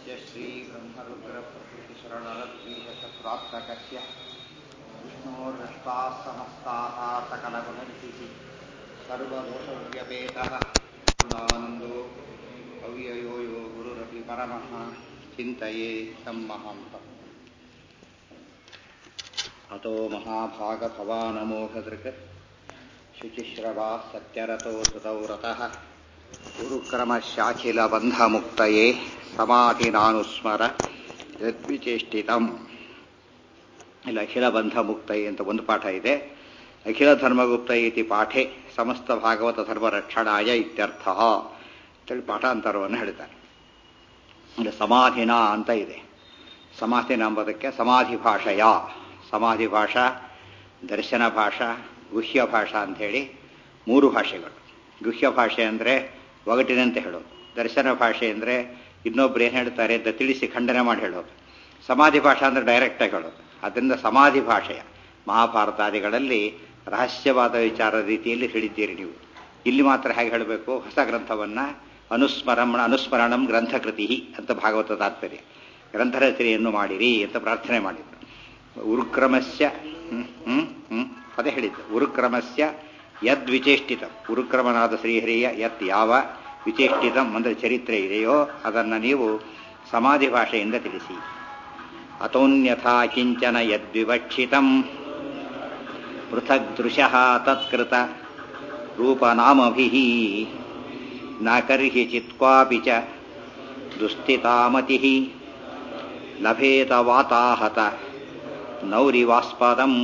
यस्य श्रीब्रह्मरुद्रप्रकृतिशरणरद्वीशत्रात्मकस्य विष्णोर्नष्टाः समस्ताः सकलगुणनिधिः सर्वदोषव्यपेतः पूर्णानन्दो अव्ययो यो गुरुरपि परमः चिन्तये सम्महन्तम् अतो महाभागभवानमोघदृक् शुचिश्रवा सत्यरतो सुतौ रतः ಗುರುಕ್ರಮಶಾಖಿಲಬಂಧಮುಕ್ತಯೇ ಸಮಾಧಿನಾನುಸ್ಮರ ಯದ್ವಿಚೇಷ್ಟಿತಂ ಇಲ್ಲಿ ಅಖಿಲ ಬಂಧ ಮುಕ್ತಯೇ ಅಂತ ಒಂದು ಪಾಠ ಇದೆ ಅಖಿಲ ಧರ್ಮಗುಪ್ತ ಇತಿ ಪಾಠೆ ಸಮಸ್ತ ಭಾಗವತ ಧರ್ಮ ರಕ್ಷಣಾಯ ಇತ್ಯರ್ಥ ಅಂತೇಳಿ ಪಾಠಾಂತರವನ್ನು ಹೇಳ್ತಾರೆ ಇಲ್ಲಿ ಸಮಾಧಿನ ಅಂತ ಇದೆ ಸಮಾಧಿನ ಎಂಬುದಕ್ಕೆ ಸಮಾಧಿ ಭಾಷೆಯ ಸಮಾಧಿ ಭಾಷಾ ದರ್ಶನ ಭಾಷಾ ಗುಹ್ಯ ಭಾಷಾ ಅಂಥೇಳಿ ಮೂರು ಭಾಷೆಗಳು ಗುಹ್ಯ ಭಾಷೆ ಅಂದರೆ ಒಗಟಿನಂತೆ ಹೇಳೋದು ದರ್ಶನ ಭಾಷೆ ಅಂದರೆ ಇನ್ನೊಬ್ರು ಏನು ಹೇಳ್ತಾರೆ ಅಂತ ತಿಳಿಸಿ ಖಂಡನೆ ಮಾಡಿ ಹೇಳೋದು ಸಮಾಧಿ ಭಾಷಾ ಅಂದರೆ ಡೈರೆಕ್ಟಾಗಿ ಹೇಳೋದು ಅದರಿಂದ ಸಮಾಧಿ ಭಾಷೆಯ ಮಹಾಭಾರತಾದಿಗಳಲ್ಲಿ ರಹಸ್ಯವಾದ ವಿಚಾರ ರೀತಿಯಲ್ಲಿ ಹೇಳಿದ್ದೀರಿ ನೀವು ಇಲ್ಲಿ ಮಾತ್ರ ಹೇಗೆ ಹೇಳಬೇಕು ಹೊಸ ಗ್ರಂಥವನ್ನು ಅನುಸ್ಮರಣ ಅನುಸ್ಮರಣಂ ಗ್ರಂಥಕೃತಿ ಅಂತ ಭಾಗವತ ತಾತ್ಪರ್ಯ ಗ್ರಂಥರಚನೆಯನ್ನು ಮಾಡಿರಿ ಅಂತ ಪ್ರಾರ್ಥನೆ ಮಾಡಿದ್ರು ಉರುಕ್ರಮಸ್ಯ ಹ್ಮ್ ಹ್ಮ್ ಹ್ಮ್ ಅದೇ ಹೇಳಿದ್ದು ಉರುಕ್ರಮಸ್ಯ ಯದ್ ವಿಚೇಷ್ಟಿತ ಉರುಕ್ರಮನಾದ ಶ್ರೀಹರಿಯ ಯತ್ ಯಾವ ವಿಚೇಷ್ಟಿತಂ ಅಂದರೆ ಚರಿತ್ರೆ ಇದೆಯೋ ಅದನ್ನು ನೀವು ಸಮಾಧಿ ಭಾಷೆಯಿಂದ ತಿಳಿಸಿ ಅತೋನ್ಯಥಾ ಕಿಂಚನ ಯದ್ವಿವಕ್ಷಿತಂ ಪೃಥಗ್ ದೃಶಃ ತತ್ಕೃತ ರೂಪನಾಮಭಿಃ ನ ಕರ್ಹಿ ಚಿತ್ಕ್ವಾಪಿ ಚ ದುಸ್ಥಿತಾಮತಿಃ ಲಭೇತ ವಾತಾಹತ ನೌರಿವಾಸ್ಪದಂ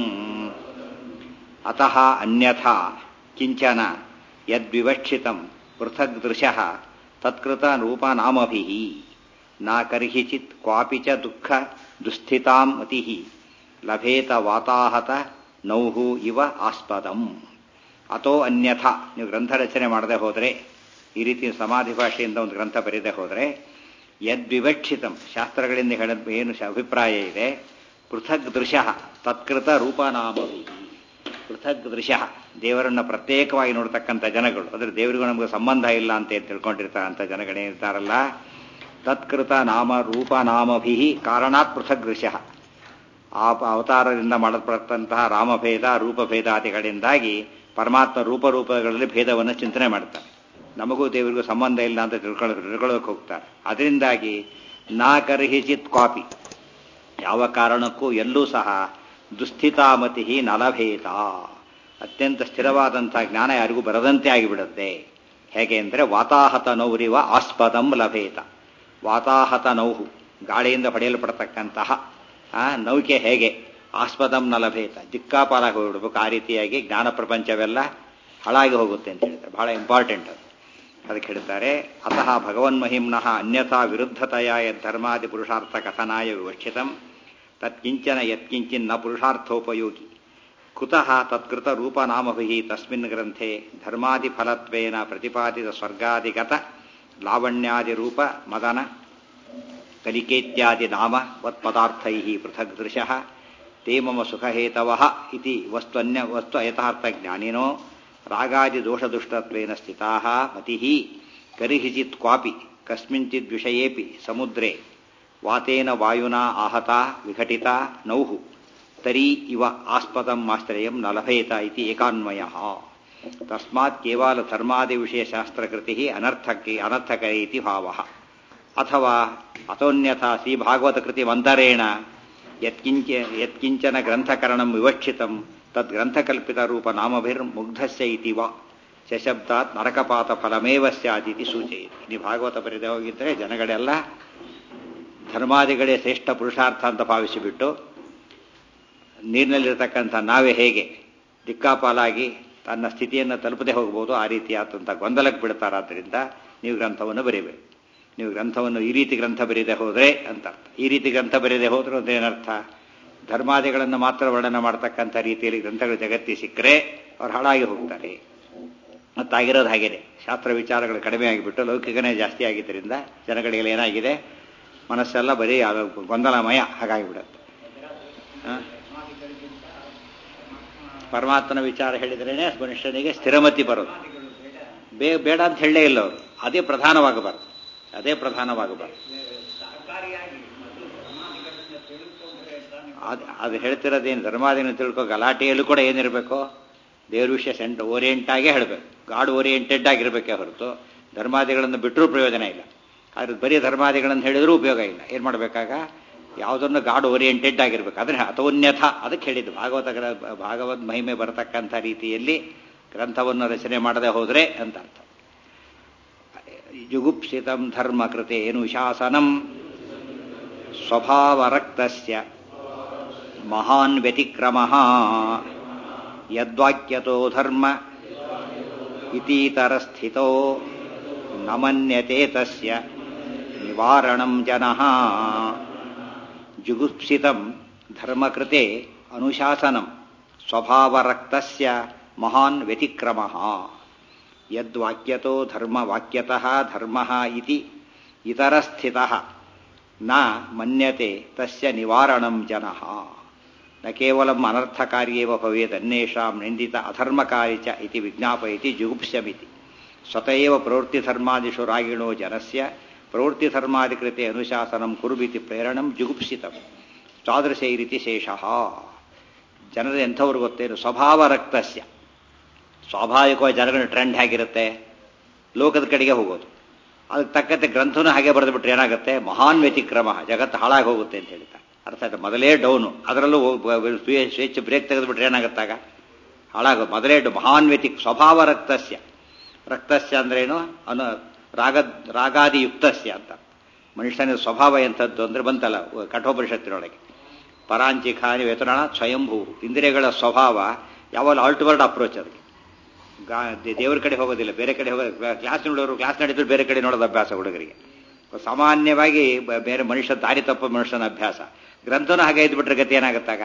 ಅತಃ ಅನ್ಯಥಾ ಕಿಂಚನ ಯದ್ವಿವಕ್ಷಿತಂ ಪೃಥಗ್ ದೃಶಃ ತತ್ಕೃತ ರೂಪನಾಮಭಿಃ ನ ಕರ್ಹಿಚಿತ್ ಕ್ವಾಪಿ ಚ ದುಃಖ ದುಸ್ಥಿತಾಂ ಅತಿಃ ಲಭೇತ ವಾತಾಹತ ನೌಹು ಇವ ಆಸ್ಪದಂ ಅಥೋ ಅನ್ಯಥಾ ನೀವು ಗ್ರಂಥ ರಚನೆ ಮಾಡದೆ ಹೋದರೆ ಈ ರೀತಿ ಸಮಾಧಿ ಭಾಷೆಯಿಂದ ಒಂದು ಗ್ರಂಥ ಬರೆಯದೆ ಹೋದರೆ ಯದ್ವಿವಕ್ಷಿತಂ ಶಾಸ್ತ್ರಗಳಿಂದ ಹೇಳ ಏನು ಅಭಿಪ್ರಾಯ ಇದೆ ಪೃಥಗ್ ದೃಶ್ಯ ತತ್ಕೃತ ರೂಪನಾಮಭಿ ಪೃಥಗ್ ದೃಶ್ಯ ದೇವರನ್ನು ಪ್ರತ್ಯೇಕವಾಗಿ ನೋಡ್ತಕ್ಕಂಥ ಜನಗಳು ಅಂದರೆ ದೇವರಿಗೂ ನಮಗೆ ಸಂಬಂಧ ಇಲ್ಲ ಅಂತ ಏನು ತಿಳ್ಕೊಂಡಿರ್ತಾರಂಥ ಜನಗಳೇನಿರ್ತಾರಲ್ಲ ತತ್ಕೃತ ನಾಮ ರೂಪನಾಮಭಿ ಕಾರಣಾತ್ ಪೃಥಗ್ ದೃಶ್ಯ ಆ ಅವತಾರದಿಂದ ಮಾಡಲ್ಪಟ್ಟಂತಹ ರಾಮಭೇದ ರೂಪಭೇದಾದಿಗಳಿಂದಾಗಿ ಪರಮಾತ್ಮ ರೂಪರೂಪಗಳಲ್ಲಿ ಭೇದವನ್ನು ಚಿಂತನೆ ಮಾಡ್ತಾರೆ ನಮಗೂ ದೇವರಿಗೂ ಸಂಬಂಧ ಇಲ್ಲ ಅಂತ ತಿಳ್ಕೊಳ್ಳೋ ತಿಳ್ಕೊಳ್ಳೋಕೆ ಹೋಗ್ತಾರೆ ಅದರಿಂದಾಗಿ ನಾ ಕರ್ಹಿಚಿತ್ ಕಾಪಿ ಯಾವ ಕಾರಣಕ್ಕೂ ಎಲ್ಲೂ ಸಹ ದುಸ್ಥಿತಾಮತಿ ನಲಭೇದ ಅತ್ಯಂತ ಸ್ಥಿರವಾದಂತಹ ಜ್ಞಾನ ಯಾರಿಗೂ ಬರದಂತೆ ಆಗಿಬಿಡುತ್ತೆ ಹೇಗೆ ಅಂದರೆ ವಾತಾಹತ ನೌರಿವ ಆಸ್ಪದಂ ಲಭೇತ ವಾತಾಹತ ನೌಹು ಗಾಳಿಯಿಂದ ಹೊಡೆಯಲ್ಪಡತಕ್ಕಂತಹ ನೌಕೆ ಹೇಗೆ ಆಸ್ಪದಂ ನ ಲಭೇತ ದಿಕ್ಕಾಪಾಲಾಗಿ ಹೋಗ್ಬಿಡ್ಬೇಕು ಆ ರೀತಿಯಾಗಿ ಜ್ಞಾನ ಪ್ರಪಂಚವೆಲ್ಲ ಹಾಳಾಗಿ ಹೋಗುತ್ತೆ ಅಂತ ಹೇಳ್ತಾರೆ ಬಹಳ ಇಂಪಾರ್ಟೆಂಟ್ ಅದು ಅದಕ್ಕೆ ಹೇಳ್ತಾರೆ ಅತಃ ಭಗವನ್ಮಹಿಮ್ನಃ ಅನ್ಯಥಾ ವಿರುದ್ಧತೆಯ ಯದ್ಧರ್ಮಾದಿ ಪುರುಷಾರ್ಥ ಕಥನಾಯ ವಿವಕ್ಷಿತಂ ತತ್ಕಿಂಚನ ಯತ್ಕಿಂಚಿನ್ ನ ಪುರುಷಾರ್ಥೋಪಯೋಗಿ ಕುತಃ ತತ್ಕೃತ ರೂಪನಾಮಭಿ ತಸ್ಮಿನ್ ಗ್ರಂಥೆ ಧರ್ಮಾದಿಫಲತ್ವೇನ ಪ್ರತಿಪಾದಿತ ಸ್ವರ್ಗಾದಿಗತ ಲಾವಣ್ಯಾದಿರೂಪ ಮದನ ಕಲಿಕೇತ್ಯಾದಿ ನಾಮ ವತ್ಪದಾರ್ಥೈ ಪೃಥಗ್ ದೃಶಃ ತೇ ಮಮ ಸುಖಹೇತವ ಇತಿ ವಸ್ತ್ವನ್ಯ ವಸ್ತು ಯಥಾರ್ಥಜ್ಞಾನಿನೋ ರಾಗಾದಿದೋಷದುಷ್ಟತ್ವೇನ ಸ್ಥಿತಾ ಮತಿ ಕರಿಹಿಚಿತ್ ಕ್ವಾಪಿ ಕಸ್ಮಿಂಚಿದ್ ವಿಷಯೇಪಿ ಸಮುದ್ರೆ ವಾತೇನ ವಾಯುನಾ ಆಹತ ವಿಘಟಿತ ನೌಹು ತರಿ ಇವ ಆಸ್ಪದಂ ಆಶ್ರಯಂ ನ ಲಭೇತ ಇತಿ ಏಕಾನ್ವಯ ತಸ್ಮಾತ್ ಕೇವಲ ಧರ್ಮಾದಿ ವಿಷಯ ಶಾಸ್ತ್ರಕೃತಿ ಅನರ್ಥಕ್ಕೆ ಅನರ್ಥಕ ಇತಿ ಭಾವ ಅಥವಾ ಅಥೋನ್ಯಥಾ ಶ್ರೀ ಭಾಗವತ ಕೃತಿ ಮಂತರೇಣ ಯತ್ಕಿಂಚ ಯತ್ಕಿಂಚನ ಗ್ರಂಥಕರಣಂ ವಿವಕ್ಷಿತಂ ತದ್ ಗ್ರಂಥಕಲ್ಪಿತ ರೂಪ ನಾಮಭಿರ್ಮುಗ್ಧಸ್ಯ ಇತಿ ವಾ ಶಬ್ದಾತ್ ನರಕಪಾತ ಫಲಮೇವ ಸ್ಯಾದಿತಿ ಸೂಚಯಿತು ನೀವು ಭಾಗವತ ಬರೆದೇ ಹೋಗಿದ್ದರೆ ಜನಗಳೆಲ್ಲ ಧರ್ಮಾದಿಗಳೇ ಶ್ರೇಷ್ಠ ಪುರುಷಾರ್ಥ ಅಂತ ಭಾವಿಸಿಬಿಟ್ಟು ನೀರಿನಲ್ಲಿರ್ತಕ್ಕಂಥ ನಾವೇ ಹೇಗೆ ದಿಕ್ಕಾಪಾಲಾಗಿ ತನ್ನ ಸ್ಥಿತಿಯನ್ನು ತಲುಪದೆ ಹೋಗ್ಬೋದು ಆ ರೀತಿಯಾದಂಥ ಗೊಂದಲಕ್ಕೆ ಬಿಡ್ತಾರಾದ್ದರಿಂದ ನೀವು ಗ್ರಂಥವನ್ನು ಬರೀಬೇಕು ನೀವು ಗ್ರಂಥವನ್ನು ಈ ರೀತಿ ಗ್ರಂಥ ಬರೀದೆ ಹೋದರೆ ಅಂತ ಅರ್ಥ ಈ ರೀತಿ ಗ್ರಂಥ ಬರೀದೆ ಹೋದ್ರೆ ಅದೇನರ್ಥ ಧರ್ಮಾದಿಗಳನ್ನು ಮಾತ್ರ ವರ್ಣನೆ ಮಾಡ್ತಕ್ಕಂಥ ರೀತಿಯಲ್ಲಿ ಗ್ರಂಥಗಳು ಜಗತ್ತಿ ಸಿಕ್ಕರೆ ಅವ್ರು ಹಾಳಾಗಿ ಹೋಗ್ತಾರೆ ಮತ್ತಾಗಿರೋದು ಹಾಗೇನೆ ಶಾಸ್ತ್ರ ವಿಚಾರಗಳು ಕಡಿಮೆ ಆಗಿಬಿಟ್ಟು ಲೌಕಿಕನೇ ಜಾಸ್ತಿ ಆಗಿದ್ದರಿಂದ ಜನಗಳಿಗೆಲ್ಲ ಏನಾಗಿದೆ ಮನಸ್ಸೆಲ್ಲ ಬರೀ ಗೊಂದಲಮಯ ಹಾಗಾಗಿಬಿಡುತ್ತೆ ಪರಮಾತ್ಮನ ವಿಚಾರ ಹೇಳಿದ್ರೇನೆ ಮನುಷ್ಯನಿಗೆ ಸ್ಥಿರಮತಿ ಬರೋದು ಬೇ ಬೇಡ ಅಂತ ಹೇಳಲೇ ಇಲ್ಲ ಅವರು ಅದೇ ಪ್ರಧಾನವಾಗಬಾರ್ದು ಅದೇ ಪ್ರಧಾನವಾಗಬಾರ್ದು ಅದು ಅದು ಹೇಳ್ತಿರೋದೇನು ಧರ್ಮಾದಿನ ತಿಳ್ಕೊ ಗಲಾಟೆಯಲ್ಲೂ ಕೂಡ ಏನಿರಬೇಕು ದೇವ್ರ ವಿಷಯ ಸೆಂಟ್ ಓರಿಯೆಂಟ್ ಆಗೇ ಹೇಳಬೇಕು ಗಾಡ್ ಓರಿಯೆಂಟೆಡ್ ಆಗಿರ್ಬೇಕೇ ಹೊರತು ಧರ್ಮಾದಿಗಳನ್ನು ಬಿಟ್ಟರೂ ಪ್ರಯೋಜನ ಇಲ್ಲ ಆದ್ರೆ ಬರೀ ಧರ್ಮಾದಿಗಳನ್ನು ಹೇಳಿದ್ರೂ ಉಪಯೋಗ ಇಲ್ಲ ಏನು ಮಾಡಬೇಕಾಗ ಯಾವುದನ್ನು ಗಾಡ್ ಓರಿಯೆಂಟೆಡ್ ಆಗಿರ್ಬೇಕು ಅದನ್ನ ಅಥೋನ್ಯಥ ಅದಕ್ಕೆ ಹೇಳಿದ್ದು ಭಾಗವತ ಗ್ರ- ಭಾಗವತ್ ಮಹಿಮೆ ಬರತಕ್ಕಂಥ ರೀತಿಯಲ್ಲಿ ಗ್ರಂಥವನ್ನು ರಚನೆ ಮಾಡದೆ ಹೋದ್ರೆ ಅಂತ ಅರ್ಥ ಜುಗುಪ್ಸಿತಂ ಧರ್ಮ ಕೃತೆ ಶಾಸನಂ ಸ್ವಭಾವರಕ್ತಸ್ಯ ಮಹಾನ್ ವ್ಯತಿಕ್ರಮ ಯದ್ವಾಕ್ಯತೋ ಧರ್ಮ ಇತೀತರಸ್ಥಿತೋ ನ ಮನ್ಯತೆ ತಸ್ಯ ನಿವಾರಣಂ ಜನಃ ಜುಗುಪ್ಸಿತಂ ಧರ್ಮಕೃತೆ ಅನುಶಾಸನಂ ಸ್ವಭಾವರಕ್ತಸ್ಯ ಮಹಾನ್ ವ್ಯತಿಕ್ರಮಃ ಯದ್ವಾಕ್ಯತೋ ಧರ್ಮವಾಕ್ಯತಃ ಧರ್ಮಃ ಇತಿ ಇತರಸ್ಥಿತಃ ನ ಮನ್ಯತೆ ತಸ್ಯ ನಿವಾರಣಂ ಜನಃ ನ ಕೇವಲಂ ಅನರ್ಥಕಾರ್ಯೇವ ಭವೇದನ್ಯೇಷಾಂ ನಿಂದಿತ ಅಧರ್ಮಕಾರಿ ಚ ಇತಿ ವಿಜ್ಞಾಪಯತಿ ಜುಗುಪ್ಸ್ಯಮಿತಿ ಸ್ವತಃ ಪ್ರವೃತ್ತಿಧರ್ಮಾದಿಷು ರಾಗಿಣೋ ಜನಸ್ಯ ಪ್ರವೃತ್ತಿಧರ್ಮಾದಿಕೃತೆ ಅನುಶಾಸನಂ ಕುರುಬಿತಿ ಪ್ರೇರಣಂ ಜುಗುಪ್ಸಿತಂ ತಾದೃಶೈರಿತಿ ಶೇಷಃ ಜನರ ಎಂಥವ್ರು ಗೊತ್ತೇನು ಸ್ವಭಾವ ರಕ್ತಸ್ಯ ಸ್ವಾಭಾವಿಕವಾಗಿ ಜನಗಳ ಟ್ರೆಂಡ್ ಹೇಗಿರುತ್ತೆ ಲೋಕದ ಕಡೆಗೆ ಹೋಗೋದು ಅದಕ್ಕೆ ತಕ್ಕಂತೆ ಗ್ರಂಥನೂ ಹಾಗೆ ಬರೆದು ಬಿಟ್ರೆ ಏನಾಗುತ್ತೆ ಮಹಾನ್ ವ್ಯತಿಕ್ರಮ ಜಗತ್ತು ಹಾಳಾಗಿ ಹೋಗುತ್ತೆ ಅಂತ ಹೇಳ್ತಾರೆ ಅರ್ಥ ಆಯ್ತು ಮೊದಲೇ ಡೌನು ಅದರಲ್ಲೂ ಸ್ವೇಚ್ಛ ಬ್ರೇಕ್ ತೆಗೆದುಬಿಟ್ರೆ ಏನಾಗುತ್ತಾಗ ಹಾಳಾಗೋದು ಮೊದಲೇ ಡ- ಮಹಾನ್ ವ್ಯತಿ ಸ್ವಭಾವ ರಕ್ತಸ್ಯ ರಕ್ತಸ್ಯ ಅಂದ್ರೇನು ಅನು ರಾಗ ರಾಗಾದಿಯುಕ್ತಸ್ಯ ಅಂತ ಮನುಷ್ಯನ ಸ್ವಭಾವ ಎಂಥದ್ದು ಅಂದ್ರೆ ಬಂತಲ್ಲ ಕಠೋಪನಿಷತ್ತಿನೊಳಗೆ ಪರಾಂಚಿ ಖಾನಿ ವೇತನ ಸ್ವಯಂಭೂ ಇಂದ್ರಿಯಗಳ ಸ್ವಭಾವ ಯಾವಾಗ ಆಲ್ಟ್ವರ್ಡ್ ಅಪ್ರೋಚ್ ಅದಕ್ಕೆ ಗಾ- ದೇ- ದೇವ್ರ ಕಡೆ ಹೋಗೋದಿಲ್ಲ ಬೇರೆ ಕಡೆ ಹೋಗೋದು ಕ್ಲಾಸ್ ನೋಡೋರು ಕ್ಲಾಸ್ ನಡೆದ್ರು ಬೇರೆ ಕಡೆ ನೋಡೋದು ಅಭ್ಯಾಸ ಹುಡುಗರಿಗೆ ಸಾಮಾನ್ಯವಾಗಿ ಬ- ಬೇರೆ ಮನುಷ್ಯ ದಾರಿ ತಪ್ಪ ಮನುಷ್ಯನ ಅಭ್ಯಾಸ ಗ್ರಂಥನೂ ಹಾಗೆ ಇದ್ಬಿಟ್ರೆ ಗತಿ ಏನಾಗುತ್ತಾಗ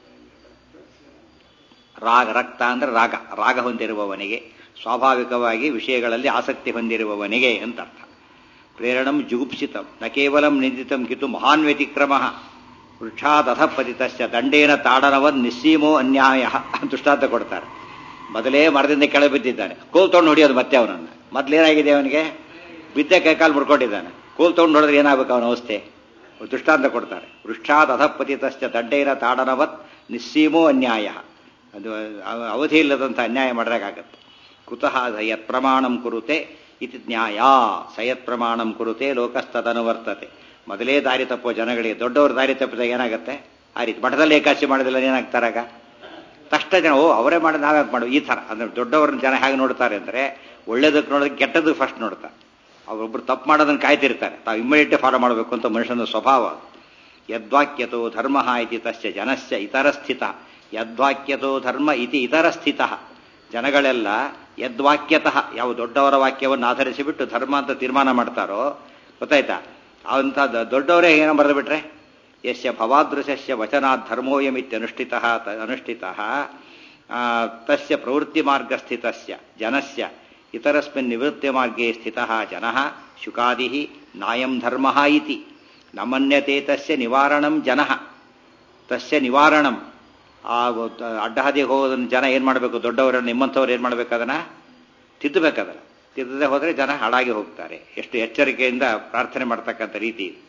ರಾಗ ರಕ್ತ ಅಂದ್ರೆ ರಾಗ ರಾಗ ಹೊಂದಿರುವವನಿಗೆ ಸ್ವಾಭಾವಿಕವಾಗಿ ವಿಷಯಗಳಲ್ಲಿ ಆಸಕ್ತಿ ಹೊಂದಿರುವವನಿಗೆ ಅಂತ ಅರ್ಥ ಪ್ರೇರಣಂ ಜುಗುಪ್ಸಿತಂ ನ ಕೇವಲಂ ನಿಂದಿತಂ ಕಿತು ಮಹಾನ್ ವ್ಯತಿಕ್ರಮ ವೃಕ್ಷಾದಥ ಪತಿತಸ್ಯ ದಂಡೇನ ತಾಡನವನ್ ನಿಸ್ಸೀಮೋ ಅನ್ಯಾಯ ದೃಷ್ಟಾಂತ ಕೊಡ್ತಾರೆ ಮೊದಲೇ ಮರದಿಂದ ಕೆಳಗೆ ಬಿದ್ದಿದ್ದಾನೆ ಕೋಲ್ ತೊಗೊಂಡು ಹೊಡಿಯೋದು ಮತ್ತೆ ಅವನನ್ನು ಮೊದಲೇನಾಗಿದೆ ಅವನಿಗೆ ಬಿದ್ದೆ ಕೈಕಾಲು ಮುರ್ಕೊಂಡಿದ್ದಾನೆ ಕೋಲ್ ತೊಗೊಂಡು ಹೊಡೆದ್ರೆ ಏನಾಗಬೇಕು ಅವನ ಅವಸ್ಥೆ ದೃಷ್ಟಾಂತ ಕೊಡ್ತಾರೆ ವೃಕ್ಷಾತ್ ಅಧಪತಿತಶ್ಚ ದಂಡೇನ ತಾಡನವತ್ ನಿಸ್ಸೀಮೋ ಅನ್ಯಾಯ ಅದು ಅವ- ಅವಧಿ ಇಲ್ಲದಂಥ ಅನ್ಯಾಯ ಮಾಡಿದಾಗತ್ತೆ ಕುತಃ ಸಯತ್ ಪ್ರಮಾಣಂ ಕುರುತೆ ಇತಿ ನ್ಯಾಯ ಸಯತ್ ಪ್ರಮಾಣಂ ಕುರುತೆ ಲೋಕಸ್ತದನುವರ್ತತೆ ಮೊದಲೇ ದಾರಿ ತಪ್ಪೋ ಜನಗಳಿಗೆ ದೊಡ್ಡವರು ದಾರಿ ತಪ್ಪಿದಾಗ ಏನಾಗುತ್ತೆ ಆ ರೀತಿ ಮಠದಲ್ಲಿ ಏಕಾಶಿ ಮಾಡೋದಿಲ್ಲ ಏನಾಗ್ತಾರಾಗ ತಕ್ಷಣ ಜನ ಓ ಅವರೇ ಮಾಡಿ ನಾವ್ಯಾಕೆ ಮಾಡುವ ಈ ಥರ ಅಂದ್ರೆ ದೊಡ್ಡವ್ರನ್ನ ಜನ ಹೇಗೆ ನೋಡ್ತಾರೆ ಅಂದರೆ ಒಳ್ಳೇದಕ್ಕೆ ನೋಡೋದಕ್ಕೆ ಕೆಟ್ಟದಕ್ಕೆ ಫಸ್ಟ್ ನೋಡ್ತಾರೆ ಅವರೊಬ್ರು ತಪ್ಪು ಮಾಡೋದನ್ನು ಕಾಯ್ತಿರ್ತಾರೆ ತಾವು ಇಮ್ಮಿಡಿಯೇಟ್ ಫಾಲೋ ಮಾಡಬೇಕು ಅಂತ ಮನುಷ್ಯನ ಸ್ವಭಾವ ಅದು. ಯದ್ವಾಕ್ಯತೋ ಧರ್ಮ ಇತಿ ತಸ್ಯ ಜನಸ್ಯ ಇತರ ಸ್ಥಿತ ಯದ್ವಾಕ್ಯತೋ ಧರ್ಮ ಇತಿ ಇತರ ಸ್ಥಿತ ಜನಗಳೆಲ್ಲ ಯದ್ವಾಕ್ಯತಃ ಯಾವ ದೊಡ್ಡವರ ವಾಕ್ಯವನ್ನು ಆಧರಿಸಿ ಬಿಟ್ಟು ಧರ್ಮ ಅಂತ ತೀರ್ಮಾನ ಮಾಡ್ತಾರೋ ಗೊತ್ತಾಯ್ತಾ ಅವಂಥ ದ- ದೊಡ್ಡವರೇ ಏನೋ ಬರೆದು ಬಿಟ್ರೆ ಯಸ್ಯ ಭವಾದೃಶಸ್ಯ ವಚನಾತ್ ಧರ್ಮೋಯಮಿತ್ಯನುಷ್ಠಿತ ಅನುಷ್ಠಿತ ತಸ್ಯ ಪ್ರವೃತ್ತಿ ಮಾರ್ಗಸ್ಥಿತಸ್ಯ ಜನಸ್ಯ ಇತರಸ್ಮಿನ್ ನಿವೃತ್ತಿ ಮಾರ್ಗೇ ಸ್ಥಿತಃ ಜನಃ ಶುಕಾದಿ ನಾಯಂ ಧರ್ಮ ಇತಿ ನಮನ್ಯತೆ ತಸ್ಯ ನಿವಾರಣಂ ಜನಃ ತಸ್ಯ ನಿವಾರಣಂ ಆ ಒ- ಅಡ್ಡಹಾದಿಗೆ ಹೋಗೋದನ್ನ ಜನ ಏನು ಮಾಡಬೇಕು ದೊಡ್ಡವರು ನಿಮ್ಮಂಥವ್ರು ಏನು ಮಾಡಬೇಕು ಅದನ್ನ ತಿದ್ದಬೇಕದನ್ನ ತಿದ್ದದೆ ಹೋದರೆ ಜನ ಹಾಳಾಗಿ ಹೋಗ್ತಾರೆ ಎಷ್ಟು ಎಚ್ಚರಿಕೆಯಿಂದ ಪ್ರಾರ್ಥನೆ ಮಾಡ್ತಕ್ಕಂಥ ರೀತಿ ಇದು.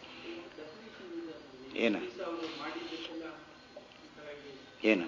ಏನ ಏನು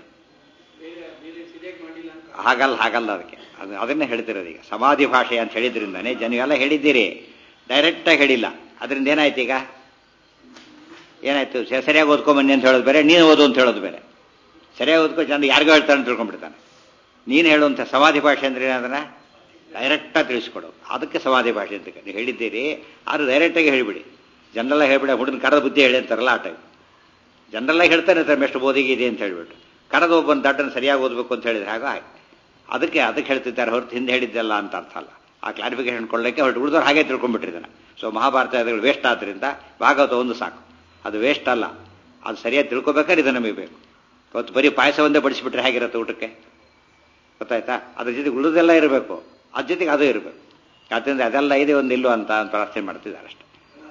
ಹಾಗಲ್ಲ ಹಾಗಲ್ಲ ಅದಕ್ಕೆ ಅದು ಅದನ್ನೇ ಹೇಳ್ತಿರೋದು ಈಗ ಸಮಾಧಿ ಭಾಷೆ ಅಂತ ಹೇಳಿದ್ರಿಂದಾನೆ ಜನಗೆಲ್ಲ ಹೇಳಿದ್ದೀರಿ ಡೈರೆಕ್ಟಾಗಿ ಹೇಳಿಲ್ಲ ಅದರಿಂದ ಏನಾಯ್ತು ಈಗ ಏನಾಯ್ತು ಸ- ಸರಿಯಾಗಿ ಓದ್ಕೊಂಬನ್ನಿ ಅಂತ ಹೇಳೋದು ಬೇರೆ ನೀನು ಓದು ಅಂತ ಹೇಳೋದು ಬೇರೆ ಸರಿಯಾಗಿ ಓದ್ಕೊ ಜನ ಯಾರಿಗೋ ಹೇಳ್ತಾನೆ ಅಂತ ತಿಳ್ಕೊಂಡ್ಬಿಡ್ತಾನೆ ನೀನು ಹೇಳುವಂಥ ಸಮಾಧಿ ಭಾಷೆ ಅಂದ್ರೆ ಏನದನ್ನ ಡೈರೆಕ್ಟಾಗಿ ತಿಳಿಸ್ಕೊಡೋದು ಅದಕ್ಕೆ ಸಮಾಧಿ ಭಾಷೆ ಅಂತ ನೀವು ಹೇಳಿದ್ದೀರಿ ಆದ್ರೆ ಡೈರೆಕ್ಟಾಗಿ ಹೇಳಿಬಿಡಿ ಜನರೆಲ್ಲ ಹೇಳ್ಬಿಡಿ ಹುಡುಗನ ಕರದ ಬುದ್ಧಿ ಹೇಳಿ ಅಂತಾರಲ್ಲ ಆ ಟೈಪ್ ಜನರೆಲ್ಲ ಹೇಳ್ತಾನೆ ಇರ್ತಾರೆ ಎಷ್ಟು ಓದಿಗಿದೆ ಅಂತ ಹೇಳ್ಬಿಟ್ಟು ಕರೆದ ಒಬ್ಬನ ದಡ್ಡನ್ನು ಸರಿಯಾಗಿ ಓದಬೇಕು ಅಂತ ಹೇಳಿದ್ರೆ ಹಾಗೆ ಆಯ್ತು ಅದಕ್ಕೆ ಅದಕ್ಕೆ ಹೇಳ್ತಿದ್ದಾರೆ ಹೊರತು ಹಿಂದೆ ಹೇಳಿದ್ದಲ್ಲ ಅಂತ ಅರ್ಥ ಅಲ್ಲ ಆ ಕ್ಲಾರಿಫಿಕೇಶನ್ ಕೊಡಲಿಕ್ಕೆ ಹೊರಟು ಉಳಿದವ್ರು ಹಾಗೆ ತಿಳ್ಕೊಂಡ್ಬಿಟ್ಟಿದ್ದಾನೆ ಸೊ ಮಹಾಭಾರತ ಅದಗಳು ವೇಸ್ಟ್ ಆದ್ರಿಂದ ಭಾಗವತ ಒಂದು ಸಾಕು ಅದು ವೇಸ್ಟ್ ಅಲ್ಲ ಅದು ಸರಿಯಾಗಿ ತಿಳ್ಕೊಬೇಕಾದ್ರೆ ಇದು ನಮಗೆ ಬೇಕು ಇವತ್ತು ಬರೀ ಪಾಯಸ ಒಂದೇ ಬಡಿಸಿಬಿಟ್ರೆ ಹೇಗಿರುತ್ತೆ ಊಟಕ್ಕೆ ಗೊತ್ತಾಯ್ತಾ ಅದ್ರ ಜೊತೆಗೆ ಉಳಿದೆಲ್ಲ ಇರಬೇಕು ಅದ್ರ ಜೊತೆಗೆ ಅದು ಇರಬೇಕು ಯಾಕಂದ್ರೆ ಅದೆಲ್ಲ ಇದೆ ಒಂದು ಇಲ್ಲೋ ಅಂತ ಪ್ರಾರ್ಥನೆ ಮಾಡ್ತಿದ್ದಾರೆ ಅಷ್ಟೇ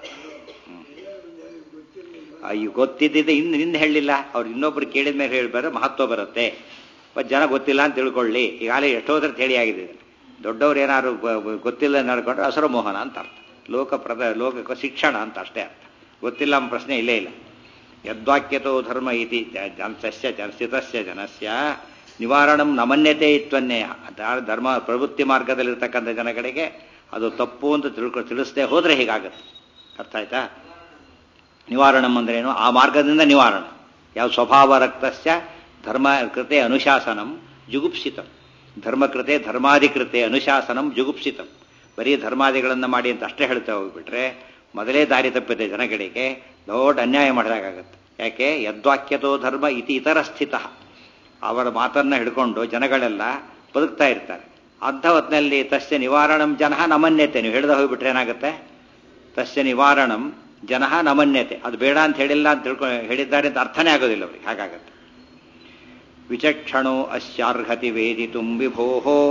ಅಯ್ಯೋ ಗೊತ್ತಿದ್ದಿದ್ದೆ ಇನ್ನು ನಿಂದ ಹೇಳಿಲ್ಲ ಅವ್ರು ಇನ್ನೊಬ್ರು ಕೇಳಿದ ಮೇಲೆ ಹೇಳಿದ್ರೆ ಮಹತ್ವ ಬರುತ್ತೆ ಬಟ್ ಜನ ಗೊತ್ತಿಲ್ಲ ಅಂತ ತಿಳ್ಕೊಳ್ಳಿ ಈಗಾಗಲೇ ಎಷ್ಟೋದ್ರ ಹೇಳಿ ಆಗಿದೆ ಇದನ್ನು. ದೊಡ್ಡವ್ರು ಏನಾದ್ರು ಬ- ಬ- ಗೊತ್ತಿಲ್ಲ ನಡ್ಕೊಂಡ್ರೆ ಹಸರು ಮೋಹನ ಅಂತ ಅರ್ಥ ಲೋಕ ಪ್ರದ ಲೋಕ ಶಿಕ್ಷಣ ಅಂತ ಅಷ್ಟೇ ಅರ್ಥ ಗೊತ್ತಿಲ್ಲ ಎಂಬ ಪ್ರಶ್ನೆ ಇಲ್ಲೇ ಇಲ್ಲ ಯದ್ವಾಕ್ಯತೋ ಧರ್ಮ ಇತಿ ಜನಸ್ಯ ಜನಸ್ಥಿತಸ್ಯ ಜನಸ್ಯ ನಿವಾರಣಂ ನಮನ್ಯತೆ ಇತ್ವನ್ನೇಯ ದ- ಧರ್ಮ ಪ್ರವೃತ್ತಿ ಮಾರ್ಗದಲ್ಲಿರ್ತಕ್ಕಂಥ ಜನಗಳಿಗೆ ಅದು ತಪ್ಪು ಅಂತ ತಿಳ್ಕೊ ತಿಳಿಸದೆ ಹೋದ್ರೆ ಹೀಗಾಗುತ್ತೆ ಅರ್ಥ ಆಯ್ತಾ ನಿವಾರಣಂ ಅಂದ್ರೇನು ಆ ಮಾರ್ಗದಿಂದ ನಿವಾರಣ ಯಾವ ಸ್ವಭಾವ ರಕ್ತಸ್ಯ ಧರ್ಮ ಕೃತೆ ಅನುಶಾಸನಂ ಜುಗುಪ್ಸಿತಂ ಧರ್ಮಕೃತೆ ಧರ್ಮಾಧಿಕೃತೆ ಅನುಶಾಸನಂ ಜುಗುಪ್ಸಿತಂ ಬರೀ ಧರ್ಮಾದಿಗಳನ್ನು ಮಾಡಿ ಅಂತ ಅಷ್ಟೇ ಹೇಳ್ತಾ ಹೋಗ್ಬಿಟ್ರೆ ಮೊದಲೇ ದಾರಿ ತಪ್ಪಿದೆ ಜನಗಳಿಗೆ ದೊಡ್ಡ ಅನ್ಯಾಯ ಮಾಡಿದಾಗತ್ತೆ ಯಾಕೆ ಯದ್ವಾಕ್ಯತೋ ಧರ್ಮ ಇತಿ ಇತರ ಸ್ಥಿತ ಅವರ ಮಾತನ್ನ ಹಿಡ್ಕೊಂಡು ಜನಗಳೆಲ್ಲ ಬದುಕ್ತಾ ಇರ್ತಾರೆ ಅಂಥ ಹೊತ್ತಿನಲ್ಲಿ ತಸ್ಯ ನಿವಾರಣಂ ಜನ ನಮನ್ಯತೆ ನೀವು ಹೇಳ್ದ ಹೋಗ್ಬಿಟ್ರೆ ಏನಾಗುತ್ತೆ ತಸ್ಯ ನಿವಾರಣಂ ಜನ ನಮನ್ಯತೆ ಅದು ಬೇಡ ಅಂತ ಹೇಳಿಲ್ಲ ಅಂತ ತಿಳ್ಕೊ ಹೇಳಿದ್ದಾರೆ ಅಂತ ಅರ್ಥನೇ ಆಗೋದಿಲ್ಲ ಅವ್ರಿಗೆ ಹಾಗಾಗತ್ತೆ ವಿಚಕ್ಷಣೋ ಅಸ್ಯಾರ್ಹತಿ ವೇದಿತುಂ ವಿಭೋ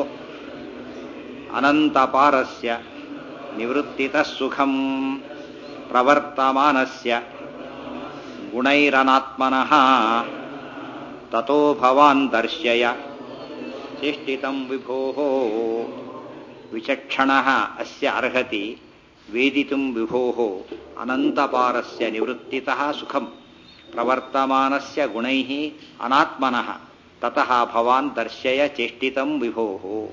ಅನಂತಪಾರಸ್ಯ ನಿವೃತ್ತಿತಃ ಸುಖಂ ಪ್ರವರ್ತಮಾನಸ್ಯ ಗುಣೈರನಾತ್ಮನಃ ತಥೋ ಭವಾನ್ ದರ್ಶಯ ಚೇಷ್ಟಿತಂ ವಿಭೋ ವಿಚಕ್ಷಣಃ ಅಸ್ಯ ಅರ್ಹತಿ ವೇದಿತುಂ ವಿಭೋ ಅನಂತಪಾರಸ್ಯ ನಿವೃತ್ತಿತಃ ಸುಖಂ ಪ್ರವರ್ತಮಾನಸ್ಯ ಗುಣೈಃ ಅನಾತ್ಮನಃ ತತಃ ಭವಾನ್ ದರ್ಶಯ ಚೇಷ್ಟಿತಂ ವಿಭೋ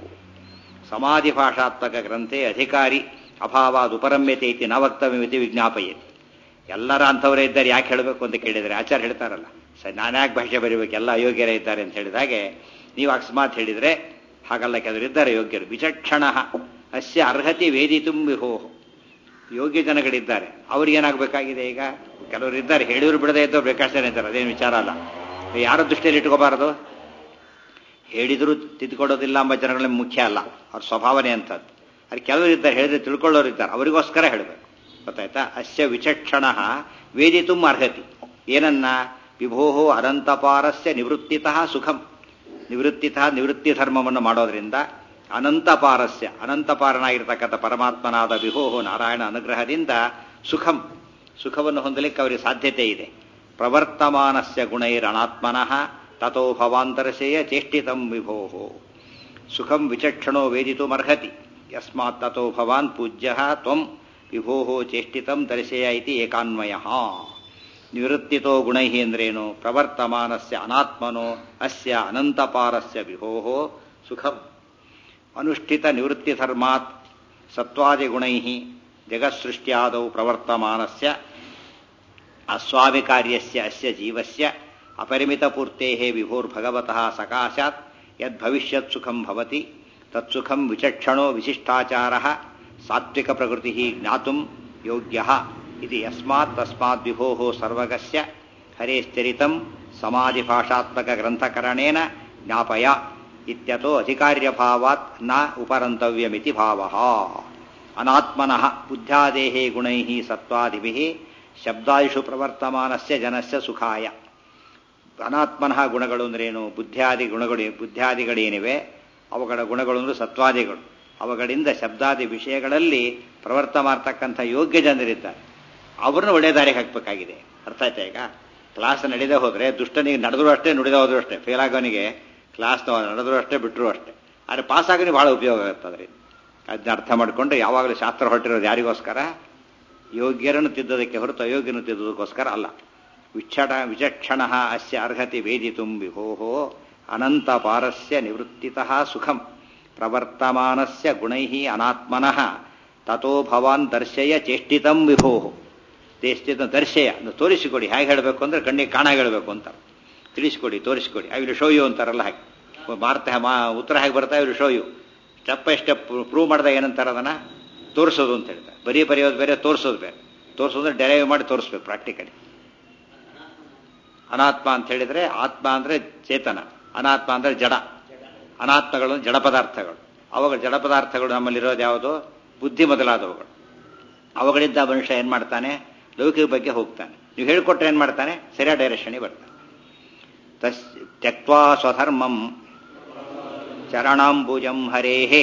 ಸಮಾಧಿಭಾಷಾತ್ಮಕ ಗ್ರಂಥೆ ಅಧಿಕಾರಿ ಅಭಾವಾದುಪರಮ್ಯತೆ ಇತಿ ನ ವಕ್ತವ್ಯಮಿತಿ ವಿಜ್ಞಾಪಯತಿ ಎಲ್ಲರ ಅಂಥವರೇ ಇದ್ದಾರೆ ಯಾಕೆ ಹೇಳಬೇಕು ಅಂತ ಕೇಳಿದರೆ ಆಚಾರ್ಯ ಹೇಳ್ತಾರಲ್ಲ ಸರಿ ನಾನು ಯಾಕೆ ಭಾಷೆ ಬರೀಬೇಕು ಎಲ್ಲ ಅಯೋಗ್ಯರೇ ಇದ್ದಾರೆ ಅಂತ ಹೇಳಿದಾಗೆ ನೀವು ಅಕಸ್ಮಾತ್ ಹೇಳಿದರೆ ಹಾಗಲ್ಲ ಕೆಲವರು ಇದ್ದಾರೆ ಯೋಗ್ಯರು ವಿಚಕ್ಷಣ ಅಸ್ಯ ಅರ್ಹತೆ ವೇದಿತುಂ ವಿಹೋ ಯೋಗ್ಯ ಜನಗಳಿದ್ದಾರೆ ಅವ್ರಿಗೇನಾಗಬೇಕಾಗಿದೆ ಈಗ ಕೆಲವರು ಇದ್ದಾರೆ ಹೇಳಿದ್ರು ಬಿಡದೇ ಇದ್ದವ್ರು ಬೇಕಾಗ್ತಾನೆ ಇದ್ದಾರೆ ಅದೇನು ವಿಚಾರ ಅಲ್ಲ ಯಾರ ದೃಷ್ಟಿಯಲ್ಲಿ ಇಟ್ಕೋಬಾರದು ಹೇಳಿದ್ರು ತಿದ್ದುಕೊಡೋದಿಲ್ಲ ಎಂಬ ಜನಗಳ ಮುಖ್ಯ ಅಲ್ಲ ಅವ್ರ ಸ್ವಭಾವನೆ ಅಂತದ್ದು ಅದು ಕೆಲವರು ಇದ್ದಾರೆ ಹೇಳಿದ್ರೆ ತಿಳ್ಕೊಳ್ಳೋರು ಇದ್ದಾರೆ ಅವರಿಗೋಸ್ಕರ ಹೇಳಬೇಕು ಗೊತ್ತಾಯ್ತಾ ಅಸ್ಯ ವಿಚಕ್ಷಣ ವೇದಿತುಂ ಅರ್ಹತಿ ಏನನ್ನ ವಿಭೋ ಅನಂತಪಾರಸ್ಯ ನಿವೃತ್ತಿತಃ ಸುಖಂ ನಿವೃತ್ತಿತಃ ನಿವೃತ್ತಿ ಧರ್ಮವನ್ನು ಮಾಡೋದ್ರಿಂದ ಅನಂತಪಾರಸ್ಯ ಅನಂತಪಾರನಾಗಿರ್ತಕ್ಕಂಥ ಪರಮಾತ್ಮನಾದ ವಿಭೋ ನಾರಾಯಣ ಅನುಗ್ರಹದಿಂದ ಸುಖಂ ಸುಖವನ್ನು ಹೊಂದಲಿಕ್ಕೆ ಅವರಿಗೆ ಸಾಧ್ಯತೆ ಇದೆ ಪ್ರವರ್ತಮಾನಸ್ಯ ಗುಣೈರನಾತ್ಮನಃ ತಥೋ ಭವಾಂತರಸೇಯ ಚೇಷ್ಟಿತಂ ವಿಭೋ ಸುಖಂ ವಿಚಕ್ಷಣೋ ವೇದಿತುಮರ್ಹತಿ ಯಸ್ಮಾತ್ ತಥೋ ಭವಾನ್ ಪೂಜ್ಯ ತ್ವಂ ವಿಭೋ ಚೇಷ್ಟಿತಂ ದರ್ಶಯ ಇತಿ ಏಕಾನ್ವಯ ನಿವೃತ್ತಿತೋ ಗುಣೈ ಅಂದ್ರೇನು ಪ್ರವರ್ತಮಾನಸ್ಯ ಅನಾತ್ಮನೋ ಅಸ್ಯ ಅನಂತಪಾರಸ್ಯ ವಿಭೋ ಸುಖಂ ಅನುಷ್ಠಿತ ನಿವೃತ್ತಿಧರ್ಮಾತ್ ಸತ್ವಾದಿಗುಣೈ ಜಗತ್ಸೃಷ್ಟ್ಯಾದೌ ಪ್ರವರ್ತಮಾನಸ್ಯ ಅಸ್ವಾಮಿಕಾರ್ಯಸ್ಯ ಅಸ್ಯ ಜೀವಸ್ಯ ಅಪರಿಮಿತಪೂರ್ತೇಃ ವಿಭೋರ್ಭಗವತಃ ಸಕಾಶಾತ್ ಯದ್ಭವಿಷ್ಯತ್ ಸುಖಂ ಭವತಿ ತತ್ಸುಖಂ ವಿಚಕ್ಷಣೋ ವಿಶಿಷ್ಟಾಚಾರಃ ಸಾತ್ವಿಕ ಪ್ರಕೃತಿ ಜ್ಞಾತುಂ ಯೋಗ್ಯಃ ಇದು ಯಸ್ಮಾತ್ ತಸ್ಮಾತ್ ವಿಭೋಃ ಸರ್ವಗಸ್ಯ ಹರೇಶ್ಚರಿತಂ ಸಮಾಧಿಭಾಷಾತ್ಮಕ ಗ್ರಂಥಕರಣೇನ ಜ್ಞಾಪಯ ಇತ್ಯತೋ ಅಧಿಕಾರ್ಯಭಾವಾತ್ ನ ಉಪರಂತವ್ಯಮಿತಿ ಭಾವಃ ಅನಾತ್ಮನಃ ಬುದ್ಧ್ಯಾದೇಃ ಗುಣೈಃ ಸತ್ವಾದಿಭಿಃ ಶಬ್ದಾಯುಷು ಪ್ರವರ್ತಮಾನಸ್ಯ ಜನಸ್ಯ ಸುಖಾಯ ಅನಾತ್ಮನಃ ಗುಣಗಳು ಅಂದ್ರೇನು ಬುದ್ಧ್ಯಾದಿ ಗುಣಗಳು ಬುದ್ಧ್ಯಾದಿಗಳೇನಿವೆ ಅವುಗಳ ಗುಣಗಳು ಅಂದ್ರೆ ಸತ್ವಾದಿಗಳು ಅವುಗಳಿಂದ ಶಬ್ದಾದಿ ವಿಷಯಗಳಲ್ಲಿ ಪ್ರವರ್ತ ಮಾಡ್ತಕ್ಕಂಥ ಯೋಗ್ಯ ಜನರಿದ್ದಾರೆ ಅವ್ರನ್ನ ಒಳ್ಳೆ ದಾರಿಗೆ ಹಾಕಬೇಕಾಗಿದೆ ಅರ್ಥ ಆಯ್ತಾ ಈಗ ಕ್ಲಾಸ್ ನಡೆದೇ ಹೋದ್ರೆ ದುಷ್ಟನಿಗೆ ನಡೆದ್ರು ಅಷ್ಟೇ ನುಡಿದ ಹೋದ್ರು ಅಷ್ಟೇ ಫೇಲ್ ಆಗೋನಿಗೆ ಕ್ಲಾಸ್ ನಡೆದ್ರು ಅಷ್ಟೇ ಬಿಟ್ಟರು ಅಷ್ಟೇ ಆದರೆ ಪಾಸ್ ಆಗೋನಿಗೆ ಬಹಳ ಉಪಯೋಗ ಆಗುತ್ತೆ ಅದರಿಂದ ಅದನ್ನ ಅರ್ಥ ಮಾಡಿಕೊಂಡು ಯಾವಾಗಲೂ ಶಾಸ್ತ್ರ ಹೊರಟಿರೋದು ಯಾರಿಗೋಸ್ಕರ ಯೋಗ್ಯರನ್ನು ತಿದ್ದೋದಕ್ಕೆ ಹೊರತು ಅಯೋಗ್ಯರನ್ನು ತಿದ್ದೋದಕ್ಕೋಸ್ಕರ ಅಲ್ಲ ವಿಕ್ಷಣ ವಿಚಕ್ಷಣ ಅಸ್ಯ ಅರ್ಹತೆ ವೇದಿತುಂ ವಿಭೋ ಅನಂತ ಪಾರಸ್ಯ ನಿವೃತ್ತಿತಃ ಸುಖಂ ಪ್ರವರ್ತಮಾನಸ್ಯ ಗುಣೈ ಅನಾತ್ಮನಃ ತಥೋ ಭವಾನ್ ದರ್ಶಯ ಚೇಷ್ಟಿತಂ ವಿಭೋ ಚೇಷ್ಟಿತ ದರ್ಶಯ ತೋರಿಸಿಕೊಡಿ ಹೇಗೆ ಹೇಳಬೇಕು ಅಂದ್ರೆ ಕಣ್ಣಿಗೆ ಕಾಣ ಹೇಳಬೇಕು ಅಂತ ತಿಳಿಸಿಕೊಡಿ ತೋರಿಸಿಕೊಡಿ ಐ ವಿಲ್ ಶೋ ಯು ಅಂತಾರಲ್ಲ ಹಾಗೆ ಭಾರತ ಮಾ ಉತ್ತರ ಹೇಗೆ ಬರ್ತಾ ಇವರು show you step by step prove ಮಾಡಿದಾಗ ಏನಂತಾರೆ ಅದನ್ನ ತೋರಿಸೋದು ಅಂತ ಹೇಳ್ತಾರೆ ಬರೀ ಬರೆಯೋದು ಬೇರೆ ತೋರಿಸೋದು ಬೇರೆ ತೋರಿಸೋದ್ರೆ ಡೆರೈವ್ ಮಾಡಿ ತೋರಿಸ್ಬೇಕು ಪ್ರಾಕ್ಟಿಕಲಿ ಅನಾತ್ಮ ಅಂತ ಹೇಳಿದ್ರೆ ಆತ್ಮ ಅಂದ್ರೆ ಚೇತನ ಅನಾತ್ಮ ಅಂದ್ರೆ ಜಡ ಅನಾತ್ಮಗಳು ಜಡ ಪದಾರ್ಥಗಳು ಅವುಗಳು ಜಡ ಪದಾರ್ಥಗಳು ನಮ್ಮಲ್ಲಿರೋದು ಯಾವುದು ಬುದ್ಧಿ ಮೊದಲಾದವುಗಳು ಅವುಗಳಿಂದ ಮನುಷ್ಯ ಏನ್ ಮಾಡ್ತಾನೆ ಲೌಕಿಕ ಬಗ್ಗೆ ಹೋಗ್ತಾನೆ ನೀವು ಹೇಳಿಕೊಟ್ರೆ ಏನ್ ಮಾಡ್ತಾನೆ ಸರಿಯಾದ ಡೈರೆಕ್ಷನ್ಗೆ ಬರ್ತಾನೆ ತಸ್ ತ್ಯಕ್ವಾ ಸ್ವಧರ್ಮಂ ಚರಣಾಂಬುಜಂ ಹರೇಹೇ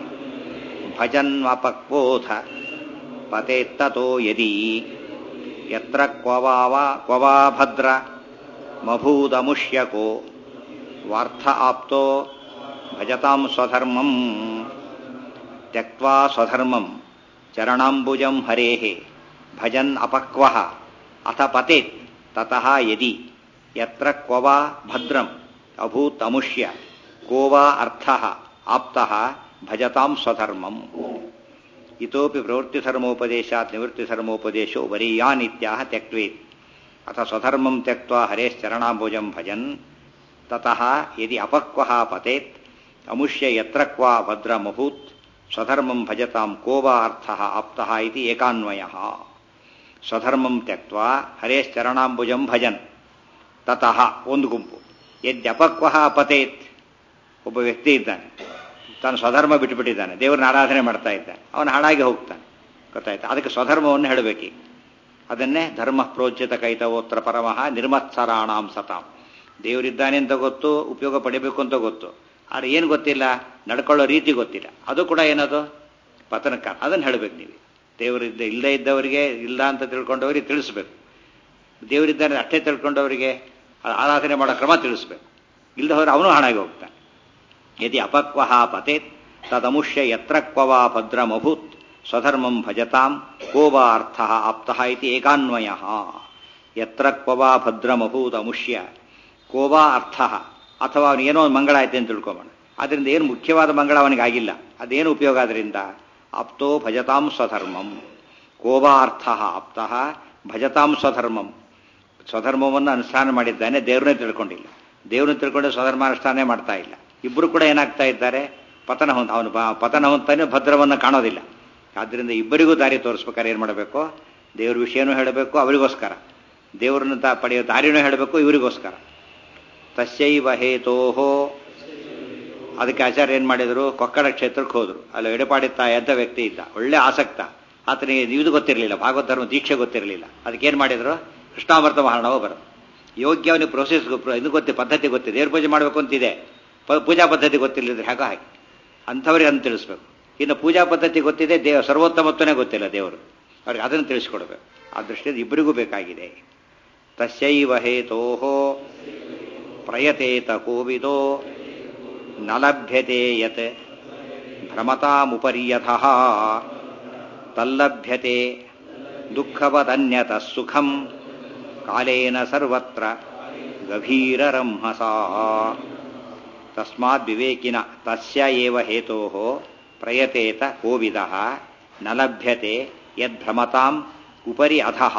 ಭಜನ್ವಪಕ್ವೋಥ ಪತೇತ್ತತೋ ಯದಿ ಯತ್ರ ಕ್ವವಾವ ಕ್ವವಾ ಭದ್ರ ಮಭೂದಮುಷ್ಯಕೋ ವಾರ್ಥ ಆಪ್ತೋ ಭಜತಾಂ ಸ್ವಧರ್ಮಂ ತ್ಯಕ್ವಾ ಸ್ವಧರ್ಮಂ ಚರಣಾಂಬುಜಂ ಹರೇಃ ಭಜನ್ ಅಪಕ್ವ ಅಥ ಪತೇತ್ ತತಃ ಯದಿ ಯತ್ರ ಕ್ವವಾ ಭದ್ರಂ ಅಭೂತ್ ಅಮುಷ್ಯ ಕೋವಾ ಅರ್ಥ ಆಪ್ತ ಭಜತಾಂ ಸ್ವಧರ್ಮಂ ಇತೋಪಿ ಪ್ರವೃತ್ತಿಧರ್ಮೋಪದೇಶಾತ್ ನಿವೃತ್ತಿಧರ್ಮೋಪದೇಶೋ ವರೀಯಾನಿತ್ಯಾಹ ತ್ಯಕ್ವೇತ್ ಅಥ ಸ್ವಧರ್ಮಂ ತ್ಯಕ್ವಾ ಹರೇಶ್ಚರಣಾಂಬುಜಂ ಭಜನ್ ತತಃ ಯದಿ ಅಪಕ್ವಃ ಪತೇತ್ ಅಮುಷ್ಯ ಯತ್ರ ಕ್ವಾ ಭದ್ರಮಭೂತ್ ಸ್ವಧರ್ಮಂ ಭಜತಾಂ ಕೋವಾ ಅರ್ಥ ಆಪ್ತಃ ಇತಿ ಏಕಾನ್ವಯಃ ಸ್ವಧರ್ಮಂ ತ್ಯಕ್ವಾ ಹರೇಶ್ಚರಣಾಂಬುಜಂ ಭಜನ್ ತತಃ ಒಂದು ಗುಂಪು ಯದ್ಯಪಕ್ವಃ ಪತೇತ್ ಒಬ್ಬ ವ್ಯಕ್ತಿ ಇದ್ದಾನೆ ತಾನು ಸ್ವಧರ್ಮ ಬಿಟ್ಟುಬಿಟ್ಟಿದ್ದಾನೆ ದೇವರನ್ನ ಆರಾಧನೆ ಮಾಡ್ತಾ ಇದ್ದಾನೆ ಅವನು ಹಾಳಾಗಿ ಹೋಗ್ತಾನೆ ಗೊತ್ತಾಯ್ತು ಅದಕ್ಕೆ ಸ್ವಧರ್ಮವನ್ನು ಹೇಳಬೇಕೀಗ ಅದನ್ನೇ ಧರ್ಮ ಪ್ರೋಚ್ಯತ ಕೈತವೋತ್ರ ಪರಮಃ ನಿರ್ಮತ್ಸರಾಣಾಂ ಸತಾಂ ದೇವರಿದ್ದಾನೆ ಅಂತ ಗೊತ್ತು ಉಪಯೋಗ ಪಡಿಬೇಕು ಅಂತ ಗೊತ್ತು ಆದರೆ ಏನು ಗೊತ್ತಿಲ್ಲ ನಡ್ಕೊಳ್ಳೋ ರೀತಿ ಗೊತ್ತಿಲ್ಲ ಅದು ಕೂಡ ಏನದು ಪತನಕಾರ ಅದನ್ನು ಹೇಳಬೇಕು ನೀವು ದೇವರಿದ್ದ ಇಲ್ಲದೇ ಇದ್ದವರಿಗೆ ಇಲ್ಲ ಅಂತ ತಿಳ್ಕೊಂಡವರಿಗೆ ತಿಳಿಸ್ಬೇಕು ದೇವರಿದ್ದಾನೆ ಅಷ್ಟೇ ತಿಳ್ಕೊಂಡವರಿಗೆ ಆರಾಧನೆ ಮಾಡೋ ಕ್ರಮ ತಿಳಿಸ್ಬೇಕು ಇಲ್ಲದವರು ಅವನು ಹಾಳಾಗಿ ಹೋಗ್ತಾನೆ ಯದಿ ಅಪಕ್ವಃ ಪತೇತ್ ತದಮುಷ್ಯ ಯತ್ರ ಕ್ವವಾ ಭದ್ರಮಭೂತ್ ಸ್ವಧರ್ಮಂ ಭಜತಾಂ ಕೋವಾ ಅರ್ಥ ಆಪ್ತಃ ಇತಿ ಏಕಾನ್ವಯ ಯತ್ರ ಕ್ವವಾ ಭದ್ರಮಭೂತ್ ಅಮುಷ್ಯ ಕೋವಾ ಅರ್ಥ ಅಥವಾ ಅವನಿಗೇನೋ ಒಂದು ಮಂಗಳ ಆಯ್ತು ಅಂತ ತಿಳ್ಕೊಬೋಣ ಅದರಿಂದ ಏನು ಮುಖ್ಯವಾದ ಮಂಗಳ ಅವನಿಗೆ ಆಗಿಲ್ಲ ಅದೇನು ಉಪಯೋಗ ಅದರಿಂದ ಆಪ್ತೋ ಭಜತಾಂ ಸ್ವಧರ್ಮಂ ಕೋವಾ ಅರ್ಥ ಆಪ್ತಃ ಭಜತಾಂ ಸ್ವಧರ್ಮಂ ಸ್ವಧರ್ಮವನ್ನು ಅನುಷ್ಠಾನ ಮಾಡಿದ್ದಾನೆ ದೇವ್ರನ್ನೇ ತಿಳ್ಕೊಂಡಿಲ್ಲ ದೇವ್ರನ್ನ ತಿಳ್ಕೊಂಡೆ ಸ್ವಧರ್ಮ ಅನುಷ್ಠಾನ ಮಾಡ್ತಾ ಇಲ್ಲ ಇಬ್ಬರು ಕೂಡ ಏನಾಗ್ತಾ ಇದ್ದಾರೆ ಪತನ ಹೊಂದ ಅವನು ಪತನ ಹೊಂತಾನೆ ಭದ್ರವನ್ನು ಕಾಣೋದಿಲ್ಲ ಆದ್ದರಿಂದ ಇಬ್ಬರಿಗೂ ದಾರಿ ತೋರಿಸ್ಬೇಕಾದ್ರೆ ಏನು ಮಾಡಬೇಕು ದೇವ್ರ ವಿಷಯನೂ ಹೇಳಬೇಕು ಅವರಿಗೋಸ್ಕರ ದೇವರನ್ನ ತಾ ಪಡೆಯೋ ದಾರಿನೂ ಹೇಳಬೇಕು ಇವರಿಗೋಸ್ಕರ ತಸ್ಯೈವ ಹೇತೋಹೋ ಅದಕ್ಕೆ ಆಚಾರ್ಯ ಏನು ಮಾಡಿದರು ಕೊಕ್ಕಡ ಕ್ಷೇತ್ರಕ್ಕೆ ಹೋದರು ಅಲ್ಲಿ ಎಡೆಪಾಡಿ ತಾಯಿ ಅಂತ ವ್ಯಕ್ತಿ ಇದ್ದ ಒಳ್ಳೆ ಆಸಕ್ತ ಆತನಿಗೆ ಇದು ಗೊತ್ತಿರಲಿಲ್ಲ ಭಾಗವತ ಧರ್ಮ ದೀಕ್ಷೆ ಗೊತ್ತಿರಲಿಲ್ಲ ಅದಕ್ಕೇನು ಮಾಡಿದರು ಕೃಷ್ಣಾಮೃತ ಮಹಾರಣವ ಬರೋದು ಯೋಗ್ಯ ಅವನಿಗೆ ಪ್ರೋಸೆಸ್ ಇದು ಗೊತ್ತಿ ಪದ್ಧತಿ ಗೊತ್ತಿದೆ ದೇವ್ರ ಪೂಜೆ ಮಾಡಬೇಕು ಅಂತಿದೆ ಪೂಜಾ ಪದ್ಧತಿ ಗೊತ್ತಿಲ್ಲದ್ರೆ ಹೇಗೋ ಹಾಗೆ ಅಂಥವ್ರಿಗೆ ಅದನ್ನು ತಿಳಿಸ್ಬೇಕು ಇನ್ನು ಪೂಜಾ ಪದ್ಧತಿ ಗೊತ್ತಿದೆ ದೇವ ಸರ್ವೋತ್ತಮತ್ವನೇ ಗೊತ್ತಿಲ್ಲ ದೇವರು ಅವ್ರಿಗೆ ಅದನ್ನು ತಿಳಿಸ್ಕೊಡ್ಬೇಕು ಆ ದೃಷ್ಟಿಯಿಂದ ಇಬ್ಬರಿಗೂ ಬೇಕಾಗಿದೆ ತಸ್ಯೈವ ಹೇತೋಹೋ ಪ್ರಯತೇತ ಕೋವಿದೋ ನ ಲಭ್ಯತೆ ಯತ್ ಭ್ರಮತಾಮುಪರ್ಯಥಃ ತಲ್ಲಭ್ಯತೆ ದುಃಖವದನ್ಯತ ಸುಖಂ ಕಾಲೇನ ಸರ್ವತ್ರ ಗಭೀರರಂಹಸಾ ತಸ್ಮಾದ್ ವಿವೇಕಿನ ತಸ್ಯ ಏವ ಹೇತೋಃ ಪ್ರಯತೇತ ಕೋವಿದಃ ನ ಲಭ್ಯತೆ ಯದ್ಭ್ರಮತಾಂ ಉಪರಿ ಅಧಃ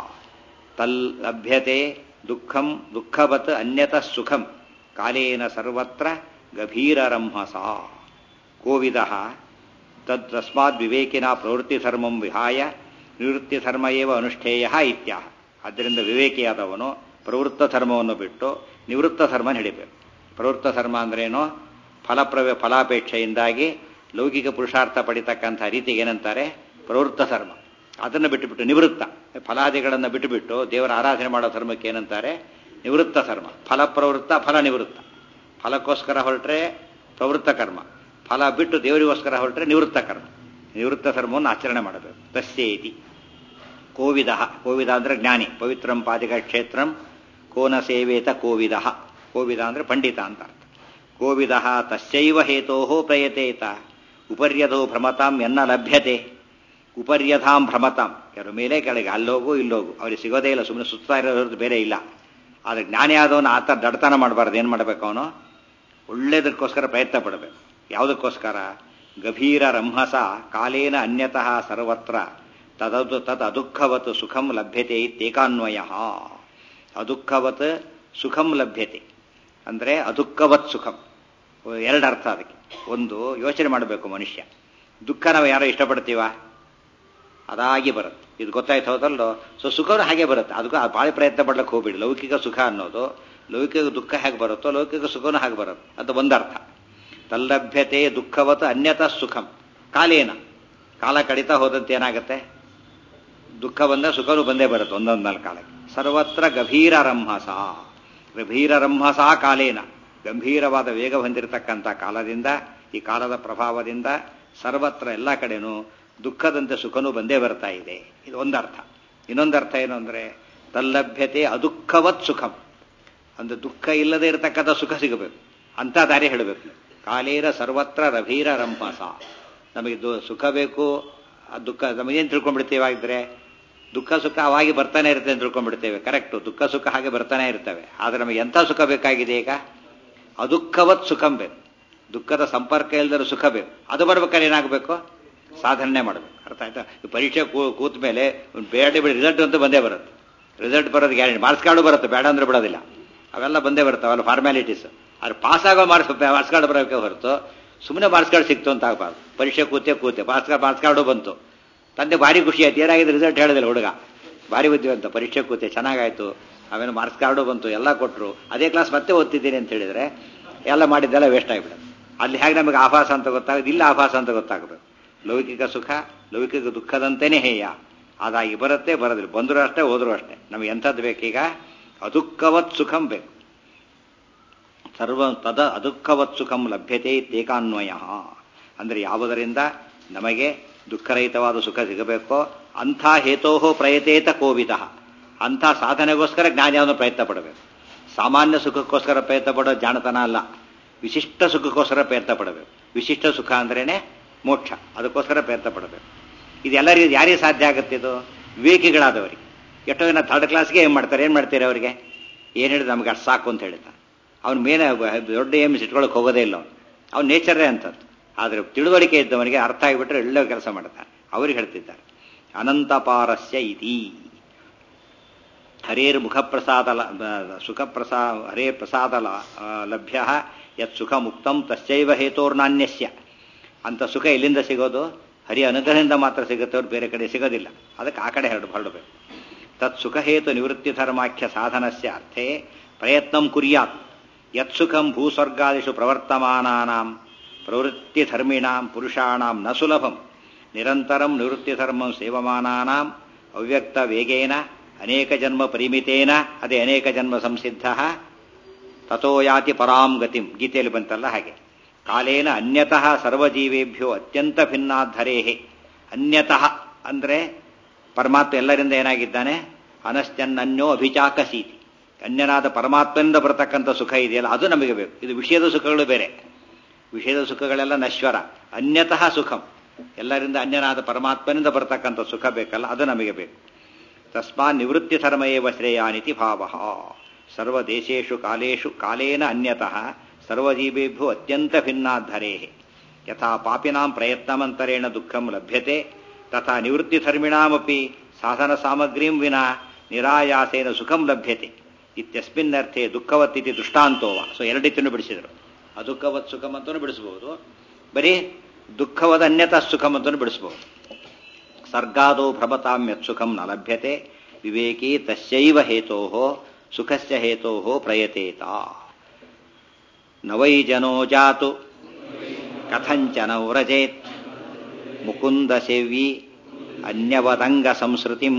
ತಲ್ಲಭ್ಯತೆ ದುಃಖಂ ದುಃಖವತ್ ಅನ್ಯತಃ ಸುಖಂ ಕಾಲೇನ ಸರ್ವತ್ರ ಗಭೀರರಂಹಸಾ ಕೋವಿದಃ ತದ್ ತಸ್ಮಾದ್ ವಿವೇಕಿನ ಪ್ರವೃತ್ತಿಧರ್ಮಂ ವಿಹಾಯ ನಿವೃತ್ತಿಧರ್ಮ ಏವ ಅನುಷ್ಠೇಯ ಇತ್ಯಾಹ ಆದ್ದರಿಂದ ವಿವೇಕಿಯಾದವನು ಪ್ರವೃತ್ತ ಧರ್ಮವನ್ನು ಬಿಟ್ಟು ನಿವೃತ್ತ ಧರ್ಮ ಹಿಡಿಬೇಕು ಪ್ರವೃತ್ತ ಧರ್ಮ ಅಂದ್ರೇನು ಫಲಪ್ರವ ಫಲಾಪೇಕ್ಷೆಯಿಂದಾಗಿ ಲೌಕಿಕ ಪುರುಷಾರ್ಥ ಪಡಿತಕ್ಕಂಥ ರೀತಿಗೆ ಏನಂತಾರೆ ಪ್ರವೃತ್ತ ಧರ್ಮ ಅದನ್ನು ಬಿಟ್ಟುಬಿಟ್ಟು ನಿವೃತ್ತ ಫಲಾದಿಗಳನ್ನು ಬಿಟ್ಟುಬಿಟ್ಟು ದೇವರ ಆರಾಧನೆ ಮಾಡೋ ಧರ್ಮಕ್ಕೆ ಏನಂತಾರೆ ನಿವೃತ್ತ ಧರ್ಮ ಫಲ ಪ್ರವೃತ್ತ ಫಲ ನಿವೃತ್ತ ಫಲಕ್ಕೋಸ್ಕರ ಹೊರಟ್ರೆ ಪ್ರವೃತ್ತ ಕರ್ಮ ಫಲ ಬಿಟ್ಟು ದೇವರಿಗೋಸ್ಕರ ಹೊರಟ್ರೆ ನಿವೃತ್ತ ಕರ್ಮ ನಿವೃತ್ತ ಧರ್ಮವನ್ನು ಆಚರಣೆ ಮಾಡಬೇಕು ತಸ್ಯೇತಿ ಕೋವಿದ ಕೋವಿದ ಅಂದ್ರೆ ಜ್ಞಾನಿ ಪವಿತ್ರಂ ಪಾದಿಕ ಕ್ಷೇತ್ರಂ ಕೋನ ಸೇವೇತ ಕೋವಿದ ಕೋವಿದ ಅಂದ್ರೆ ಪಂಡಿತ ಅಂತ ಅರ್ಥ ಕೋವಿದ ತಸ್ಯೈವ ಹೇತೋ ಪ್ರಯತೇತ ಉಪರ್ಯದೋ ಭ್ರಮತಾಂ ಎನ್ನ ಲಭ್ಯತೆ ಉಪರ್ಯಧಾಂ ಭ್ರಮತಾಂ ಕೆಲವು ಮೇಲೆ ಕೆಳಗೆ ಅಲ್ಲೋಗು ಇಲ್ಲೋಗು ಅವ್ರಿಗೆ ಸಿಗೋದೇ ಇಲ್ಲ ಸುಮ್ಮನೆ ಸುತ್ತಾ ಇರೋದು ಬೇರೆ ಇಲ್ಲ ಆದರೆ ಜ್ಞಾನಿ ಆದವನು ಆತ ದಡ್ತನ ಮಾಡಬಾರ್ದು ಏನು ಮಾಡಬೇಕು ಅವನು ಒಳ್ಳೇದಕ್ಕೋಸ್ಕರ ಪ್ರಯತ್ನ ಪಡಬೇಕು ಯಾವುದಕ್ಕೋಸ್ಕರ ಗಭೀರ ರಂಹಸ ಕಾಲೇನ ಅನ್ಯತಃ ಸರ್ವತ್ರ ತದದು ತದ್ ಅದುಃಖವತ್ ಸುಖಂ ಲಭ್ಯತೆ ಇತ್ಯೇಕಾನ್ವಯ ಅದುಃಖವತ್ ಸುಖಂ ಲಭ್ಯತೆ ಅಂದರೆ ಅದುಃಖವತ್ ಸುಖಂ ಎರಡು ಅರ್ಥ ಅದಕ್ಕೆ ಒಂದು ಯೋಚನೆ ಮಾಡಬೇಕು ಮನುಷ್ಯ ದುಃಖ ನಾವು ಯಾರೋ ಇಷ್ಟಪಡ್ತೀವ ಅದಾಗಿ ಬರುತ್ತೆ ಇದು ಗೊತ್ತಾಯ್ತು ಹೌದಲ್ಲೋ ಸೊ ಸುಖನೂ ಹಾಗೆ ಬರುತ್ತೆ ಅದಕ್ಕೂ ಭಾಳ ಪ್ರಯತ್ನ ಪಡ್ಲಿಕ್ಕೆ ಹೋಗ್ಬಿಡಿ ಲೌಕಿಕ ಸುಖ ಅನ್ನೋದು ಲೌಕಿಕ ದುಃಖ ಹೇಗೆ ಬರುತ್ತೋ ಲೌಕಿಕ ಸುಖನೂ ಹಾಗೆ ಬರುತ್ತೆ ಅದು ಒಂದರ್ಥ ತಲ್ಲಭ್ಯತೆ ದುಃಖವತ್ ಅನ್ಯತ ಸುಖಂ ಕಾಲೇನ ಕಾಲ ಕಡಿತಾ ಹೋದಂತೆ ಏನಾಗುತ್ತೆ ದುಃಖ ಬಂದ ಸುಖನೂ ಬಂದೇ ಬರುತ್ತೆ ಒಂದೊಂದಲ್ಲ ಕಾಲಕ್ಕೆ ಸರ್ವತ್ರ ಗಭೀರ ರಂಹಸ ಗಭೀರ ರಂಹಸ ಕಾಲೇನ ಗಂಭೀರವಾದ ವೇಗ ಹೊಂದಿರತಕ್ಕಂಥ ಕಾಲದಿಂದ ಈ ಕಾಲದ ಪ್ರಭಾವದಿಂದ ಸರ್ವತ್ರ ಎಲ್ಲ ಕಡೆನೂ ದುಃಖದಂತೆ ಸುಖನೂ ಬಂದೇ ಬರ್ತಾ ಇದೆ ಇದು ಒಂದರ್ಥ ಇನ್ನೊಂದರ್ಥ ಏನು ಅಂದರೆ ತಲ್ಲಭ್ಯತೆ ಅದುಃಖವತ್ ಸುಖಂ ಅಂದ್ರೆ ದುಃಖ ಇಲ್ಲದೆ ಇರತಕ್ಕಂಥ ಸುಖ ಸಿಗಬೇಕು ಅಂತ ದಾರಿ ಹೇಳಬೇಕು ಕಾಲೇರ ಸರ್ವತ್ರ ರಭೀರ ರಂಪಸ ನಮಗೆ ಸುಖ ಬೇಕು ದುಃಖ ನಮಗೇನು ತಿಳ್ಕೊಂಡ್ಬಿಡ್ತೀವಾಗಿದ್ರೆ ದುಃಖ ಸುಖ ಅವಾಗಿ ಬರ್ತಾನೆ ಇರುತ್ತೆ ಅಂತ ತಿಳ್ಕೊಂಡ್ಬಿಡ್ತೇವೆ ಕರೆಕ್ಟು ದುಃಖ ಸುಖ ಹಾಗೆ ಬರ್ತಾನೆ ಇರ್ತವೆ ಆದರೆ ನಮಗೆ ಎಂಥ ಸುಖ ಬೇಕಾಗಿದೆ ಈಗ ಅದುಃಖವತ್ ಸುಖಂ ಬೇಕು ದುಃಖದ ಸಂಪರ್ಕ ಇಲ್ಲದ ಸುಖ ಬೇಕು ಅದು ಬರ್ಬೇಕಾದ್ರೆ ಏನಾಗಬೇಕು ಸಾಧನೆ ಮಾಡಬೇಕು ಅರ್ಥ ಆಯ್ತಾ ಈ ಪರೀಕ್ಷೆ ಕೂತ ಮೇಲೆ ಬೇಡ ಬಿಡಿ ರಿಸಲ್ಟ್ ಅಂತೂ ಬಂದೇ ಬರುತ್ತೆ ರಿಸಲ್ಟ್ ಬರೋದು ಗ್ಯಾರಂಟಿ ಮಾರ್ಕ್ಸ್ ಕಾರ್ಡು ಬರುತ್ತೆ ಬೇಡ ಅಂದ್ರೆ ಬಿಡೋದಿಲ್ಲ ಅವೆಲ್ಲ ಬಂದೇ ಬರುತ್ತೆ ಅವೆಲ್ಲ ಫಾರ್ಮ್ಯಾಲಿಟೀಸ್ ಆದ್ರೆ ಪಾಸ್ ಆಗೋ ಮಾರ್ಕ್ಸ್ ಮಾರ್ಕ್ಸ್ ಕಾರ್ಡ್ ಬರೋಕೆ ಹೊರತು ಸುಮ್ಮನೆ ಮಾರ್ಕ್ಸ್ ಕಾರ್ಡ್ ಸಿಕ್ತು ಅಂತ ಆಗಬಾರ್ದು ಪರೀಕ್ಷೆ ಕೂತೆ ಕೂತೆ ಮಾರ್ಕ್ಸ್ ಕಾರ್ಡ್ ಮಾರ್ಕ್ಸ್ ಕಾರ್ಡು ಬಂತು ತಂದೆ ಭಾರಿ ಖುಷಿ ಆಯ್ತು ಏನಾಗಿದೆ ರಿಸಲ್ಟ್ ಹೇಳೋದಿಲ್ಲ ಹುಡುಗ ಭಾರಿ ಬುದ್ಧಿವಂತ ಪರೀಕ್ಷೆ ಕೂತೆ ಚೆನ್ನಾಗಾಯ್ತು ಆಮೇಲೆ ಮಾರ್ಕ್ಸ್ ಕಾರ್ಡು ಬಂತು ಎಲ್ಲ ಕೊಟ್ಟರು ಅದೇ ಕ್ಲಾಸ್ ಮತ್ತೆ ಓದ್ತಿದ್ದೀನಿ ಅಂತ ಹೇಳಿದ್ರೆ ಎಲ್ಲ ಮಾಡಿದ್ದೆಲ್ಲ ವೇಸ್ಟ್ ಆಗಿಬಿಡುತ್ತೆ ಅಲ್ಲಿ ಹೇಗೆ ನಮಗೆ ಆಭಾಸ ಅಂತ ಗೊತ್ತಾಗುತ್ತೆ ಇಲ್ಲ ಆಭಾಸ ಅಂತ ಗೊತ್ತಾಗಬೇಕು ಲೌಕಿಕ ಸುಖ ಲೌಕಿಕ ದುಃಖದಂತೆಯೇ ಹೇಯ ಅದಾಗಿ ಬರುತ್ತೆ ಬರೋದಿಲ್ಲ ಬಂದರೂ ಅಷ್ಟೇ ಹೋದರೂ ಅಷ್ಟೇ ನಮಗೆ ಎಂಥದ್ದು ಬೇಕೀಗ ಅದುಃಖವತ್ ಸುಖಂ ಬೇಕು ಸರ್ವ ತದ ಅದುಃಖವತ್ ಸುಖಂ ಲಭ್ಯತೆ ತೇಕಾನ್ವಯ ಅಂದರೆ ಯಾವುದರಿಂದ ನಮಗೆ ದುಃಖರಹಿತವಾದ ಸುಖ ಸಿಗಬೇಕೋ ಅಂಥ ಹೇತೋಹೋ ಪ್ರಯತೇತ ಕೋವಿದ ಅಂಥ ಸಾಧನೆಗೋಸ್ಕರ ಜ್ಞಾನವನ್ನು ಪ್ರಯತ್ನ ಪಡಬೇಕು ಸಾಮಾನ್ಯ ಸುಖಕ್ಕೋಸ್ಕರ ಪ್ರಯತ್ನ ಪಡೋ ಜಾಣತನ ಅಲ್ಲ ವಿಶಿಷ್ಟ ಸುಖಕ್ಕೋಸ್ಕರ ಪ್ರಯತ್ನ ಪಡಬೇಕು ವಿಶಿಷ್ಟ ಸುಖ ಅಂದ್ರೇನೆ ಮೋಕ್ಷ ಅದಕ್ಕೋಸ್ಕರ ಪ್ರಯತ್ನ ಪಡಬೇಕು ಇದೆಲ್ಲರಿಗೂ ಯಾರಿಗೆ ಸಾಧ್ಯ ಆಗುತ್ತೆ ಇದು ವಿವೇಕಿಗಳಾದವರಿಗೆ ಎಷ್ಟೋ ಜನ ಥರ್ಡ್ ಕ್ಲಾಸ್ಗೆ ಏನು ಮಾಡ್ತಾರೆ ಏನು ಮಾಡ್ತಾರೆ ಅವರಿಗೆ ಏನು ಹೇಳಿದ್ರೆ ನಮ್ಗೆ ಅಷ್ಟು ಸಾಕು ಅಂತ ಹೇಳ್ತಾನೆ ಅವ್ನು ಮೇನ ದೊಡ್ಡ ಏಮ್ಸ್ ಇಟ್ಕೊಳಕ್ಕೆ ಹೋಗೋದೇ ಇಲ್ಲ ಅವನು ಅವ್ನ ನೇಚರೇ ಅಂತದ್ದು ಆದರೆ ತಿಳುವಳಿಕೆ ಇದ್ದವನಿಗೆ ಅರ್ಥ ಆಗಿಬಿಟ್ರೆ ಒಳ್ಳೆ ಕೆಲಸ ಮಾಡ್ತಾನೆ ಅವ್ರಿಗೆ ಹೇಳ್ತಿದ್ದಾರೆ ಅನಂತಪಾರಸ್ಯ ಇತಿ ಹರೇರ್ ಮುಖಪ್ರಸಾದ ಸುಖಪ್ರಸಾ ಹರೇ ಪ್ರಸಾದ ಲಭ್ಯ ಯತ್ ಸುಖ ಮುಕ್ತಂ ತಸ್ಯೈವ ಹೇತೋರ್ನಾನ್ಯಸ್ಯ ಅಂತ ಸುಖ ಎಲ್ಲಿಂದ ಸಿಗೋದು ಹರಿ ಅನುಗ್ರಹದಿಂದ ಮಾತ್ರ ಸಿಗುತ್ತೆ ಅವ್ರು ಬೇರೆ ಕಡೆ ಸಿಗೋದಿಲ್ಲ ಅದಕ್ಕೆ ಆ ಕಡೆ ಹರಡು ಹರಡಬೇಕು ತತ್ ಸುಖಹೇತು ನಿವೃತ್ತಿ ಧರ್ಮಾಖ್ಯ ಸಾಧನಸ್ಯ ಅರ್ಥೇ ಪ್ರಯತ್ನಂ ಕುರ್ಯಾತ್ ಯತ್ ಸುಖಂ ಭೂಸ್ವರ್ಗಾದಿಷು ಪ್ರವರ್ತಮಾನಾನಾಂ ಪ್ರವೃತ್ತಿ ಧರ್ಮಿಣಾಂ ಪುರುಷಾಣಾಂ ನ ಸುಲಭಂ ನಿರಂತರಂ ನಿವೃತ್ತಿ ಧರ್ಮಂ ಸೇವಮಾನಾನಾಂ ಅವ್ಯಕ್ತ ವೇಗೇನ ಅನೇಕ ಜನ್ಮ ಪರಿಮಿತೇನ ಅದೇ ಅನೇಕ ಜನ್ಮ ಸಂಸಿದ್ಧ ತಥೋ ಯಾತಿ ಪರಾಂ ಗತಿಂ ಗೀತೆಯಲ್ಲಿ ಬಂತಲ್ಲ ಹಾಗೆ ಕಾಲೇನ ಅನ್ಯತಃ ಸರ್ವಜೀವೇಭ್ಯೋ ಅತ್ಯಂತ ಭಿನ್ನಾಧರೇಹೆ ಅನ್ಯತಃ ಅಂದ್ರೆ ಪರಮಾತ್ಮ ಎಲ್ಲರಿಂದ ಏನಾಗಿದ್ದಾನೆ ಅನಶ್ಚನ್ನನ್ಯೋ ಅಭಿಚಾಕಸೀತಿ ಅನ್ಯನಾದ ಪರಮಾತ್ಮನಿಂದ ಬರತಕ್ಕಂಥ ಸುಖ ಇದೆಯಲ್ಲ ಅದು ನಮಗೆ ಬೇಕು ಇದು ವಿಷಯದ ಸುಖಗಳು ಬೇರೆ ವಿಷಯದ ಸುಖಗಳೆಲ್ಲ ನಶ್ವರ ಅನ್ಯತಃ ಸುಖಂ ಎಲ್ಲರಿಂದ ಅನ್ಯನಾದ ಪರಮಾತ್ಮನಿಂದ ಬರತಕ್ಕಂಥ ಸುಖ ಬೇಕಲ್ಲ ಅದು ನಮಗೆ ಬೇಕು ತಸ್ಮಾನ್ ನಿವೃತ್ತಿ ಧರ್ಮಯೇವ ಶ್ರೇಯಾನಿತಿ ಭಾವ ಸರ್ವದೇಶೇಶು ಕಾಲೇಶು ಕಾಲೇನ ಅನ್ಯತಃ ಸರ್ವಜೀವೇಭ್ಯೋ ಅತ್ಯಂತ ಭಿನ್ನಾಧರೇ ಯಥಾ ಪಾಪಿನಾಂ ಪ್ರಯತ್ನಮಂತರೇಣ ದುಃಖಂ ಲಭ್ಯತೆ ತಥಾ ನಿವೃತ್ತಿಧರ್ಮಿಣಾಮಪಿ ಸಾಧನ ಸಾಮಗ್ರೀಂ ವಿನಾ ನಿರಾಯಾಸೇನ ಸುಖಂ ಲಭ್ಯತೆ ಇತ್ಯಸ್ಮಿನ್ನರ್ಥೆ ದುಃಖವತ್ತಿತಿ ದೃಷ್ಟಾಂತೋವ ಸೊ ಎರಡಿತ್ತನ್ನು ಬಿಡಿಸಿದರು ಅದುಃಖವತ್ ಸುಖಂ ಅಂತಲೂ ಬಿಡಿಸಬಹುದು ಬರೀ ದುಃಖವದ ಅನ್ಯತಾ ಸುಖಂ ಅಂತಲೂ ಬಿಡಿಸಬಹುದು ಸರ್ಗಾದೋ ಭ್ರಮತಾಂ ಯತ್ಸುಖಂ ನ ಲಭ್ಯತೆ ವಿವೇಕಿ ತಸ್ಯೈವ ಹೇತೋ ಸುಖಸ್ಯ ಹೇತೋ ಪ್ರಯತೇತ ನವೈ ಜನೋ ಜಾತು ಕಥಂಚನ ವ್ರಜೇತ್ ಮುಕುಂದ ಸೇವ್ಯಿ ಅನ್ಯವದಂಗ ಸಂಸ್ಕೃತಿಂ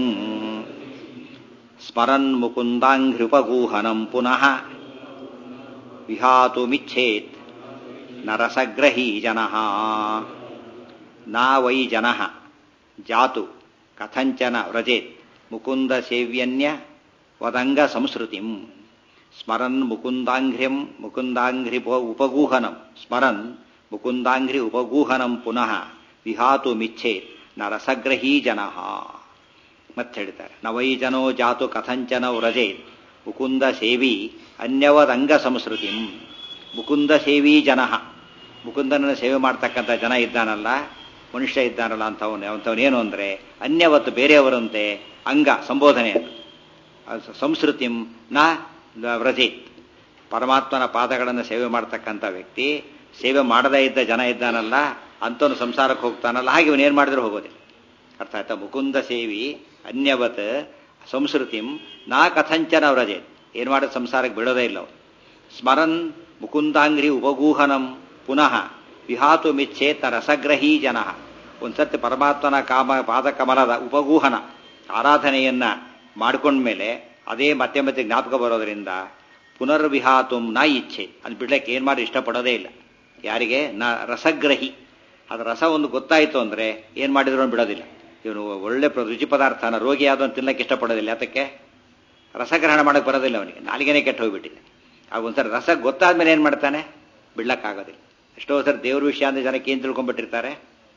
ಸ್ಮರನ್ ಮುಕುಂದಾಂಘ್ರಿಪಗೂಹನಂ ಪುನಃ ವಿಹಾತುಮಿಚ್ಛೇತ್ ನರಸಗ್ರಹೀ ಜನಃ ನಾ ವೈ ಜನಃ ಜಾತು ಕಥಂಚನ ವ್ರಜೇತ್ ಮುಕುಂದ ಸೇವ್ಯನ್ಯ ವದಂಗ ಸಂಸ್ಕೃತಿಂ ಸ್ಮರನ್ ಮುಕುಂದಾಂಘ್ರ್ಯಂ ಮುಕುಂದಾಂಘ್ರಿ ಉಪಗೂಹನಂ ಸ್ಮರನ್ ಮುಕುಂದಾಂಘ್ರಿ ಉಪಗೂಹನಂ ಪುನಃ ವಿಹಾತು ಮಿಚ್ಛೆ ನ ರಸಗ್ರಹೀ ಜನ ಮತ್ತೆ ಹೇಳ್ತಾರೆ ನವೈ ಜನೋ ಜಾತು ಕಥಂಚನ ವ್ರಜೆ ಮುಕುಂದ ಸೇವಿ ಅನ್ಯವದಂಗ ಸಂಸ್ಕೃತಿ ಮುಕುಂದ ಸೇವಿ ಜನ ಮುಕುಂದನನ್ನು ಸೇವೆ ಮಾಡ್ತಕ್ಕಂಥ ಜನ ಇದ್ದಾನಲ್ಲ ಮನುಷ್ಯ ಇದ್ದಾನಲ್ಲ ಅಂಥವನು ಅಂಥವನೇನು ಅಂದರೆ ಅನ್ಯವತ್ತು ಬೇರೆಯವರಂತೆ ಅಂಗ ಸಂಬೋಧನೆ ಅದು ಸಂಸ್ಕೃತಿಂ ನ ವ್ರಜೇತ್ ಪರಮಾತ್ಮನ ಪಾದಗಳನ್ನು ಸೇವೆ ಮಾಡ್ತಕ್ಕಂಥ ವ್ಯಕ್ತಿ ಸೇವೆ ಮಾಡದೇ ಇದ್ದ ಜನ ಇದ್ದಾನಲ್ಲ ಅಂಥವನು ಸಂಸಾರಕ್ಕೆ ಹೋಗ್ತಾನಲ್ಲ ಹಾಗೆ ಇವನು ಏನು ಮಾಡಿದ್ರೆ ಹೋಗೋದಿಲ್ಲ ಅರ್ಥ ಆಯ್ತಾ ಮುಕುಂದ ಸೇವಿ ಅನ್ಯವತ್ ಸಂಸ್ಕೃತಿಂ ನಾ ಕಥಂಚನ ವ್ರಜೇತ್ ಏನು ಮಾಡಿದ ಸಂಸಾರಕ್ಕೆ ಬಿಡೋದೇ ಇಲ್ಲ ಅವನು ಸ್ಮರನ್ ಮುಕುಂದಾಂಗ್ರಿ ಉಪಗೂಹನಂ ಪುನಃ ವಿಹಾತು ಮಿಚ್ಛೇತ ರಸಗ್ರಹೀ ಜನ ಒಂದ್ಸರ್ತಿ ಪರಮಾತ್ಮನ ಕಾಮ ಪಾದಕಮಲದ ಉಪಗೂಹನ ಆರಾಧನೆಯನ್ನ ಮಾಡ್ಕೊಂಡ್ಮೇಲೆ ಅದೇ ಮತ್ತೆ ಮತ್ತೆ ಜ್ಞಾಪಕ ಬರೋದ್ರಿಂದ ಪುನರ್ವಿಹಾತುಂ ನ ಇಚ್ಛೆ ಅದು ಬಿಡ್ಲಿಕ್ಕೆ ಏನು ಮಾಡಿ ಇಷ್ಟಪಡೋದೇ ಇಲ್ಲ ಯಾರಿಗೆ ನ ರಸಗ್ರಹಿ ಅದು ರಸ ಒಂದು ಗೊತ್ತಾಯಿತು ಅಂದರೆ ಏನು ಮಾಡಿದ್ರು ಬಿಡೋದಿಲ್ಲ ಇವನು ಒಳ್ಳೆ ರುಚಿ ಪದಾರ್ಥನ ರೋಗಿ ಯಾವುದು ತಿನ್ನಕ್ಕೆ ಇಷ್ಟಪಡೋದಿಲ್ಲ ಯಾತಕ್ಕೆ ರಸಗ್ರಹಣ ಮಾಡಕ್ಕೆ ಬರೋದಿಲ್ಲ ಅವನಿಗೆ ನಾಲಿಗೆನೇ ಕೆಟ್ಟು ಹೋಗ್ಬಿಟ್ಟಿದೆ ಆಗ ಒಂದ್ಸರಿ ರಸ ಗೊತ್ತಾದ್ಮೇಲೆ ಏನು ಮಾಡ್ತಾನೆ ಬಿಡ್ಲಕ್ಕಾಗೋದಿಲ್ಲ ಎಷ್ಟೋ ಸರಿ ದೇವ್ರ ವಿಷಯ ಅಂದ್ರೆ ಜನಕ್ಕೆ ಏನು ತಿಳ್ಕೊಂಡ್ಬಿಟ್ಟಿರ್ತಾರೆ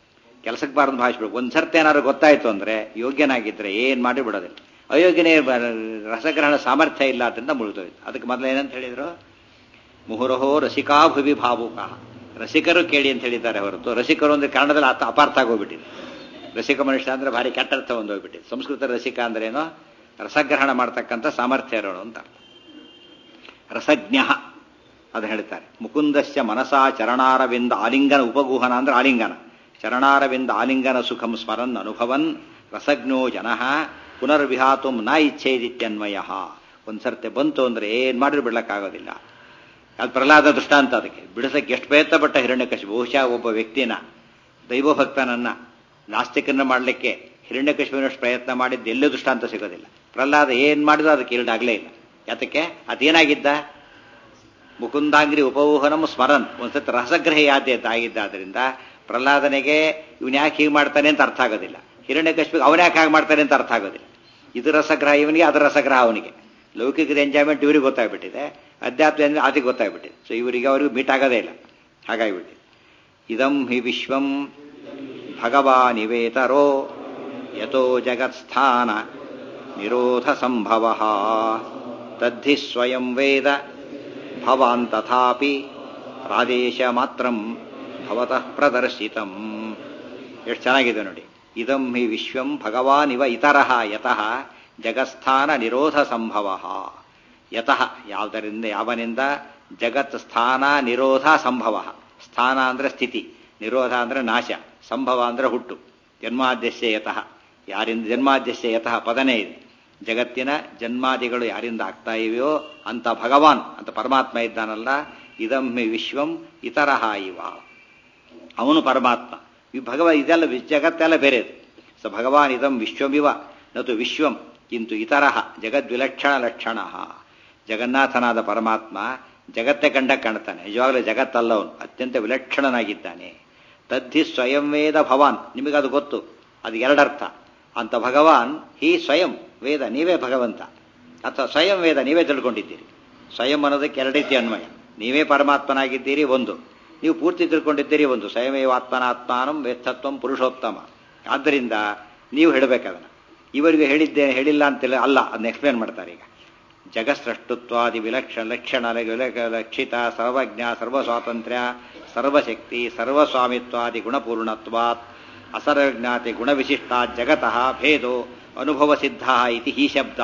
ಕೆಲಸಕ್ಕೆ ಬಾರದು ಭಾಷಿಸ್ಬೇಕು ಒಂದು ಸರ್ತಿ ಏನಾದ್ರು ಗೊತ್ತಾಯ್ತು ಅಂದ್ರೆ ಯೋಗ್ಯನಾಗಿದ್ರೆ ಏನು ಮಾಡಿ ಬಿಡೋದಿಲ್ಲ ಅಯೋಗ್ಯನೇ ಬ- ರಸಗ್ರಹಣ ಸಾಮರ್ಥ್ಯ ಇಲ್ಲ ಅದರಿಂದ ಮುಳಿದೋಯ್ತು ಅದಕ್ಕೆ ಮೊದಲು ಏನಂತ ಹೇಳಿದ್ರು ಮುಹುರಹೋ ರಸಿಕಾ ಭುವಿ ಭಾವುಕ ರಸಿಕರು ಕೇಳಿ ಅಂತ ಹೇಳಿದ್ದಾರೆ ಹೊರತು ರಸಿಕರು ಅಂದ್ರೆ ಕನ್ನಡದಲ್ಲಿ ಆತ ಅಪಾರ್ಥ ಆಗೋಗ್ಬಿಟ್ಟಿದೆ ರಸಿಕ ಮನುಷ್ಯ ಅಂದ್ರೆ ಭಾರಿ ಕೆಟ್ಟ ಅರ್ಥ ಒಂದು ಹೋಗ್ಬಿಟ್ಟಿದೆ ಸಂಸ್ಕೃತ ರಸಿಕ ಅಂದ್ರೆ ಏನೋ ರಸಗ್ರಹಣ ಮಾಡ್ತಕ್ಕಂಥ ಸಾಮರ್ಥ್ಯ ಇರೋಣ ಅಂತ ಅರ್ಥ ರಸಜ್ಞ ಅದು ಹೇಳ್ತಾರೆ ಮುಕುಂದಸ್ಯ ಮನಸಾ ಚರಣಾರವಿಂದ ಆಲಿಂಗನ ಉಪಗುಹನ ಅಂದ್ರೆ ಆಲಿಂಗನ ಚರಣಾರವಿಂದ ಆಲಿಂಗನ ಸುಖಂ ಸ್ಮರನ್ ಅನುಭವನ್ ರಸಜ್ಞೋ ಜನಃ ಪುನರ್ವಿಹಾತು ನ ಇಚ್ಛೇದಿತ್ಯನ್ವಯ ಒಂದ್ಸರ್ತೆ ಬಂತು ಅಂದ್ರೆ ಏನ್ ಮಾಡಿದ್ರು ಬಿಡ್ಲಕ್ಕಾಗೋದಿಲ್ಲ ಅದು ಪ್ರಹ್ಲಾದ ದೃಷ್ಟಾಂತ ಅದಕ್ಕೆ ಬಿಡಿಸಕ್ಕೆ ಎಷ್ಟು ಪ್ರಯತ್ನ ಪಟ್ಟ ಹಿರಣ್ಯಕಶಿ ಬಹುಶಃ ಒಬ್ಬ ವ್ಯಕ್ತಿನ ದೈವಭಕ್ತನನ್ನ ನಾಸ್ತಿಕನ್ನ ಮಾಡಲಿಕ್ಕೆ ಹಿರಣ್ಯಕಶಿಪಿನಷ್ಟು ಪ್ರಯತ್ನ ಮಾಡಿದ್ದು ಎಲ್ಲೂ ದೃಷ್ಟಾಂತ ಸಿಗೋದಿಲ್ಲ ಪ್ರಹ್ಲಾದ ಏನ್ ಮಾಡಿದ್ರು ಅದಕ್ಕೆ ಈಲ್ಡಾಗ್ಲೇ ಇಲ್ಲ ಯಾತಕ್ಕೆ ಅದೇನಾಗಿದ್ದ ಮುಕುಂದಾಂಗ್ರಿ ಉಪವೂಹನಂ ಸ್ಮರನ್ ಒಂದ್ಸತಿ ರಸಗ್ರಹಿ ಆದ್ಯತೆ ಆಗಿದ್ದಾದ್ರಿಂದ ಪ್ರಹ್ಲಾದನಿಗೆ ಇವನ್ ಯಾಕೆ ಹೀಗೆ ಮಾಡ್ತಾನೆ ಅಂತ ಅರ್ಥ ಆಗೋದಿಲ್ಲ ಹಿರಣ್ಯಕಶ್ಮಿಗೆ ಅವನ ಯಾಕೆ ಹಾಗೆ ಮಾಡ್ತಾನೆ ಅಂತ ಅರ್ಥ ಆಗೋದಿಲ್ಲ ಇದು ರಸಗ್ರಹ ಇವನಿಗೆ ಅದು ರಸಗ್ರಹ ಅವನಿಗೆ ಲೌಕಿಕದ ಎಂಜಾಯ್ಮೆಂಟ್ ಇವರಿಗೆ ಗೊತ್ತಾಗ್ಬಿಟ್ಟಿದೆ ಅಧ್ಯಾತ್ಮ ಅಂದ್ರೆ ಅದಕ್ಕೆ ಗೊತ್ತಾಗ್ಬಿಟ್ಟಿದೆ ಸೊ ಇವರಿಗೆ ಅವ್ರಿಗೂ ಮೀಟ್ ಆಗೋದೇ ಇಲ್ಲ ಹಾಗಾಗಿಬಿಟ್ಟಿದೆ ಇದಂ ಹಿ ವಿಶ್ವಂ ಭಗವಾನಿವೇತರೋ ಯಥೋ ಜಗತ್ಸ್ಥಾನ ನಿರೋಧ ಸಂಭವ ತದ್ಧಿ ಸ್ವಯಂ ವೇದ ಭವಾನ್ ತಥಾಪಿ ಪ್ರಾದೇಶ ಮಾತ್ರಂ ಭವತಃ ಪ್ರದರ್ಶಿತಂ ಎಷ್ಟು ಚೆನ್ನಾಗಿದೆ ನೋಡಿ ಇದಂ ಹಿ ವಿಶ್ವಂ ಭಗವಾನ್ ಇವ ಇತರಃ ಯತಃ ಜಗತ್ಸ್ಥಾನ ನಿರೋಧ ಸಂಭವ ಯತಃ ಯಾವುದರಿಂದ ಯಾವನಿಂದ ಜಗತ್ ಸ್ಥಾನ ನಿರೋಧ ಸಂಭವ ಸ್ಥಾನ ಅಂದ್ರೆ ಸ್ಥಿತಿ ನಿರೋಧ ಅಂದ್ರೆ ನಾಶ ಸಂಭವ ಅಂದ್ರೆ ಹುಟ್ಟು ಜನ್ಮಾದ್ಯಸ್ಯ ಯತಃ ಯಾರಿಂದ ಜನ್ಮಾದ್ಯಸ್ಯ ಯತಃ ಪದನೇ ಇದೆ ಜಗತ್ತಿನ ಜನ್ಮಾದಿಗಳು ಯಾರಿಂದ ಆಗ್ತಾ ಇವೆಯೋ ಅಂತ ಭಗವಾನ್ ಅಂತ ಪರಮಾತ್ಮ ಇದ್ದಾನಲ್ಲ ಇದಂ ಹಿ ವಿಶ್ವಂ ಇತರಹ ಇವ ಅವನು ಪರಮಾತ್ಮ ಈ ಭಗವ ಇದೆಲ್ಲ ವಿ- ಜಗತ್ತೆಲ್ಲ ಬೇರೆದು ಸೊ ಭಗವಾನ್ ಇದಂ ವಿಶ್ವಮಿವ ನತು ವಿಶ್ವಂ ಕಿಂತು ಇತರಹ ಜಗದ್ವಿಲಕ್ಷಣ ಲಕ್ಷಣ ಜಗನ್ನಾಥನಾದ ಪರಮಾತ್ಮ ಜಗತ್ತೇ ಕಂಡ ಕಾಣ್ತಾನೆ ನಿಜವಾಗಲೂ ಜಗತ್ತಲ್ಲ ಅವನು ಅತ್ಯಂತ ವಿಲಕ್ಷಣನಾಗಿದ್ದಾನೆ ತದ್ಧಿ ಸ್ವಯಂ ವೇದ ಭವಾನ್ ನಿಮಗದು ಗೊತ್ತು ಅದು ಎರಡರ್ಥ ಅಂತ ಭಗವಾನ್ ಹಿ ಸ್ವಯಂ ವೇದ ನೀವೇ ಭಗವಂತ ಅಥವಾ ಸ್ವಯಂ ವೇದ ನೀವೇ ತಿಳ್ಕೊಂಡಿದ್ದೀರಿ ಸ್ವಯಂ ಅನ್ನೋದಕ್ಕೆ ಎರಡು ರೀತಿ ಅನ್ವಯ ನೀವೇ ಪರಮಾತ್ಮನಾಗಿದ್ದೀರಿ ಒಂದು ನೀವು ಪೂರ್ತಿ ತಿಳ್ಕೊಂಡಿದ್ದೀರಿ ಒಂದು ಸ್ವಯಮೇವಾತ್ಮನಾತ್ಮಾನಂ ವೇತ್ತತ್ವಂ ಪುರುಷೋತ್ತಮ ಆದ್ದರಿಂದ ನೀವು ಹೇಳಬೇಕದನ್ನ ಇವರಿಗೆ ಹೇಳಿದ್ದೆ ಹೇಳಿಲ್ಲ ಅಂತಿಲ್ಲ ಅಲ್ಲ ಅದನ್ನ ಎಕ್ಸ್ಪ್ಲೇನ್ ಮಾಡ್ತಾರೆ ಈಗ ಜಗತ್ಸೃಷ್ಟುತ್ವಾದಿ ವಿಲಕ್ಷ ಲಕ್ಷಣ ವಿಲಕ- ಲಕ್ಷಿತ ಸರ್ವಜ್ಞ ಸರ್ವಸ್ವಾತಂತ್ರ್ಯ ಸರ್ವಶಕ್ತಿ ಸರ್ವಸ್ವಾಮಿತ್ವಾದಿ ಗುಣಪೂರ್ಣತ್ವಾತ್ ಅಸರ್ವಜ್ಞಾತಿ ಗುಣವಿಶಿಷ್ಟಾ ಜಗತಃ ಭೇದೋ ಅನುಭವ ಸಿದ್ಧ ಇತಿ ಹಿ ಶಬ್ದ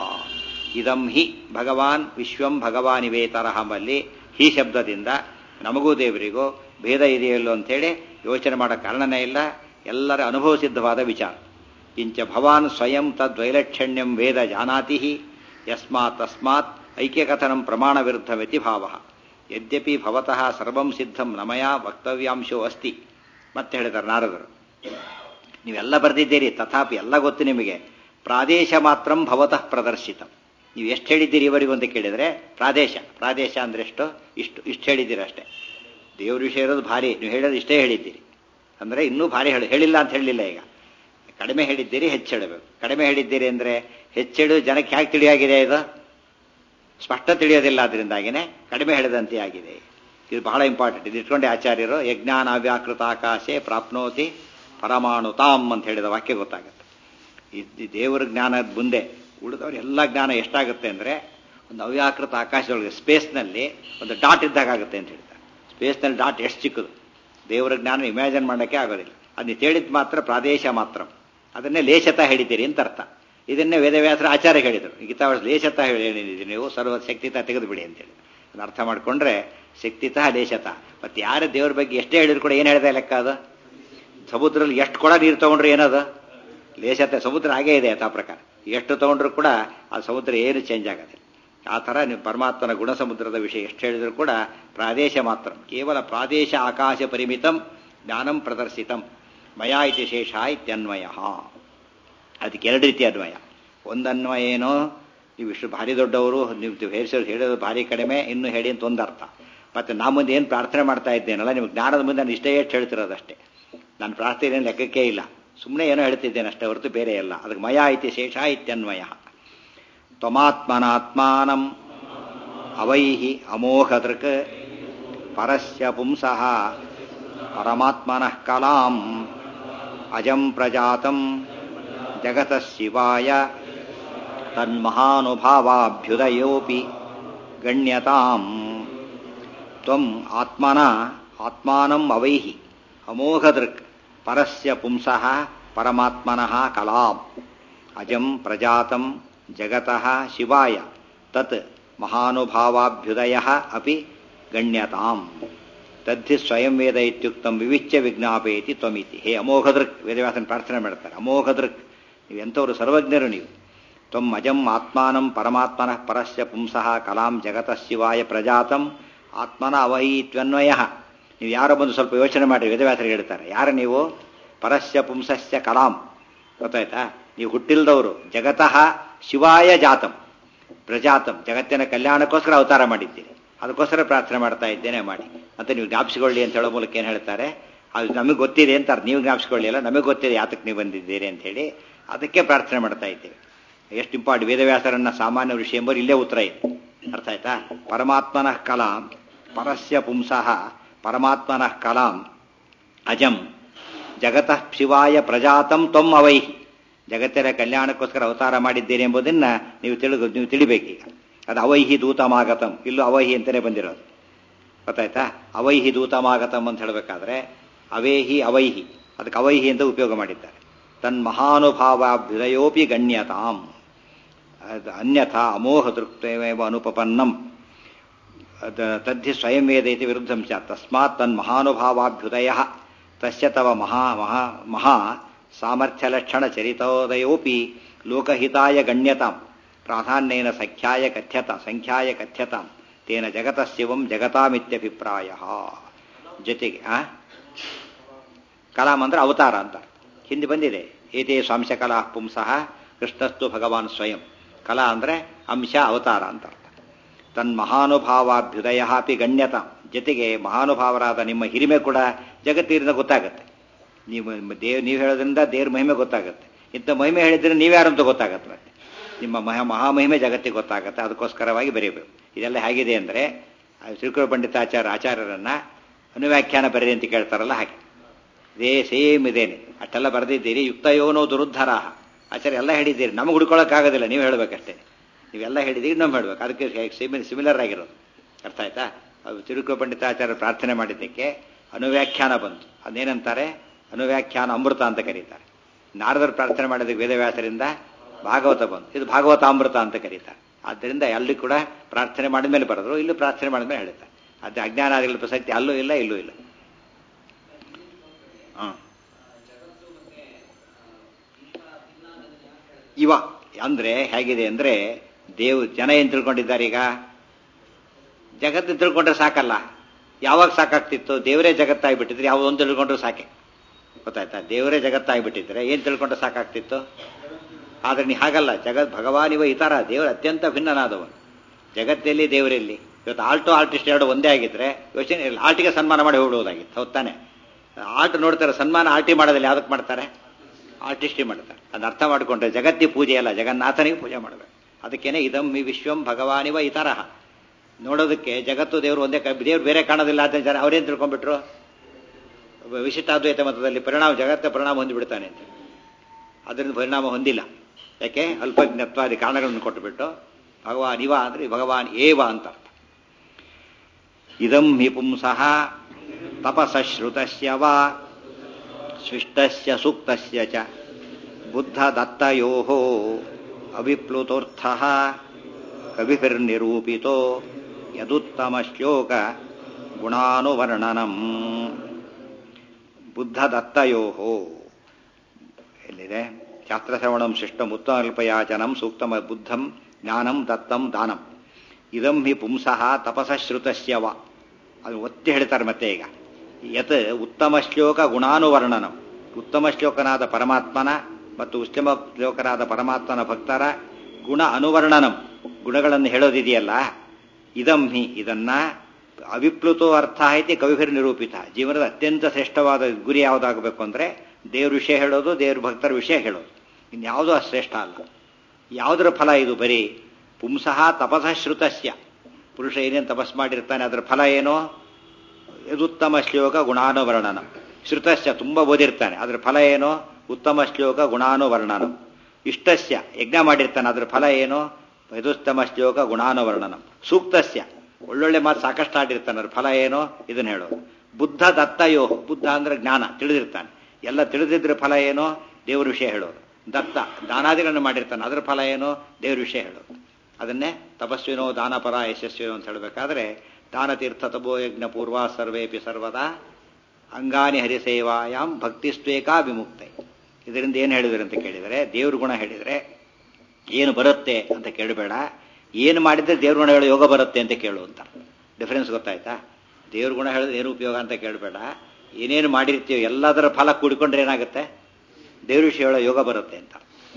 ಇದಂ ಹಿ ಭಗವಾನ್ ವಿಶ್ವಂ ಭಗವಾನಿವೇತರಹ ಎಂಬಲ್ಲಿ ಹಿ ಶಬ್ದದಿಂದ ನಮಗೂ ದೇವರಿಗೂ ಭೇದ ಇದೆಯಲ್ಲೋ ಅಂತೇಳಿ ಯೋಚನೆ ಮಾಡೋ ಕಾರಣನೇ ಇಲ್ಲ ಎಲ್ಲರ ಅನುಭವ ಸಿದ್ಧವಾದ ವಿಚಾರ ಕಿಂಚ ಭವಾನ್ ಸ್ವಯಂ ತದ್ವೈಲಕ್ಷಣ್ಯಂ ವೇದ ಜಾನಾತಿ ಯಸ್ಮಾತ್ ತಸ್ಮಾತ್ ಐಕ್ಯಕಥನಂ ಪ್ರಮಾಣ ವಿರುದ್ಧಮಿತಿ ಭಾವ ಯದ್ಯಪಿ ಭವತಃ ಸರ್ವಂ ಸಿದ್ಧಂ ನಮಯ ವಕ್ತವ್ಯಾಂಶೋ ಅಸ್ತಿ ಮತ್ತೆ ಹೇಳಿದ್ದಾರೆ ನಾರದರು ನೀವೆಲ್ಲ ಬರೆದಿದ್ದೀರಿ ತಥಾಪಿ ಎಲ್ಲ ಗೊತ್ತು ನಿಮಗೆ ಪ್ರಾದೇಶ ಮಾತ್ರಂ ಭವತಃ ಪ್ರದರ್ಶಿತಂ ನೀವು ಎಷ್ಟು ಹೇಳಿದ್ದೀರಿ ಇವರಿಗೂ ಅಂತ ಕೇಳಿದರೆ ಪ್ರಾದೇಶ ಪ್ರಾದೇಶ ಅಂದ್ರೆ ಎಷ್ಟು ಇಷ್ಟು ಇಷ್ಟು ಹೇಳಿದ್ದೀರಿ ಅಷ್ಟೇ ದೇವ್ರ ವಿಷಯ ಇರೋದು ಭಾರಿ ನೀವು ಹೇಳೋದು ಇಷ್ಟೇ ಹೇಳಿದ್ದೀರಿ ಅಂದರೆ ಇನ್ನೂ ಭಾರಿ ಹೇಳಿ ಹೇಳಿಲ್ಲ ಅಂತ ಹೇಳಲಿಲ್ಲ ಈಗ ಕಡಿಮೆ ಹೇಳಿದ್ದೀರಿ ಹೆಚ್ಚು ಹೇಳಬೇಕು ಕಡಿಮೆ ಹೇಳಿದ್ದೀರಿ ಅಂದರೆ ಹೆಚ್ಚಿಡು ಜನಕ್ಕೆ ಹೇಗೆ ತಿಳಿಯಾಗಿದೆ ಇದು ಸ್ಪಷ್ಟ ತಿಳಿಯೋದಿಲ್ಲ ಅದರಿಂದಾಗಿನೇ ಕಡಿಮೆ ಹೇಳಿದಂತೆ ಆಗಿದೆ ಇದು ಬಹಳ ಇಂಪಾರ್ಟೆಂಟ್ ಇದು ಇಟ್ಕೊಂಡೆ ಆಚಾರ್ಯರು ಯಜ್ಞಾನ ಅವ್ಯಾಕೃತ ಆಕಾಶೆ ಪ್ರಾಪ್ನೋತಿ ಪರಮಾಣು ತಾಮ್ ಅಂತ ಹೇಳಿದ ವಾಕ್ಯ ಗೊತ್ತಾಗುತ್ತೆ ಈ ದೇವರ ಜ್ಞಾನದ ಮುಂದೆ ಉಳಿದವ್ರ ಎಲ್ಲ ಜ್ಞಾನ ಎಷ್ಟಾಗುತ್ತೆ ಅಂದರೆ ಒಂದು ಅವ್ಯಾಕೃತ ಆಕಾಶದೊಳಗೆ ಸ್ಪೇಸ್ನಲ್ಲಿ ಒಂದು ಡಾಟ್ ಇದ್ದಾಗ ಆಗುತ್ತೆ ಅಂತ ಹೇಳ್ತಾರೆ ಸ್ಪೇಸ್ನಲ್ಲಿ ಡಾಟ್ ಎಷ್ಟು ಚಿಕ್ಕದು ದೇವರ ಜ್ಞಾನ ಇಮ್ಯಾಜಿನ್ ಮಾಡೋಕ್ಕೆ ಆಗೋದಿಲ್ಲ ಅದನ್ನ ಹೇಳಿದ್ ಮಾತ್ರ ಪ್ರಾದೇಶ ಮಾತ್ರ ಅದನ್ನೇ ಲೇಷತ ಹೇಳಿದ್ದೀರಿ ಅಂತ ಅರ್ಥ ಇದನ್ನೇ ವೇದವ್ಯಾಸರ ಆಚಾರ್ಯ ಹೇಳಿದರು ಗೀತಾವರ್ಷ ಲೇಷತ ಹೇಳಿದ್ದೀರಿ ನೀವು ಸರ್ವ ಶಕ್ತಿತ ತೆಗೆದುಬಿಡಿ ಅಂತೇಳಿ ಅದನ್ನ ಅರ್ಥ ಮಾಡಿಕೊಂಡ್ರೆ ಶಕ್ತಿತಃ ಲೇಷತ ಮತ್ತೆ ಯಾರು ದೇವ್ರ ಬಗ್ಗೆ ಎಷ್ಟೇ ಹೇಳಿದ್ರು ಕೂಡ ಏನು ಹೇಳಿದೆ ಲೆಕ್ಕ ಅದು ಸಮುದ್ರದಲ್ಲಿ ಎಷ್ಟು ಕೊಡ ನೀರು ತಗೊಂಡ್ರೆ ಏನದು ಲೇಷತೆ ಸಮುದ್ರ ಹಾಗೇ ಇದೆ ಯಥಾ ಪ್ರಕಾರ ಎಷ್ಟು ತಗೊಂಡ್ರು ಕೂಡ ಆ ಸಮುದ್ರ ಏನು ಚೇಂಜ್ ಆಗೋದಿಲ್ಲ ಆ ಥರ ನೀವು ಪರಮಾತ್ಮನ ಗುಣ ಸಮುದ್ರದ ವಿಷಯ ಎಷ್ಟು ಹೇಳಿದ್ರು ಕೂಡ ಪ್ರಾದೇಶ ಮಾತ್ರ ಕೇವಲ ಪ್ರಾದೇಶ ಆಕಾಶ ಪರಿಮಿತಂ ಜ್ಞಾನಂ ಪ್ರದರ್ಶಿತಂ ಮಯಾ ಇತಿ ಶೇಷ ಇತ್ಯನ್ವಯ ಅದಕ್ಕೆ ಎರಡು ರೀತಿ ಅನ್ವಯ ಒಂದನ್ವಯ ಏನೋ ನೀವು ಇಷ್ಟು ಭಾರಿ ದೊಡ್ಡವರು ನೀವು ಹೇರಿಸೋದು ಹೇಳೋದು ಭಾರಿ ಕಡಿಮೆ ಇನ್ನು ಹೇಳಿ ಅಂತ ಒಂದು ಅರ್ಥ ಮತ್ತೆ ನಾ ಮುಂದೆ ಏನು ಪ್ರಾರ್ಥನೆ ಮಾಡ್ತಾ ಇದ್ದೇನಲ್ಲ ನಿಮ್ಗೆ ಜ್ಞಾನದ ಮುಂದೆ ನಾನು ಇಷ್ಟೇ ಎಷ್ಟು ಹೇಳ್ತಿರೋದಷ್ಟೇ ನನ್ನ ಪ್ರಾರ್ಥನೆ ಏನು ಲೆಕ್ಕಕ್ಕೆ ಇಲ್ಲ ಸುಮ್ಮನೆ ಏನೋ ಹೇಳ್ತಿದ್ದೇನೆ ಅಷ್ಟೇ ಹೊರತು ಬೇರೆ ಇಲ್ಲ ಅದಕ್ಕೆ ಮಯ ಇತಿ ಶೇಷ ಇತ್ಯನ್ವಯ ತ್ವಮಾತ್ಮನಾತ್ಮಾನಂ ಅವೈಹಿ ಅಮೋಘದೃಕ್ ಪರಸ್ಯ ಪುಂಸಃ ಪರಮಾತ್ಮನಃ ಕಲಾಂ ಅಜಂ ಪ್ರಜಾತಂ ಜಗತಃ ಶಿವಾಯ ತನ್ಮಹಾನುಭಾವಾಭ್ಯುದಯೋಪಿ ಗಣ್ಯತಾಂ ತ್ವಂ ಆತ್ಮನ ಆತ್ಮಾನಂ ಅವೈಹಿ ಅಮೋಘದೃಕ್ ಪರಸ್ಯ ಪುಂಸಃ ಪರಮಾತ್ಮನಃ ಕಲಾಂ ಅಜಂ ಪ್ರಜಾತಂ ಜಗತಃ ಶಿವಾಯ ತತ್ ಮಹಾನುಭಾವಾಭ್ಯುದಯ ಅಪಿ ಗಣ್ಯತಾಂ ತದ್ಧಿ ಸ್ವಯಂ ವೇದ ಇತ್ಯುಕ್ತಂ ವಿವಿಚ್ಯ ವಿಜ್ಞಾಪಯತಿ ತ್ವಮಿತಿ ಹೇ ಅಮೋಘದೃಕ್ ವೇದವ್ಯಾಸನ ಪ್ರಾರ್ಥನೆ ಮಾಡ್ತಾರೆ ಅಮೋಘದೃಕ್ ನೀವು ಎಂಥವರು ಸರ್ವಜ್ಞರು ನೀವು ತ್ವಂ ಅಜಂ ಆತ್ಮಾನಂ ಪರಮಾತ್ಮನಃ ಪರಸ್ಯ ಪುಂಸಃ ಕಲಾಂ ಜಗತಃ ಶಿವಾಯ ಪ್ರಜಾತಂ ಆತ್ಮನ ಅವಹೀತ್ವನ್ವಯ ನೀವು ಯಾರೋ ಬಂದು ಸ್ವಲ್ಪ ಯೋಚನೆ ಮಾಡಿ ವೇದವ್ಯಾಸರಿಗೆ ಹೇಳ್ತಾರೆ ಯಾರು ನೀವು ಪರಸ್ಯ ಪುಂಸಸ್ಯ ಕಲಾಂ ಗೊತ್ತಾಯ್ತಾ ನೀವು ಹುಟ್ಟಿಲ್ದವರು ಜಗತಃ ಶಿವಾಯ ಜಾತಂ ಪ್ರಜಾತಂ ಜಗತ್ತಿನ ಕಲ್ಯಾಣಕ್ಕೋಸ್ಕರ ಅವತಾರ ಮಾಡಿದ್ದೀರಿ ಅದಕ್ಕೋಸ್ಕರ ಪ್ರಾರ್ಥನೆ ಮಾಡ್ತಾ ಇದ್ದೇನೆ ಮಾಡಿ ಮತ್ತೆ ನೀವು ಜ್ಞಾಪಿಸಿಕೊಳ್ಳಿ ಅಂತ ಹೇಳೋ ಮೂಲಕ ಏನು ಹೇಳ್ತಾರೆ ಅದು ನಮಗೆ ಗೊತ್ತಿದೆ ಅಂತಾರೆ ನೀವು ಜ್ಞಾಪಿಸಿಕೊಳ್ಳಿ ಅಲ್ಲ ನಮಗೆ ಗೊತ್ತಿದೆ ಯಾತಕ್ಕೆ ನೀವು ಬಂದಿದ್ದೀರಿ ಅಂತ ಹೇಳಿ ಅದಕ್ಕೆ ಪ್ರಾರ್ಥನೆ ಮಾಡ್ತಾ ಇದ್ದೇವೆ ಎಷ್ಟು ಇಂಪಾರ್ಟ್ ವೇದವ್ಯಾಸರನ್ನ ಸಾಮಾನ್ಯ ಋಷಿ ಎಂಬರು ಇಲ್ಲೇ ಉತ್ತರ ಇದೆ ಅರ್ಥ ಆಯ್ತಾ ಪರಮಾತ್ಮನಃ ಕಲಾಂ ಪರಸ್ಯ ಪುಂಸಃ ಪರಮಾತ್ಮನಃ ಕಲಾಂ ಅಜಂ ಜಗತಃ ಶಿವಾಯ ಪ್ರಜಾತಂ ತ್ವಂ ಅವೈಹಿ ಜಗತ್ತಿನ ಕಲ್ಯಾಣಕ್ಕೋಸ್ಕರ ಅವತಾರ ಮಾಡಿದ್ದೇನೆ ಎಂಬುದನ್ನ ನೀವು ತಿಳಿದು ನೀವು ತಿಳಿಬೇಕೀಗ ಅದು ಅವೈಹಿ ದೂತಮಾಗತಂ ಇಲ್ಲೂ ಅವೈಹಿ ಅಂತಲೇ ಬಂದಿರೋದು ಗೊತ್ತಾಯ್ತಾ ಅವೈಹಿ ದೂತಮಾಗತಂ ಅಂತ ಹೇಳಬೇಕಾದ್ರೆ ಅವೇಹಿ ಅವೈಹಿ ಅದಕ್ಕೆ ಅವೈಹಿ ಅಂತ ಉಪಯೋಗ ಮಾಡಿದ್ದಾರೆ ತನ್ಮಹಾನುಭಾವಾಭ್ಯುದಯೋಪಿ ಗಣ್ಯತಾಂ ಅದು ಅನ್ಯಥಾ ಅಮೋಹ ದೃಕ್ತೇವ ಅನುಪಪನ್ನಂ ತದ್ಧಿ ಸ್ವಯಂ ವೇದ ಇತಿ ವಿರುದ್ಧಂ ಸ್ಯಾತ್ ತಸ್ಮಾತ್ ತನ್ಮಹಾನುಭಾವಾಭ್ಯುದಯ ತಸ್ಯ ತವ ಮಹಾ ಮಹಾ ಮಹಾ ಸಾಮರ್ಥ್ಯಲಕ್ಷಣ ಚರಿತೋದಯೋಪಿ ಲೋಕಹಿತಾಯ ಗಣ್ಯತಾಂ ಪ್ರಾಧಾನ್ಯೇನ ಸಂಖ್ಯಾಯ ಕಥ್ಯತ ಸಂಖ್ಯಾಯ ಕಥ್ಯತಾಂ ತೇನ ಜಗತಃ ಶಿವಂ ಜಗತಾಮಿತ್ಯಭಿಪ್ರಾಯ ಜೊತೆಗೆ ಆ ಕಲಾಂ ಅಂದ್ರೆ ಅವತಾರ ಅಂತ ಹಿಂದೆ ಬಂದಿದೆ ಏತೇ ಸ್ವಾಂಶ ಕಲಾ ಪುಂಸಃ ಕೃಷ್ಣಸ್ತು ಭಗವಾನ್ ಸ್ವಯಂ ಕಲಾ ಅಂದ್ರೆ ಅಂಶ ಅವತಾರ ಅಂತ ಅರ್ಥ ತನ್ಮಹಾನುಭಾವಾಭ್ಯುದಯ ಅಪಿ ಗಣ್ಯತ ಜೊತೆಗೆ ಮಹಾನುಭಾವರಾದ ನಿಮ್ಮ ಹಿರಿಮೆ ಕೂಡ ಜಗತ್ತಿರಿಂದ ಗೊತ್ತಾಗುತ್ತೆ ನೀವು ದೇವ್ ನೀವು ಹೇಳೋದ್ರಿಂದ ದೇವ್ರ ಮಹಿಮೆ ಗೊತ್ತಾಗುತ್ತೆ ಇಂಥ ಮಹಿಮೆ ಹೇಳಿದ್ರೆ ನೀವ್ಯಾರು ಅಂತ ಗೊತ್ತಾಗತ್ತೆ ಮತ್ತೆ ನಿಮ್ಮ ಮಹಾ ಮಹಾಮಹಿಮೆ ಜಗತ್ತಿಗೆ ಗೊತ್ತಾಗುತ್ತೆ ಅದಕ್ಕೋಸ್ಕರವಾಗಿ ಬರೀಬೇಕು ಇದೆಲ್ಲ ಹೇಗಿದೆ ಅಂದರೆ ಶ್ರೀಕುಳ ಪಂಡಿತಾಚಾರ್ಯ ಆಚಾರ್ಯರನ್ನ ಅನುವ್ಯಾಖ್ಯಾನ ಬರೀರಿ ಅಂತ ಕೇಳ್ತಾರಲ್ಲ ಹಾಗೆ ಇದೇ ಸೇಮ್ ಇದೇನೆ ಅಷ್ಟೆಲ್ಲ ಬರೆದಿದ್ದೀರಿ ಯುಕ್ತಯೋನೋ ದುರುದ್ಧರ ಆಚಾರ್ಯ ಎಲ್ಲ ಹೇಳಿದ್ದೀರಿ ನಮಗೆ ಹುಡ್ಕೊಳ್ಳೋಕ್ಕಾಗೋದಿಲ್ಲ ನೀವು ಹೇಳಬೇಕಷ್ಟೇ ನೀವೆಲ್ಲ ಹೇಳಿದ್ದೀರಿ ಇನ್ನೊಮ್ಮೆ ಹೇಳ್ಬೇಕು ಅದಕ್ಕೆ ಸಿಮಿಲ್ ಸಿಮಿಲರ್ ಆಗಿರೋದು ಅರ್ಥ ಆಯ್ತಾ ಅದು ತಿರುಕು ಪಂಡಿತಾಚಾರ್ಯ ಪ್ರಾರ್ಥನೆ ಮಾಡಿದ್ದಕ್ಕೆ ಅನುವ್ಯಾಖ್ಯಾನ ಬಂತು ಅದೇನಂತಾರೆ ಅನುವ್ಯಾಖ್ಯಾನ ಅಮೃತ ಅಂತ ಕರೀತಾರೆ ನಾರದರು ಪ್ರಾರ್ಥನೆ ಮಾಡಿದ್ದಕ್ಕೆ ವೇದವ್ಯಾಸರಿಂದ ಭಾಗವತ ಬಂತು ಇದು ಭಾಗವತಾಮೃತ ಅಂತ ಕರೀತಾರೆ ಆದ್ದರಿಂದ ಅಲ್ಲಿ ಕೂಡ ಪ್ರಾರ್ಥನೆ ಮಾಡಿದ ಮೇಲೆ ಬರೆದ್ರು ಇಲ್ಲೂ ಪ್ರಾರ್ಥನೆ ಮಾಡಿದ ಮೇಲೆ ಹೇಳ್ತಾರೆ ಅದು ಅಜ್ಞಾನಾದಿಗಳ ಪ್ರಸಕ್ತಿ ಅಲ್ಲೂ ಇಲ್ಲ ಇಲ್ಲೂ ಇಲ್ಲ ಹಾಂ ಇವ ಅಂದ್ರೆ ಹೇಗಿದೆ ಅಂದ್ರೆ ದೇವ್ ಜನ ಏನ್ ತಿಳ್ಕೊಂಡಿದ್ದಾರೆ ಈಗ ಜಗತ್ತು ತಿಳ್ಕೊಂಡ್ರೆ ಸಾಕಲ್ಲ ಯಾವಾಗ ಸಾಕಾಗ್ತಿತ್ತು ದೇವರೇ ಜಗತ್ತಾಗ್ಬಿಟ್ಟಿದ್ರೆ ಯಾವುದೊಂದು ತಿಳ್ಕೊಂಡ್ರೆ ಸಾಕೆ ಗೊತ್ತಾಯ್ತಾ ದೇವರೇ ಜಗತ್ತಾಗ್ಬಿಟ್ಟಿದ್ರೆ ಏನ್ ತಿಳ್ಕೊಂಡ್ರೆ ಸಾಕಾಗ್ತಿತ್ತು ಆದ್ರೆ ನೀ ಹಾಗಲ್ಲ ಜಗತ್ ಭಗವಾನ್ ಇವ ಇತರ ದೇವರು ಅತ್ಯಂತ ಭಿನ್ನನಾದವನು ಜಗತ್ತಲ್ಲಿ ದೇವರಲ್ಲಿ ಇವತ್ತು ಆಲ್ಟೋ ಆರ್ಟಿಸ್ಟ್ ಎರಡು ಒಂದೇ ಆಗಿದ್ರೆ ಯೋಚನೆ ಇಲ್ಲ ಆರ್ಟಿಗೆ ಸನ್ಮಾನ ಮಾಡಿ ಹೋಗ್ಬೋದಾಗಿತ್ತು ಹೌದಾನೆ ಆರ್ಟ್ ನೋಡ್ತಾರೆ ಸನ್ಮಾನ ಆರ್ಟಿ ಮಾಡೋದಿಲ್ಲ ಯಾವ್ದಕ್ಕೆ ಮಾಡ್ತಾರೆ ಆರ್ಟಿಸ್ಟಿ ಮಾಡ್ತಾರೆ ಅದನ್ನ ಅರ್ಥ ಮಾಡಿಕೊಂಡ್ರೆ ಜಗತ್ತಿ ಪೂಜೆ ಅಲ್ಲ ಜಗನ್ನಾಥನಿಗೆ ಪೂಜೆ ಮಾಡಬೇಕು ಅದಕ್ಕೇನೆ ಇದಂ ಈ ವಿಶ್ವಂ ಭಗವಾನಿವ ಈ ತರಹ ನೋಡೋದಕ್ಕೆ ಜಗತ್ತು ದೇವರು ಒಂದೇ ದೇವ್ರು ಬೇರೆ ಕಾಣೋದಿಲ್ಲ ಅಂತ ಜನ ಅವ್ರೇನು ತಿಳ್ಕೊಂಡ್ಬಿಟ್ರು ವಿಶಿಷ್ಟಾದ್ವೈತ ಮತದಲ್ಲಿ ಪರಿಣಾಮ ಜಗತ್ತ ಪರಿಣಾಮ ಹೊಂದಿಬಿಡ್ತಾನೆ ಅಂತ ಅದರಿಂದ ಪರಿಣಾಮ ಹೊಂದಿಲ್ಲ ಯಾಕೆ ಅಲ್ಪಜ್ಞತ್ವಾದಿ ಕಾರಣಗಳನ್ನು ಕೊಟ್ಟುಬಿಟ್ಟು ಭಗವಾನ್ ಇವ ಅಂದ್ರೆ ಭಗವಾನ್ ಏವ ಅಂತ ಅರ್ಥ ಇದಂ ಹಿ ಪುಂಸಃ ತಪಸಶ್ರುತಸ್ಯ ವಾ ಸ್ವಿಷ್ಟಸ್ಯ ಸೂಕ್ತಸ್ಯ ಚ ಬುದ್ಧದತ್ತಯೋ ಅವಿಪ್ಲುತೋರ್ಥ ಕವಿಭಿರ್ನಿರೂಪಿತೋ ಯದುತ್ತಮ ಶ್ಲೋಕ ಗುಣಾನುವರ್ಣನಂ ಬುದ್ಧದತ್ತಯೋ ಎಲ್ಲಿದೆ ಶಾಸ್ತ್ರಶ್ರವಣಂ ಶಿಷ್ಟಂ ಉತ್ತಮಲ್ಪಯಾಚನಂ ಸೂಕ್ತಮ ಬುದ್ಧಂ ಜ್ಞಾನಂ ದತ್ತಂ ದಾನಂ ಇದಂ ಹಿ ಪುಂಸಃ ತಪಸಶ್ರುತಸ್ಯ ವ ಅದು ಒತ್ತಿ ಹೇಳ್ತಾರೆ ಮತ್ತೆ ಈಗ ಯತ್ ಉತ್ತಮ ಶ್ಲೋಕ ಗುಣಾನುವರ್ಣನಂ ಉತ್ತಮ ಶ್ಲೋಕನಾದ ಪರಮಾತ್ಮನ ಮತ್ತು ಉತ್ತಮ ಶ್ಲೋಕನಾದ ಪರಮಾತ್ಮನ ಭಕ್ತರ ಗುಣ ಅನುವರ್ಣನಂ ಗುಣಗಳನ್ನು ಹೇಳೋದಿದೆಯಲ್ಲ ಇದಂ ಹಿ ಇದನ್ನ ಅವಿಪ್ಲುತೋ ಅರ್ಥ ಐತಿ ಕವಿಭಿರ್ ನಿರೂಪಿತ ಜೀವನದ ಅತ್ಯಂತ ಶ್ರೇಷ್ಠವಾದ ಗುರಿ ಯಾವುದಾಗಬೇಕು ಅಂದ್ರೆ ದೇವ್ರ ವಿಷಯ ಹೇಳೋದು ದೇವ್ರ ಭಕ್ತರ ವಿಷಯ ಹೇಳೋದು ಇನ್ಯಾವುದೂ ಶ್ರೇಷ್ಠ ಅಲ್ಲ ಯಾವುದರ ಫಲ ಇದು ಬರೀ ಪುಂಸಃ ತಪಸಶ್ರುತಸ್ಯ ಪುರುಷ ಏನೇನು ತಪಸ್ ಮಾಡಿರ್ತಾನೆ ಅದರ ಫಲ ಏನೋ ಯದುತ್ತಮ ಶ್ಲೋಕ ಗುಣಾನುವರ್ಣನ ಶ್ರುತಸ್ಯ ತುಂಬ ಓದಿರ್ತಾನೆ ಅದ್ರ ಫಲ ಏನು ಉತ್ತಮ ಶ್ಲೋಕ ಗುಣಾನುವರ್ಣನಂ ಇಷ್ಟಸ್ಯ ಯಜ್ಞ ಮಾಡಿರ್ತಾನೆ ಅದ್ರ ಫಲ ಏನು ಯದುತ್ತಮ ಶ್ಲೋಕ ಗುಣಾನುವರ್ಣನಂ ಸೂಕ್ತಸ್ಯ ಒಳ್ಳೊಳ್ಳೆ ಮಾತು ಸಾಕಷ್ಟು ಆಡಿರ್ತಾನೆ ಅದ್ರ ಫಲ ಏನು ಇದನ್ನ ಹೇಳೋದು ಬುದ್ಧ ದತ್ತಯೋ ಬುದ್ಧ ಅಂದ್ರೆ ಜ್ಞಾನ ತಿಳಿದಿರ್ತಾನೆ ಎಲ್ಲ ತಿಳಿದಿದ್ರ ಫಲ ಏನು ದೇವ್ರ ವಿಷಯ ಹೇಳೋದು ದತ್ತ ದಾನಾದಿಗಳನ್ನು ಮಾಡಿರ್ತಾನೆ ಅದ್ರ ಫಲ ಏನು ದೇವ್ರ ವಿಷಯ ಹೇಳೋದು ಅದನ್ನೇ ತಪಸ್ವಿನೋ ದಾನಪರ ಯಶಸ್ವಿನೋ ಅಂತ ಹೇಳಬೇಕಾದ್ರೆ ದಾನ ತೀರ್ಥ ತಪೋ ಯಜ್ಞ ಪೂರ್ವ ಸರ್ವೇಪಿ ಸರ್ವದಾ ಅಂಗಾನಿ ಹರಿಸೇವಾಯಾಮ್ ಭಕ್ತಿಸ್ವೇಕಾ ವಿಮುಕ್ತೆ ಇದರಿಂದ ಏನು ಹೇಳಿದರೆ ಅಂತ ಕೇಳಿದರೆ ದೇವ್ರ ಗುಣ ಹೇಳಿದರೆ ಏನು ಬರುತ್ತೆ ಅಂತ ಕೇಳಬೇಡ ಏನು ಮಾಡಿದ್ರೆ ದೇವ್ರ ಗುಣ ಹೇಳೋ ಯೋಗ ಬರುತ್ತೆ ಅಂತ ಕೇಳು ಅಂತ ಡಿಫರೆನ್ಸ್ ಗೊತ್ತಾಯ್ತಾ ದೇವ್ರ ಗುಣ ಹೇಳಿದ್ರೆ ಏನು ಉಪಯೋಗ ಅಂತ ಕೇಳಬೇಡ ಏನೇನು ಮಾಡಿರ್ತೀವಿ ಎಲ್ಲದರ ಫಲ ಕೂಡಿಕೊಂಡ್ರೆ ಏನಾಗುತ್ತೆ ದೇವ್ರ ವಿಷಯ ಹೇಳೋ ಯೋಗ ಬರುತ್ತೆ ಅಂತ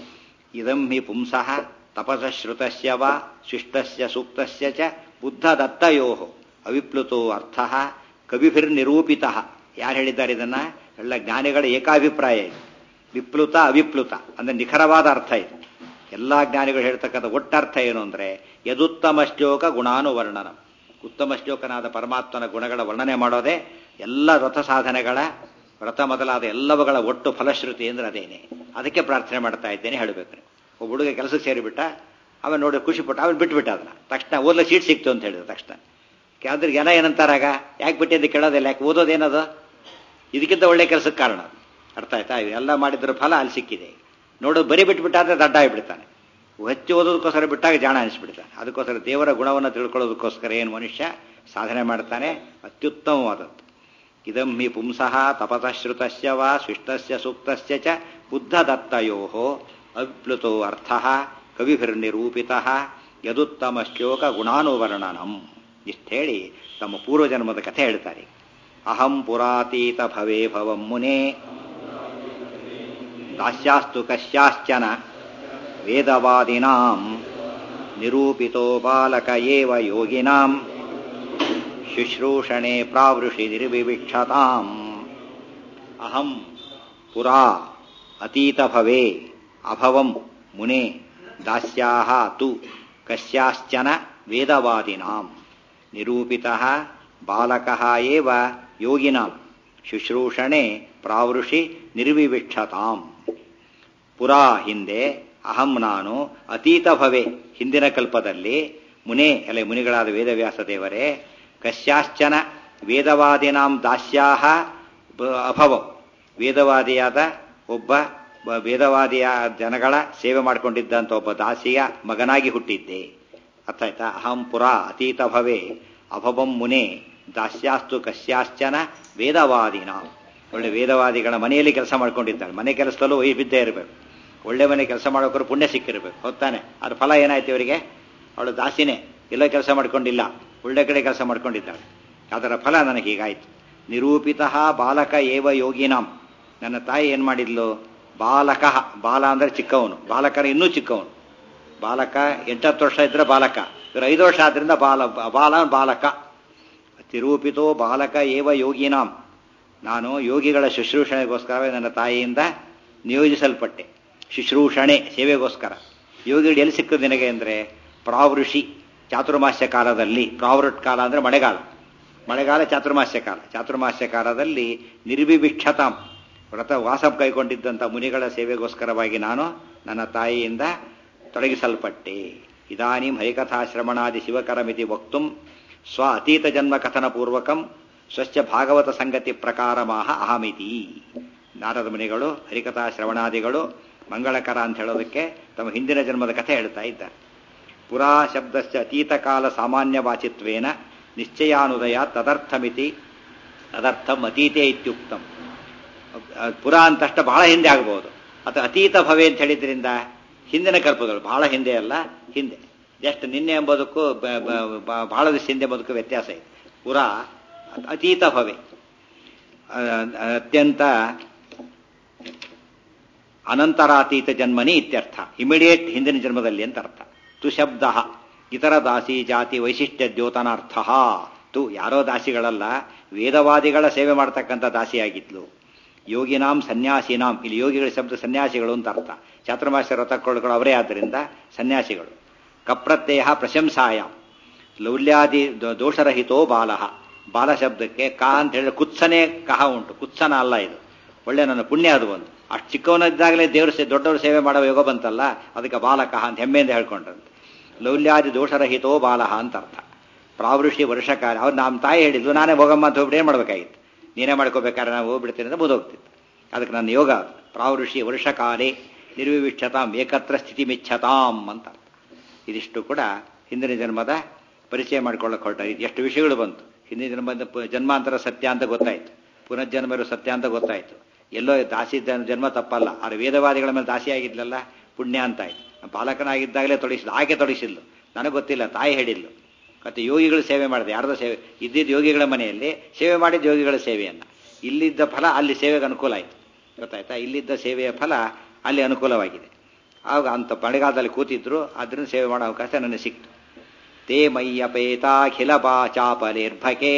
ಇದಂ ಹಿ ಪುಂಸಃ ತಪಸ ಶ್ರುತಸ್ಯ ವಾ ಶಿಷ್ಟಸ್ಯ ಸೂಕ್ತಸ್ಯ ಚ ಬುದ್ಧ ದತ್ತಯೋ ಅವಿಪ್ಲುತೋ ಅರ್ಥ ಕವಿಭಿರ್ನಿರೂಪಿತ ಯಾರು ಹೇಳಿದ್ದಾರೆ ಇದನ್ನ ಎಲ್ಲ ಜ್ಞಾನಿಗಳ ಏಕಾಭಿಪ್ರಾಯ ಇದು ವಿಪ್ಲುತ ಅವಿಪ್ಲುತ ಅಂದ್ರೆ ನಿಖರವಾದ ಅರ್ಥ ಇದು ಎಲ್ಲಾ ಜ್ಞಾನಿಗಳು ಹೇಳ್ತಕ್ಕಂಥ ಒಟ್ಟರ್ಥ ಏನು ಅಂದ್ರೆ ಯದುತ್ತಮ ಶ್ಲೋಕ ಗುಣಾನುವರ್ಣನ ಉತ್ತಮ ಶ್ಲೋಕನಾದ ಪರಮಾತ್ಮನ ಗುಣಗಳ ವರ್ಣನೆ ಮಾಡೋದೇ ಎಲ್ಲ ವ್ರತ ಸಾಧನೆಗಳ ವ್ರತ ಮೊದಲಾದ ಎಲ್ಲವುಗಳ ಒಟ್ಟು ಫಲಶ್ರುತಿ ಅಂದ್ರೆ ಅದೇನೆ ಅದಕ್ಕೆ ಪ್ರಾರ್ಥನೆ ಮಾಡ್ತಾ ಇದ್ದೇನೆ ಹೇಳಬೇಕು ಒಬ್ಬ ಹುಡುಗ ಕೆಲಸಕ್ಕೆ ಸೇರಿಬಿಟ್ಟ ಅವನ್ ನೋಡಿ ಖುಷಿ ಪಟ್ಟ ಅವನು ಬಿಟ್ಬಿಟ್ಟ ಅದನ್ನ ತಕ್ಷಣ ಓದ್ಲಿಕ್ಕೆ ಸೀಟ್ ಸಿಕ್ತು ಅಂತ ಹೇಳಿದ ತಕ್ಷಣ ಅದ್ರ ಜನ ಏನಂತಾರಾಗ ಯಾಕೆ ಬಿಟ್ಟೆ ಅಂತ ಕೇಳೋದಿಲ್ಲ ಯಾಕೆ ಓದೋದೇನದು ಇದಕ್ಕಿಂತ ಒಳ್ಳೆ ಕೆಲಸಕ್ಕೆ ಕಾರಣ ಅರ್ಥ ಆಯ್ತಾ ಎಲ್ಲ ಮಾಡಿದ್ರ ಫಲ ಅಲ್ಲಿ ಸಿಕ್ಕಿದೆ ನೋಡೋದು ಬರೀ ಬಿಟ್ಬಿಟ್ಟಾದ್ರೆ ದಡ್ಡ ಆಗಿಬಿಡ್ತಾನೆ ಹೆಚ್ಚು ಓದೋದಕ್ಕೋಸ್ಕರ ಬಿಟ್ಟಾಗ ಜಾಣ ಅನಿಸ್ಬಿಡ್ತಾನೆ ಅದಕ್ಕೋಸ್ಕರ ದೇವರ ಗುಣವನ್ನು ತಿಳ್ಕೊಳ್ಳೋದಕ್ಕೋಸ್ಕರ ಏನು ಮನುಷ್ಯ ಸಾಧನೆ ಮಾಡ್ತಾನೆ ಅತ್ಯುತ್ತಮವಾದದ್ದು ಇದಂ ಹಿ ಪುಂಸಃ ತಪತಶ್ರುತಸ್ಯ ವಾ ಶಿಷ್ಟಸ್ಯ ಸೂಕ್ತಸ್ಯ ಚ ಬುದ್ಧ ದತ್ತಯೋ ಅವಿಪ್ಲುತೋ ಅರ್ಥ ಕವಿಭಿರ್ನಿರೂಪಿತ ಯದುತ್ತಮ ಶ್ಲೋಕ ಗುಣಾನುವರ್ಣನಂ ಇಷ್ಟು ಹೇಳಿ ತಮ್ಮ ಪೂರ್ವಜನ್ಮದ ಕಥೆ ಹೇಳ್ತಾರೆ ಅಹಂ ಪುರಾತೀತ ಭವೇ ಭವಂ ಮುನೆ ದಾಸ್ಯಾಸ್ತು ಕಶ್ಯಾಶ್ಚನ ವೇದವಾದಿನಾಂ ನಿರೂಪಿತೋ ಬಾಲಕ ಏವ ಯೋಗಿನಾಂ ಶುಶ್ರೂಷಣೆ ಪ್ರಾವೃಷಿ ನಿರ್ವಿವಿಕ್ಷತಾಂ ಅಹಂ ಪುರಾ ಅತೀತ ಭವೇ ಅಭವಂ ಮುನೆ ದಾಸ್ಯಾಹ ತು ಕಶ್ಯಾಶ್ಚನ ವೇದವಾದಿನಾಂ ನಿರೂಪಿತಃ ಬಾಲಕಃ ಏವ ಯೋಗಿನಾಂ ಶುಶ್ರೂಷಣೆ ಪ್ರಾವೃಷಿ ನಿರ್ವಿವಿಕ್ಷತಾಂ ಪುರಾ ಹಿಂದೆ ಅಹಂ ನಾನು ಅತೀತ ಭವೆ ಹಿಂದಿನ ಕಲ್ಪದಲ್ಲಿ ಮುನೆ ಅಲೆ ಮುನಿಗಳಾದ ವೇದವ್ಯಾಸ ದೇವರೇ ಕಶ್ಯಾಶ್ಚನ ವೇದವಾದಿನಾಂ ದಾಸ್ಯಾಹ ಅಭವಂ ವೇದವಾದಿಯಾದ ಒಬ್ಬ ವೇದವಾದಿಯ ಜನಗಳ ಸೇವೆ ಮಾಡಿಕೊಂಡಿದ್ದಂಥ ಒಬ್ಬ ದಾಸಿಯ ಮಗನಾಗಿ ಹುಟ್ಟಿದ್ದೆ ಅರ್ಥ ಆಯ್ತಾ ಅಹಂ ಪುರ ಅತೀತ ಭವೆ ಅಭವಂ ಮುನೆ ದಾಸ್ಯಾಸ್ತು ಕಶ್ಯಾಶ್ಚನ ವೇದವಾದಿನ ಒಳ್ಳೆ ವೇದವಾದಿಗಳ ಮನೆಯಲ್ಲಿ ಕೆಲಸ ಮಾಡ್ಕೊಂಡಿದ್ದಾಳೆ ಮನೆ ಕೆಲಸದಲ್ಲೂ ವೈ ಬಿದ್ದೇ ಇರಬೇಕು ಒಳ್ಳೆ ಮನೆ ಕೆಲಸ ಮಾಡೋಕ್ರು ಪುಣ್ಯ ಸಿಕ್ಕಿರಬೇಕು ಹೊತ್ತಾನೆ ಅದ್ರ ಫಲ ಏನಾಯ್ತು ಇವರಿಗೆ ಅವಳು ದಾಸಿನೇ ಎಲ್ಲ ಕೆಲಸ ಮಾಡ್ಕೊಂಡಿಲ್ಲ ಒಳ್ಳೆ ಕಡೆ ಕೆಲಸ ಮಾಡ್ಕೊಂಡಿದ್ದಾಳೆ ಅದರ ಫಲ ನನಗೆ ಹೀಗಾಯ್ತು ನಿರೂಪಿತ ಬಾಲಕ ಏವ ಯೋಗಿನಾಂ ನನ್ನ ತಾಯಿ ಏನು ಮಾಡಿದ್ಲು ಬಾಲಕ ಬಾಲ ಅಂದ್ರೆ ಚಿಕ್ಕವನು ಬಾಲಕನ ಇನ್ನೂ ಚಿಕ್ಕವನು ಬಾಲಕ ಎಂಟತ್ತು ವರ್ಷ ಇದ್ರೆ ಬಾಲಕ ಇವರು ಐದು ವರ್ಷ ಆದ್ರಿಂದ ಬಾಲ ಬಾಲ ಬಾಲಕ ತಿರೂಪಿತೋ ಬಾಲಕ ಏವ ಯೋಗಿನಾಂ ನಾನು ಯೋಗಿಗಳ ಶುಶ್ರೂಷಣೆಗೋಸ್ಕರವೇ ನನ್ನ ತಾಯಿಯಿಂದ ನಿಯೋಜಿಸಲ್ಪಟ್ಟೆ ಶುಶ್ರೂಷಣೆ ಸೇವೆಗೋಸ್ಕರ ಯೋಗಿಗಳು ಎಲ್ಲಿ ಸಿಕ್ಕದು ನಿನಗೆ ಅಂದರೆ ಪ್ರಾವೃಷಿ ಚಾತುರ್ಮಾಸ್ಯ ಕಾಲದಲ್ಲಿ ಪ್ರಾವೃಟ್ ಕಾಲ ಅಂದರೆ ಮಳೆಗಾಲ ಮಳೆಗಾಲ ಚಾತುರ್ಮಾಸ್ಯ ಕಾಲ ಚಾತುರ್ಮಾಸ್ಯ ಕಾಲದಲ್ಲಿ ನಿರ್ವಿವಿಕ್ಷತಾಂ ವ್ರತ ವಾಸ ಕೈಗೊಂಡಿದ್ದಂಥ ಮುನಿಗಳ ಸೇವೆಗೋಸ್ಕರವಾಗಿ ನಾನು ನನ್ನ ತಾಯಿಯಿಂದ ತೊಡಗಿಸಲ್ಪಟ್ಟೆ ಇದಾನೀಂ ಹರಿಕಥಾಶ್ರಮಣಾದಿ ಶಿವಕರಮಿತಿ ವಕ್ತುಂ ಸ್ವ ಅತೀತ ಜನ್ಮ ಕಥನ ಪೂರ್ವಕಂ ಸ್ವಚ್ಛ ಭಾಗವತ ಸಂಗತಿ ಪ್ರಕಾರಮಾಹ ಅಹಮಿತಿ ನಾರದ ಮುನಿಗಳು ಹರಿಕಥಾ ಶ್ರವಣಾದಿಗಳು ಮಂಗಳಕರ ಅಂತ ಹೇಳೋದಕ್ಕೆ ತಮ್ಮ ಹಿಂದಿನ ಜನ್ಮದ ಕಥೆ ಹೇಳ್ತಾ ಇದ್ದಾರೆ ಪುರಾ ಶಬ್ದಸ್ಯ ಅತೀತಕಾಲ ಸಾಮಾನ್ಯವಾಚಿತ್ವೇನ ನಿಶ್ಚಯಾನುದಯ ತದರ್ಥಮಿತಿ ತದರ್ಥಂ ಅತೀತೆ ಇತ್ಯುಕ್ತಂ ಪುರ ಅಂತಷ್ಟ ಬಹಳ ಹಿಂದೆ ಆಗಬಹುದು ಅಥವಾ ಅತೀತ ಭವೆ ಅಂತ ಹೇಳಿದ್ರಿಂದ ಹಿಂದಿನ ಕಲ್ಪಗಳು ಬಹಳ ಹಿಂದೆ ಅಲ್ಲ ಹಿಂದೆ ಜಸ್ಟ್ ನಿನ್ನೆ ಎಂಬುದಕ್ಕೂ ಬಹಳ ದಿವಸ ಹಿಂದೆ ಎಂಬುದಕ್ಕೂ ವ್ಯತ್ಯಾಸ ಇದೆ ಪುರ ಅತೀತ ಭವೆ ಅತ್ಯಂತ ಅನಂತರಾತೀತ ಜನ್ಮನಿ ಇತ್ಯರ್ಥ ಇಮಿಡಿಯೇಟ್ ಹಿಂದಿನ ಜನ್ಮದಲ್ಲಿ ಅಂತ ಅರ್ಥ ತು ಶಬ್ದ ಇತರ ದಾಸಿ ಜಾತಿ ವೈಶಿಷ್ಟ್ಯ ದ್ಯೋತನಾರ್ಥ ತು ಯಾರೋ ದಾಸಿಗಳಲ್ಲ ವೇದವಾದಿಗಳ ಸೇವೆ ಮಾಡ್ತಕ್ಕಂಥ ದಾಸಿಯಾಗಿದ್ಲು ಯೋಗಿನಾಂ ಸನ್ಯಾಸಿನಾಂ ಇಲ್ಲಿ ಯೋಗಿಗಳ ಶಬ್ದ ಸನ್ಯಾಸಿಗಳು ಅಂತ ಅರ್ಥ ಚಾತುರ್ಮಾಸ ವ್ರತಕೊಳ್ಳಗಳು ಅವರೇ ಆದ್ದರಿಂದ ಸನ್ಯಾಸಿಗಳು ಕಪ್ರತ್ಯಯ ಪ್ರಶಂಸಾಯ ಲೌಲ್ಯಾದಿ ದೋಷರಹಿತೋ ಬಾಲಃ ಬಾಲ ಶಬ್ದಕ್ಕೆ ಕ ಅಂತ ಹೇಳಿದ್ರೆ ಕುತ್ಸನೇ ಕಹ ಉಂಟು ಕುತ್ಸನ ಅಲ್ಲ ಇದು ಒಳ್ಳೆ ನನ್ನ ಪುಣ್ಯ ಅದು ಒಂದು ಅಷ್ಟು ಚಿಕ್ಕವನಿದ್ದಾಗಲೇ ದೇವ್ರ ಸೇ ದೊಡ್ಡವರು ಸೇವೆ ಮಾಡೋ ಯೋಗ ಬಂತಲ್ಲ ಅದಕ್ಕೆ ಬಾಲಕಃ ಅಂತ ಹೆಮ್ಮೆಯಿಂದ ಹೇಳ್ಕೊಂಡ್ರಂತೆ ಲೌಲ್ಯಾದಿ ದೋಷರಹಿತೋ ಬಾಲಹ ಅಂತ ಅರ್ಥ ಪ್ರಾವೃಷ್ಟಿ ವರ್ಷಕಾಲ ಅವ್ರು ನಮ್ಮ ತಾಯಿ ಹೇಳಿದ್ಲು ನಾನೇ ಹೋಗಮ್ಮ ಅಂತ ಹೋಗ್ಬಿಟ್ಟು ಏನು ಮಾಡ್ಬೇಕಾಗಿತ್ತು ನೀನೇ ಮಾಡ್ಕೋಬೇಕಾದ್ರೆ ನಾವು ಹೋಗ್ಬಿಡ್ತೀನಿ ಅಂತ ಮುದೋಗ್ತಿತ್ತು ಅದಕ್ಕೆ ನನ್ನ ಯೋಗ ಅದು ಪ್ರಾವೃಷಿ ವರ್ಷಕಾಲೇ ನಿರ್ವಿವಿಕ್ಷತಾಂ ಏಕತ್ರ ಸ್ಥಿತಿ ಮಿಚ್ಛತಾಂ ಅಂತ ಅರ್ಥ ಇದಿಷ್ಟು ಕೂಡ ಹಿಂದಿನ ಜನ್ಮದ ಪರಿಚಯ ಮಾಡ್ಕೊಳ್ಳೋಕೆ ಹೊರಟ ಇದು ಎಷ್ಟು ವಿಷಯಗಳು ಬಂತು ಹಿಂದಿನ ಜನ್ಮದ ಪ- ಜನ್ಮಾಂತರ ಸತ್ಯ ಅಂತ ಗೊತ್ತಾಯ್ತು ಪುನರ್ಜನ್ಮ ಇರೋ ಸತ್ಯ ಅಂತ ಗೊತ್ತಾಯ್ತು ಎಲ್ಲೋ ದಾಸಿ ಜನ್- ಜನ್ಮ ತಪ್ಪಲ್ಲ ಆದ್ರೆ ವೇದವಾದಿಗಳ ಮೇಲೆ ದಾಸಿ ಆಗಿದ್ಲಲ್ಲ ಪುಣ್ಯ ಅಂತ ಆಯ್ತು ನಾನು ಬಾಲಕನಾಗಿದ್ದಾಗಲೇ ತೊಡಗಿಸಿದ್ಲು ಆಕೆ ತೊಡಗಿಸಿದ್ಲು ನನಗೆ ಗೊತ್ತಿಲ್ಲ ತಾಯಿ ಹೇಳಿದ್ಲು ಮತ್ತೆ ಯೋಗಿಗಳು ಸೇವೆ ಮಾಡಿದೆ ಯಾರ್ದೋ ಸೇವೆ ಇದ್ದಿದ್ದ ಯೋಗಿಗಳ ಮನೆಯಲ್ಲಿ ಸೇವೆ ಮಾಡಿದ ಯೋಗಿಗಳ ಸೇವೆಯನ್ನ ಇಲ್ಲಿದ್ದ ಫಲ ಅಲ್ಲಿ ಸೇವೆಗೆ ಅನುಕೂಲ ಆಯಿತು ಗೊತ್ತಾಯ್ತಾ ಇಲ್ಲಿದ್ದ ಸೇವೆಯ ಫಲ ಅಲ್ಲಿ ಅನುಕೂಲವಾಗಿದೆ ಆಗ ಅಂತ ಮಳೆಗಾಲದಲ್ಲಿ ಕೂತಿದ್ರು ಅದರಿಂದ ಸೇವೆ ಮಾಡೋ ಅವಕಾಶ ನನಗೆ ಸಿಕ್ತು ತೇ ಮಯ್ಯಪೇತಾಖಿಲ ಬಾಚಾಪಲೇರ್ಭಕೆ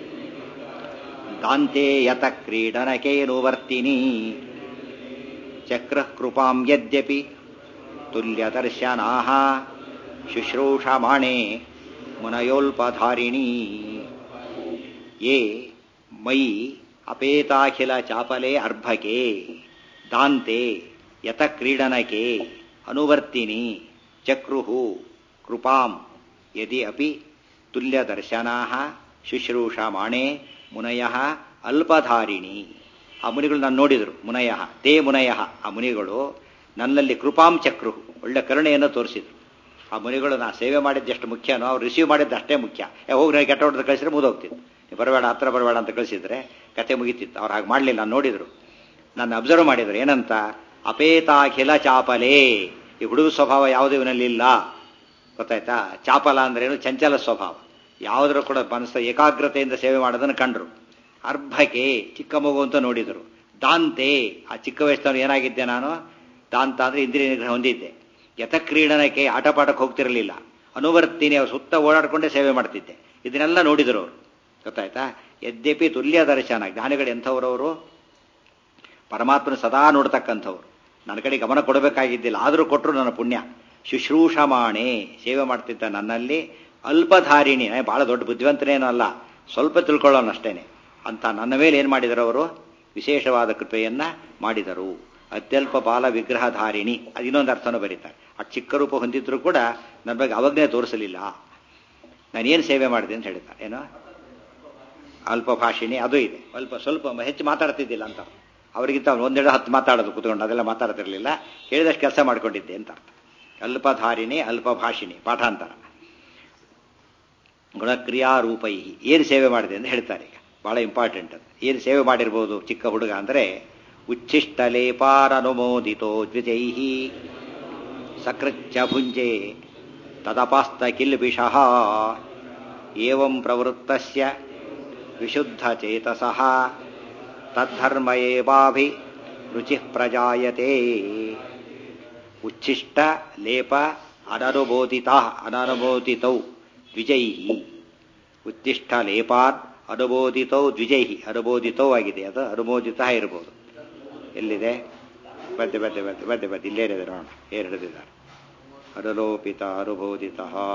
ದಾಂತೆ ಯತ ಕ್ರೀಡನಕೇನುವರ್ತಿನಿ ಚಕ್ರ ಕೃಪಾಂ ಯದ್ಯಪಿ ತುಲ್ಯದರ್ಶನಾಹ ಶುಶ್ರೂಷಮಾಣೆ ಮುನಯೋಲ್ಪಧಾರಿಣೀ ಯೇ ಮಯಿ ಅಪೇತಾಖಿಲ ಚಾಪಲೆ ಅರ್ಭಕೆ ದಾಂತೆ ಯತ ಕ್ರೀಡನಕೆ ಅನುವರ್ತಿನಿ ಚಕ್ರುಹು ಕೃಪಾಂ ಯದಿ ಅಪಿ ತುಲ್ಯದರ್ಶನಾ ಶುಶ್ರೂಷಮಾಣೆ ಮುನಯ ಅಲ್ಪಧಾರಿಣಿ ಆ ಮುನಿಗಳು ನಾನು ನೋಡಿದರು ಮುನಯ ತೇ ಮುನಯ ಆ ಮುನಿಗಳು ನನ್ನಲ್ಲಿ ಕೃಪಾಂ ಚಕ್ರು ಒಳ್ಳೆ ಕರುಣೆಯನ್ನು ತೋರಿಸಿದ್ರು ಆ ಮುನಿಗಳು ನಾ ಸೇವೆ ಮಾಡಿದ್ದೆಷ್ಟು ಮುಖ್ಯನೋ ಅವ್ರು ರಿಸೀವ್ ಮಾಡಿದ್ದು ಅಷ್ಟೇ ಮುಖ್ಯ ಏ, ಹೋಗಿ ನನಗೆ ಕೆಟ್ಟ ಹೊಡೆದು ಕಳಿಸಿದ್ರೆ ಮುಗಿದೋಗ್ತಿತ್ತು ನೀವು ಬರಬೇಡ ಹತ್ರ ಬರಬೇಡ ಅಂತ ಕಳಿಸಿದ್ರೆ ಕತೆ ಮುಗಿತಿತ್ತು ಅವ್ರು ಹಾಗೆ ಮಾಡಲಿಲ್ಲ ನಾನು ನೋಡಿದ್ರು ನನ್ನ ಅಬ್ಸರ್ವ್ ಮಾಡಿದ್ರು ಏನಂತ ಅಪೇತಾಖಿಲ ಚಾಪಲೆ ಈ ಹುಡುಗ ಸ್ವಭಾವ ಯಾವುದೂ ಇವನಲ್ಲಿ ಇಲ್ಲ ಗೊತ್ತಾಯ್ತಾ ಚಾಪಲ ಅಂದ್ರೇನು ಚಂಚಲ ಸ್ವಭಾವ ಯಾವುದರ ಕೂಡ ಮನಸ್ಸು ಏಕಾಗ್ರತೆಯಿಂದ ಸೇವೆ ಮಾಡೋದನ್ನು ಕಂಡ್ರು ಅರ್ಭಕೆ ಚಿಕ್ಕ ಮಗು ಅಂತ ನೋಡಿದರು ದಾಂತೆ ಆ ಚಿಕ್ಕ ವಯಸ್ಸನ್ನು ಏನಾಗಿದ್ದೆ ನಾನು ದಾಂತ ಅಂದ್ರೆ ಇಂದ್ರಿಯ ನಿಗ್ರಹ ಹೊಂದಿದ್ದೆ ಯಥಕ್ರೀಡನಕ್ಕೆ ಆಟಪಾಠಕ್ಕೆ ಹೋಗ್ತಿರಲಿಲ್ಲ ಅನುವರ್ತಿನಿ ಅವ್ರು ಸುತ್ತ ಓಡಾಡ್ಕೊಂಡೇ ಸೇವೆ ಮಾಡ್ತಿದ್ದೆ ಇದನ್ನೆಲ್ಲ ನೋಡಿದರು ಅವರು ಗೊತ್ತಾಯ್ತಾ ಯದ್ಯಪಿ ತುಲ್ಯ ದರ್ಶನ ಜ್ಞಾನಿಗಳು ಎಂಥವ್ರವರು ಪರಮಾತ್ಮನ ಸದಾ ನೋಡ್ತಕ್ಕಂಥವ್ರು ನನ್ನ ಕಡೆ ಗಮನ ಕೊಡಬೇಕಾಗಿದ್ದಿಲ್ಲ ಆದರೂ ಕೊಟ್ಟರು ನನ್ನ ಪುಣ್ಯ ಶುಶ್ರೂಷಮಾಣೆ ಸೇವೆ ಮಾಡ್ತಿದ್ದ ನನ್ನಲ್ಲಿ ಅಲ್ಪಧಾರಿಣಿ ನಾನು ಬಹಳ ದೊಡ್ಡ ಬುದ್ಧಿವಂತನೇನೂ ಅಲ್ಲ ಸ್ವಲ್ಪ ತಿಳ್ಕೊಳ್ಳೋನಷ್ಟೇನೆ ಅಂತ ನನ್ನ ಮೇಲೆ ಏನು ಮಾಡಿದರು ಅವರು ವಿಶೇಷವಾದ ಕೃಪೆಯನ್ನ ಮಾಡಿದರು ಅತ್ಯಲ್ಪ ಬಾಲ ವಿಗ್ರಹಧಾರಿಣಿ ಅದು ಇನ್ನೊಂದು ಅರ್ಥನೂ ಬರೀತಾರೆ ಆ ಚಿಕ್ಕ ರೂಪ ಹೊಂದಿದ್ರು ಕೂಡ ನನ್ನ ಬಗ್ಗೆ ಅವಜ್ಞೆ ತೋರಿಸಲಿಲ್ಲ ನಾನೇನು ಸೇವೆ ಮಾಡಿದೆ ಅಂತ ಹೇಳ್ತಾರೆ ಏನೋ ಅಲ್ಪ ಭಾಷಿಣಿ ಅದು ಇದೆ ಅಲ್ಪ ಸ್ವಲ್ಪ ಮ- ಹೆಚ್ಚು ಮಾತಾಡ್ತಿದ್ದಿಲ್ಲ ಅಂತ ಅವರಿಗಿಂತ ಅವ್ನು ಒಂದೆರಡು ಹತ್ತು ಮಾತಾಡೋದು ಕೂತ್ಕೊಂಡು ಅದೆಲ್ಲ ಮಾತಾಡ್ತಿರ್ಲಿಲ್ಲ ಹೇಳಿದಷ್ಟು ಕೆಲಸ ಮಾಡ್ಕೊಂಡಿದ್ದೆ ಅಂತ ಅರ್ಥ ಅಲ್ಪಧಾರಿಣಿ ಅಲ್ಪ ಭಾಷಿಣಿ ಪಾಠಾಂತರ ಗುಣಕ್ರಿಯಾರೂಪೈ ಏನು ಸೇವೆ ಮಾಡಿದೆ ಅಂತ ಹೇಳ್ತಾರೆ ಈಗ ಬಹಳ ಇಂಪಾರ್ಟೆಂಟ್ ಅದು ಏನು ಸೇವೆ ಮಾಡಿರ್ಬೋದು ಚಿಕ್ಕ ಹುಡುಗ ಅಂದರೆ ಉಚ್ಛಿಷ್ಟಲೇಪಾರನುಮೋದಿತೋ ದ್ವಿಜೈ ಸಕೃಚ್ಯ ಭುಂಜೆ ತದಪಾಸ್ತ ಕಿಲ್ಬಿಷಃ ಏವಂ ಪ್ರವೃತ್ತಸ್ಯ ವಿಶುದ್ಧಚೇತಸಃ ತದ್ಧರ್ಮ ಏವಾಭಿ ರುಚಿ ಪ್ರಜಾಯತೆ ಉಚ್ಛಿಷ್ಟ ಲೇಪ ಅನನುಮೋದಿತ ಅನನುಮೋದಿತೌ ದ್ವಿಜೈ ಉಚ್ಚಿಷ್ಟ ಲೇಪಾನ್ ಅನುಮೋದಿತೌ ದ್ವಿಜೈ ಅನುಮೋದಿತೌ ಆಗಿದೆ ಅದು ಅನುಮೋದಿತ ಇರ್ಬೋದು ಎಲ್ಲಿದೆ ಬದ್ದೆ ಬದ್ದೆ ಬದ್ದೆ ಬದ್ದೆ ಬದ್ದೆ ಇಲ್ಲೇ ಇದೆ ನೋಡೋಣ ಏನು ಹಿಡಿದಿದ್ದಾರೆ ಅನುಲೋಪಿತ ಅನುಬೋಧಿತ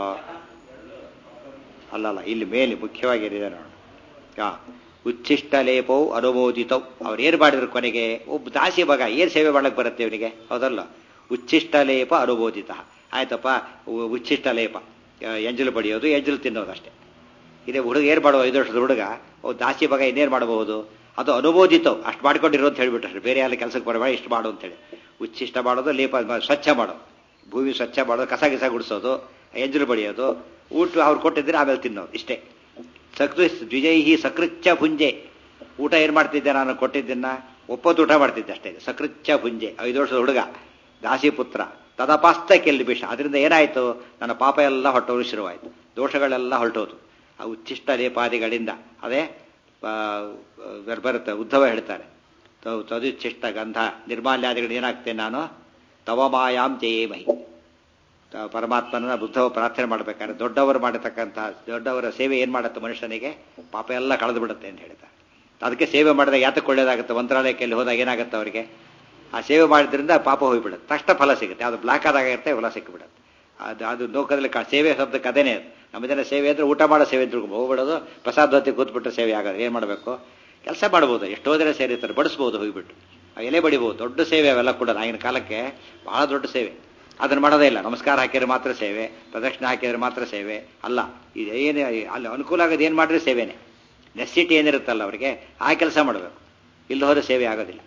ಅಲ್ಲಲ್ಲ ಇಲ್ಲಿ ಮೇಲೆ ಮುಖ್ಯವಾಗಿ ಏನಿದೆ ನೋಡೋಣ ಹಾ ಉಚ್ಛಿಷ್ಟ ಲೇಪವು ಅನುಮೋದಿತವು ಅವ್ರು ಏನು ಮಾಡಿದ್ರು ಕೊನೆಗೆ ಒಬ್ಬ ದಾಸಿ ಮಗ ಏನು ಸೇವೆ ಮಾಡಕ್ಕೆ ಬರುತ್ತೆ ಇವನಿಗೆ ಹೌದಲ್ಲ ಉಚ್ಛಿಷ್ಟ ಲೇಪ ಅನುಮೋದಿತ ಆಯ್ತಪ್ಪ ಉ- ಉಚ್ಛಿಷ್ಟ ಲೇಪ ಆ, ಎಂಜಲು ಬಡಿಯೋದು ಎಂಜಲು ತಿನ್ನೋದು ಅಷ್ಟೇ ಇದೇ ಹುಡುಗ ಏನು ಮಾಡುವ ಐದು ವರ್ಷದ ಹುಡುಗ ಓ ದಾಸಿ ಮಗ ಇನ್ನೇನು ಮಾಡಬಹುದು ಅದು ಅನುಮೋದಿತವು ಅಷ್ಟು ಮಾಡ್ಕೊಂಡಿರೋ ಅಂತ ಹೇಳ್ಬಿಟ್ರೆ ಬೇರೆ ಎಲ್ಲ ಕೆಲಸಕ್ಕೆ ಬರಬೇಡ ಇಷ್ಟು ಮಾಡು ಅಂತೇಳಿ ಉಚ್ಛಿಷ್ಟ ಮಾಡೋದು ಲೇಪ ಮ- ಸ್ವಚ್ಛ ಮಾಡೋದು ಭೂಮಿ ಸ್ವಚ್ಛ ಮಾಡೋದು ಕಸ ಗಿಸ ಗುಡಿಸೋದು ಎಂಜಲು ಬಡಿಯೋದು ಊಟ ಅವ್ರು ಕೊಟ್ಟಿದ್ರೆ ಆಮೇಲೆ ತಿನ್ನೋದು ಇಷ್ಟೇ ಸಕೃ ದ್ವಿಜೈಹಿ ಸಕೃಚ್ಛ ಭುಂಜೆ ಊಟ ಏನು ಮಾಡ್ತಿದ್ದೆ ನಾನು ಕೊಟ್ಟಿದ್ದನ್ನ ಒಪ್ಪತ್ತು ಊಟ ಮಾಡ್ತಿದ್ದೆ ಅಷ್ಟೇ ಸಕೃಚ್ಛ ಭುಂಜೆ ಐದು ವರ್ಷದ ಹುಡುಗ ದಾಸಿ ಪುತ್ರ ತದಪಾಸ್ತ ಕೆಲ್ಬಿಷ ಅದರಿಂದ ಏನಾಯಿತು ನನ್ನ ಪಾಪ ಎಲ್ಲ ಹೊಟ್ಟೋರು ಶುರುವಾಯಿತು ದೋಷಗಳೆಲ್ಲ ಹೊರಟೋದು ಆ ಉಚ್ಚಿಷ್ಟ ಲೇಪಾದಿಗಳಿಂದ ಅದೇ ಆ, ಬರ್- ಬರುತ್ತೆ ಉದ್ಧವ ಹೇಳ್ತಾರೆ ತ- ತದುಚ್ಚಿಷ್ಟ ಗಂಧ ನಿರ್ಮಾಲ್ಯಾದಿಗಳು ಏನಾಗ್ತೇನೆ ನಾನು ತವಮಾಯಾಂ ಜಯೇ ಮಹಿ ತ- ಪರಮಾತ್ಮನ ಬುದ್ಧವ ಪ್ರಾರ್ಥನೆ ಮಾಡಬೇಕಾದ್ರೆ ದೊಡ್ಡವರು ಮಾಡತಕ್ಕಂತಹ ದೊಡ್ಡವರ ಸೇವೆ ಏನು ಮಾಡುತ್ತೆ ಮನುಷ್ಯನಿಗೆ ಪಾಪ ಎಲ್ಲ ಕಳೆದು ಬಿಡುತ್ತೆ ಅಂತ ಹೇಳ್ತಾರೆ ಅದಕ್ಕೆ ಸೇವೆ ಮಾಡಿದಾಗ ಯಾತಕ್ಕೆ ಒಳ್ಳೇದಾಗುತ್ತೆ ಮಂತ್ರಾಲಯಕ್ಕೆ ಅಲ್ಲಿ ಹೋದಾಗ ಏನಾಗುತ್ತೆ ಅವರಿಗೆ ಆ ಸೇವೆ ಮಾಡಿದ್ರಿಂದ ಪಾಪ ಹೋಗ್ಬಿಡುತ್ತೆ ತಕ್ಷಣ ಫಲ ಸಿಗುತ್ತೆ ಅದು ಬ್ಲಾಕ್ ಆದಾಗ ಇರುತ್ತೆ ಫಲ ಸಿಕ್ಕಿಬಿಡುತ್ತೆ ಅದು ಅದು ಲೋಕದಲ್ಲಿ ಕ- ಸೇವೆ ಶಬ್ದಕ್ಕೆ ಅದೇನೇ ಅದು ನಮ್ಮ ಜನ ಸೇವೆ ಅಂದರೆ ಊಟ ಮಾಡೋ ಸೇವೆ ಅಂತ ಹೋಗ್ಬಿಡೋದು ಪ್ರಸಾದ ಹೊತ್ತಿ ಕೂತ್ಬಿಟ್ರೆ ಸೇವೆ ಆಗೋದು ಏನು ಮಾಡಬೇಕು ಕೆಲಸ ಮಾಡ್ಬೋದು ಎಷ್ಟೋ ಜನ ಸೇರಿರ್ತಾರೆ ಬಡಿಸ್ಬೋದು ಹೋಗ್ಬಿಟ್ಟು ಆ ಎಲೆ ಬಡಿಬೋದು ದೊಡ್ಡ ಸೇವೆ ಅವೆಲ್ಲ ಕೂಡ ಆಗಿನ ಕಾಲಕ್ಕೆ ಬಹಳ ದೊಡ್ಡ ಸೇವೆ ಅದನ್ನು ಮಾಡೋದೇ ಇಲ್ಲ ನಮಸ್ಕಾರ ಹಾಕಿದ್ರೆ ಮಾತ್ರ ಸೇವೆ ಪ್ರದಕ್ಷಿಣೆ ಹಾಕಿದ್ರೆ ಮಾತ್ರ ಸೇವೆ ಅಲ್ಲ ಇದು ಏನು ಅಲ್ಲಿ ಅನುಕೂಲ ಆಗೋದು ಏನು ಮಾಡಿದ್ರೆ ಸೇವೆನೇ ನೆಸಿಟಿ ಏನಿರುತ್ತಲ್ಲ ಅವರಿಗೆ ಆ ಕೆಲಸ ಮಾಡಬೇಕು ಇಲ್ಲಿ ಹೋದ್ರೆ ಸೇವೆ ಆಗೋದಿಲ್ಲ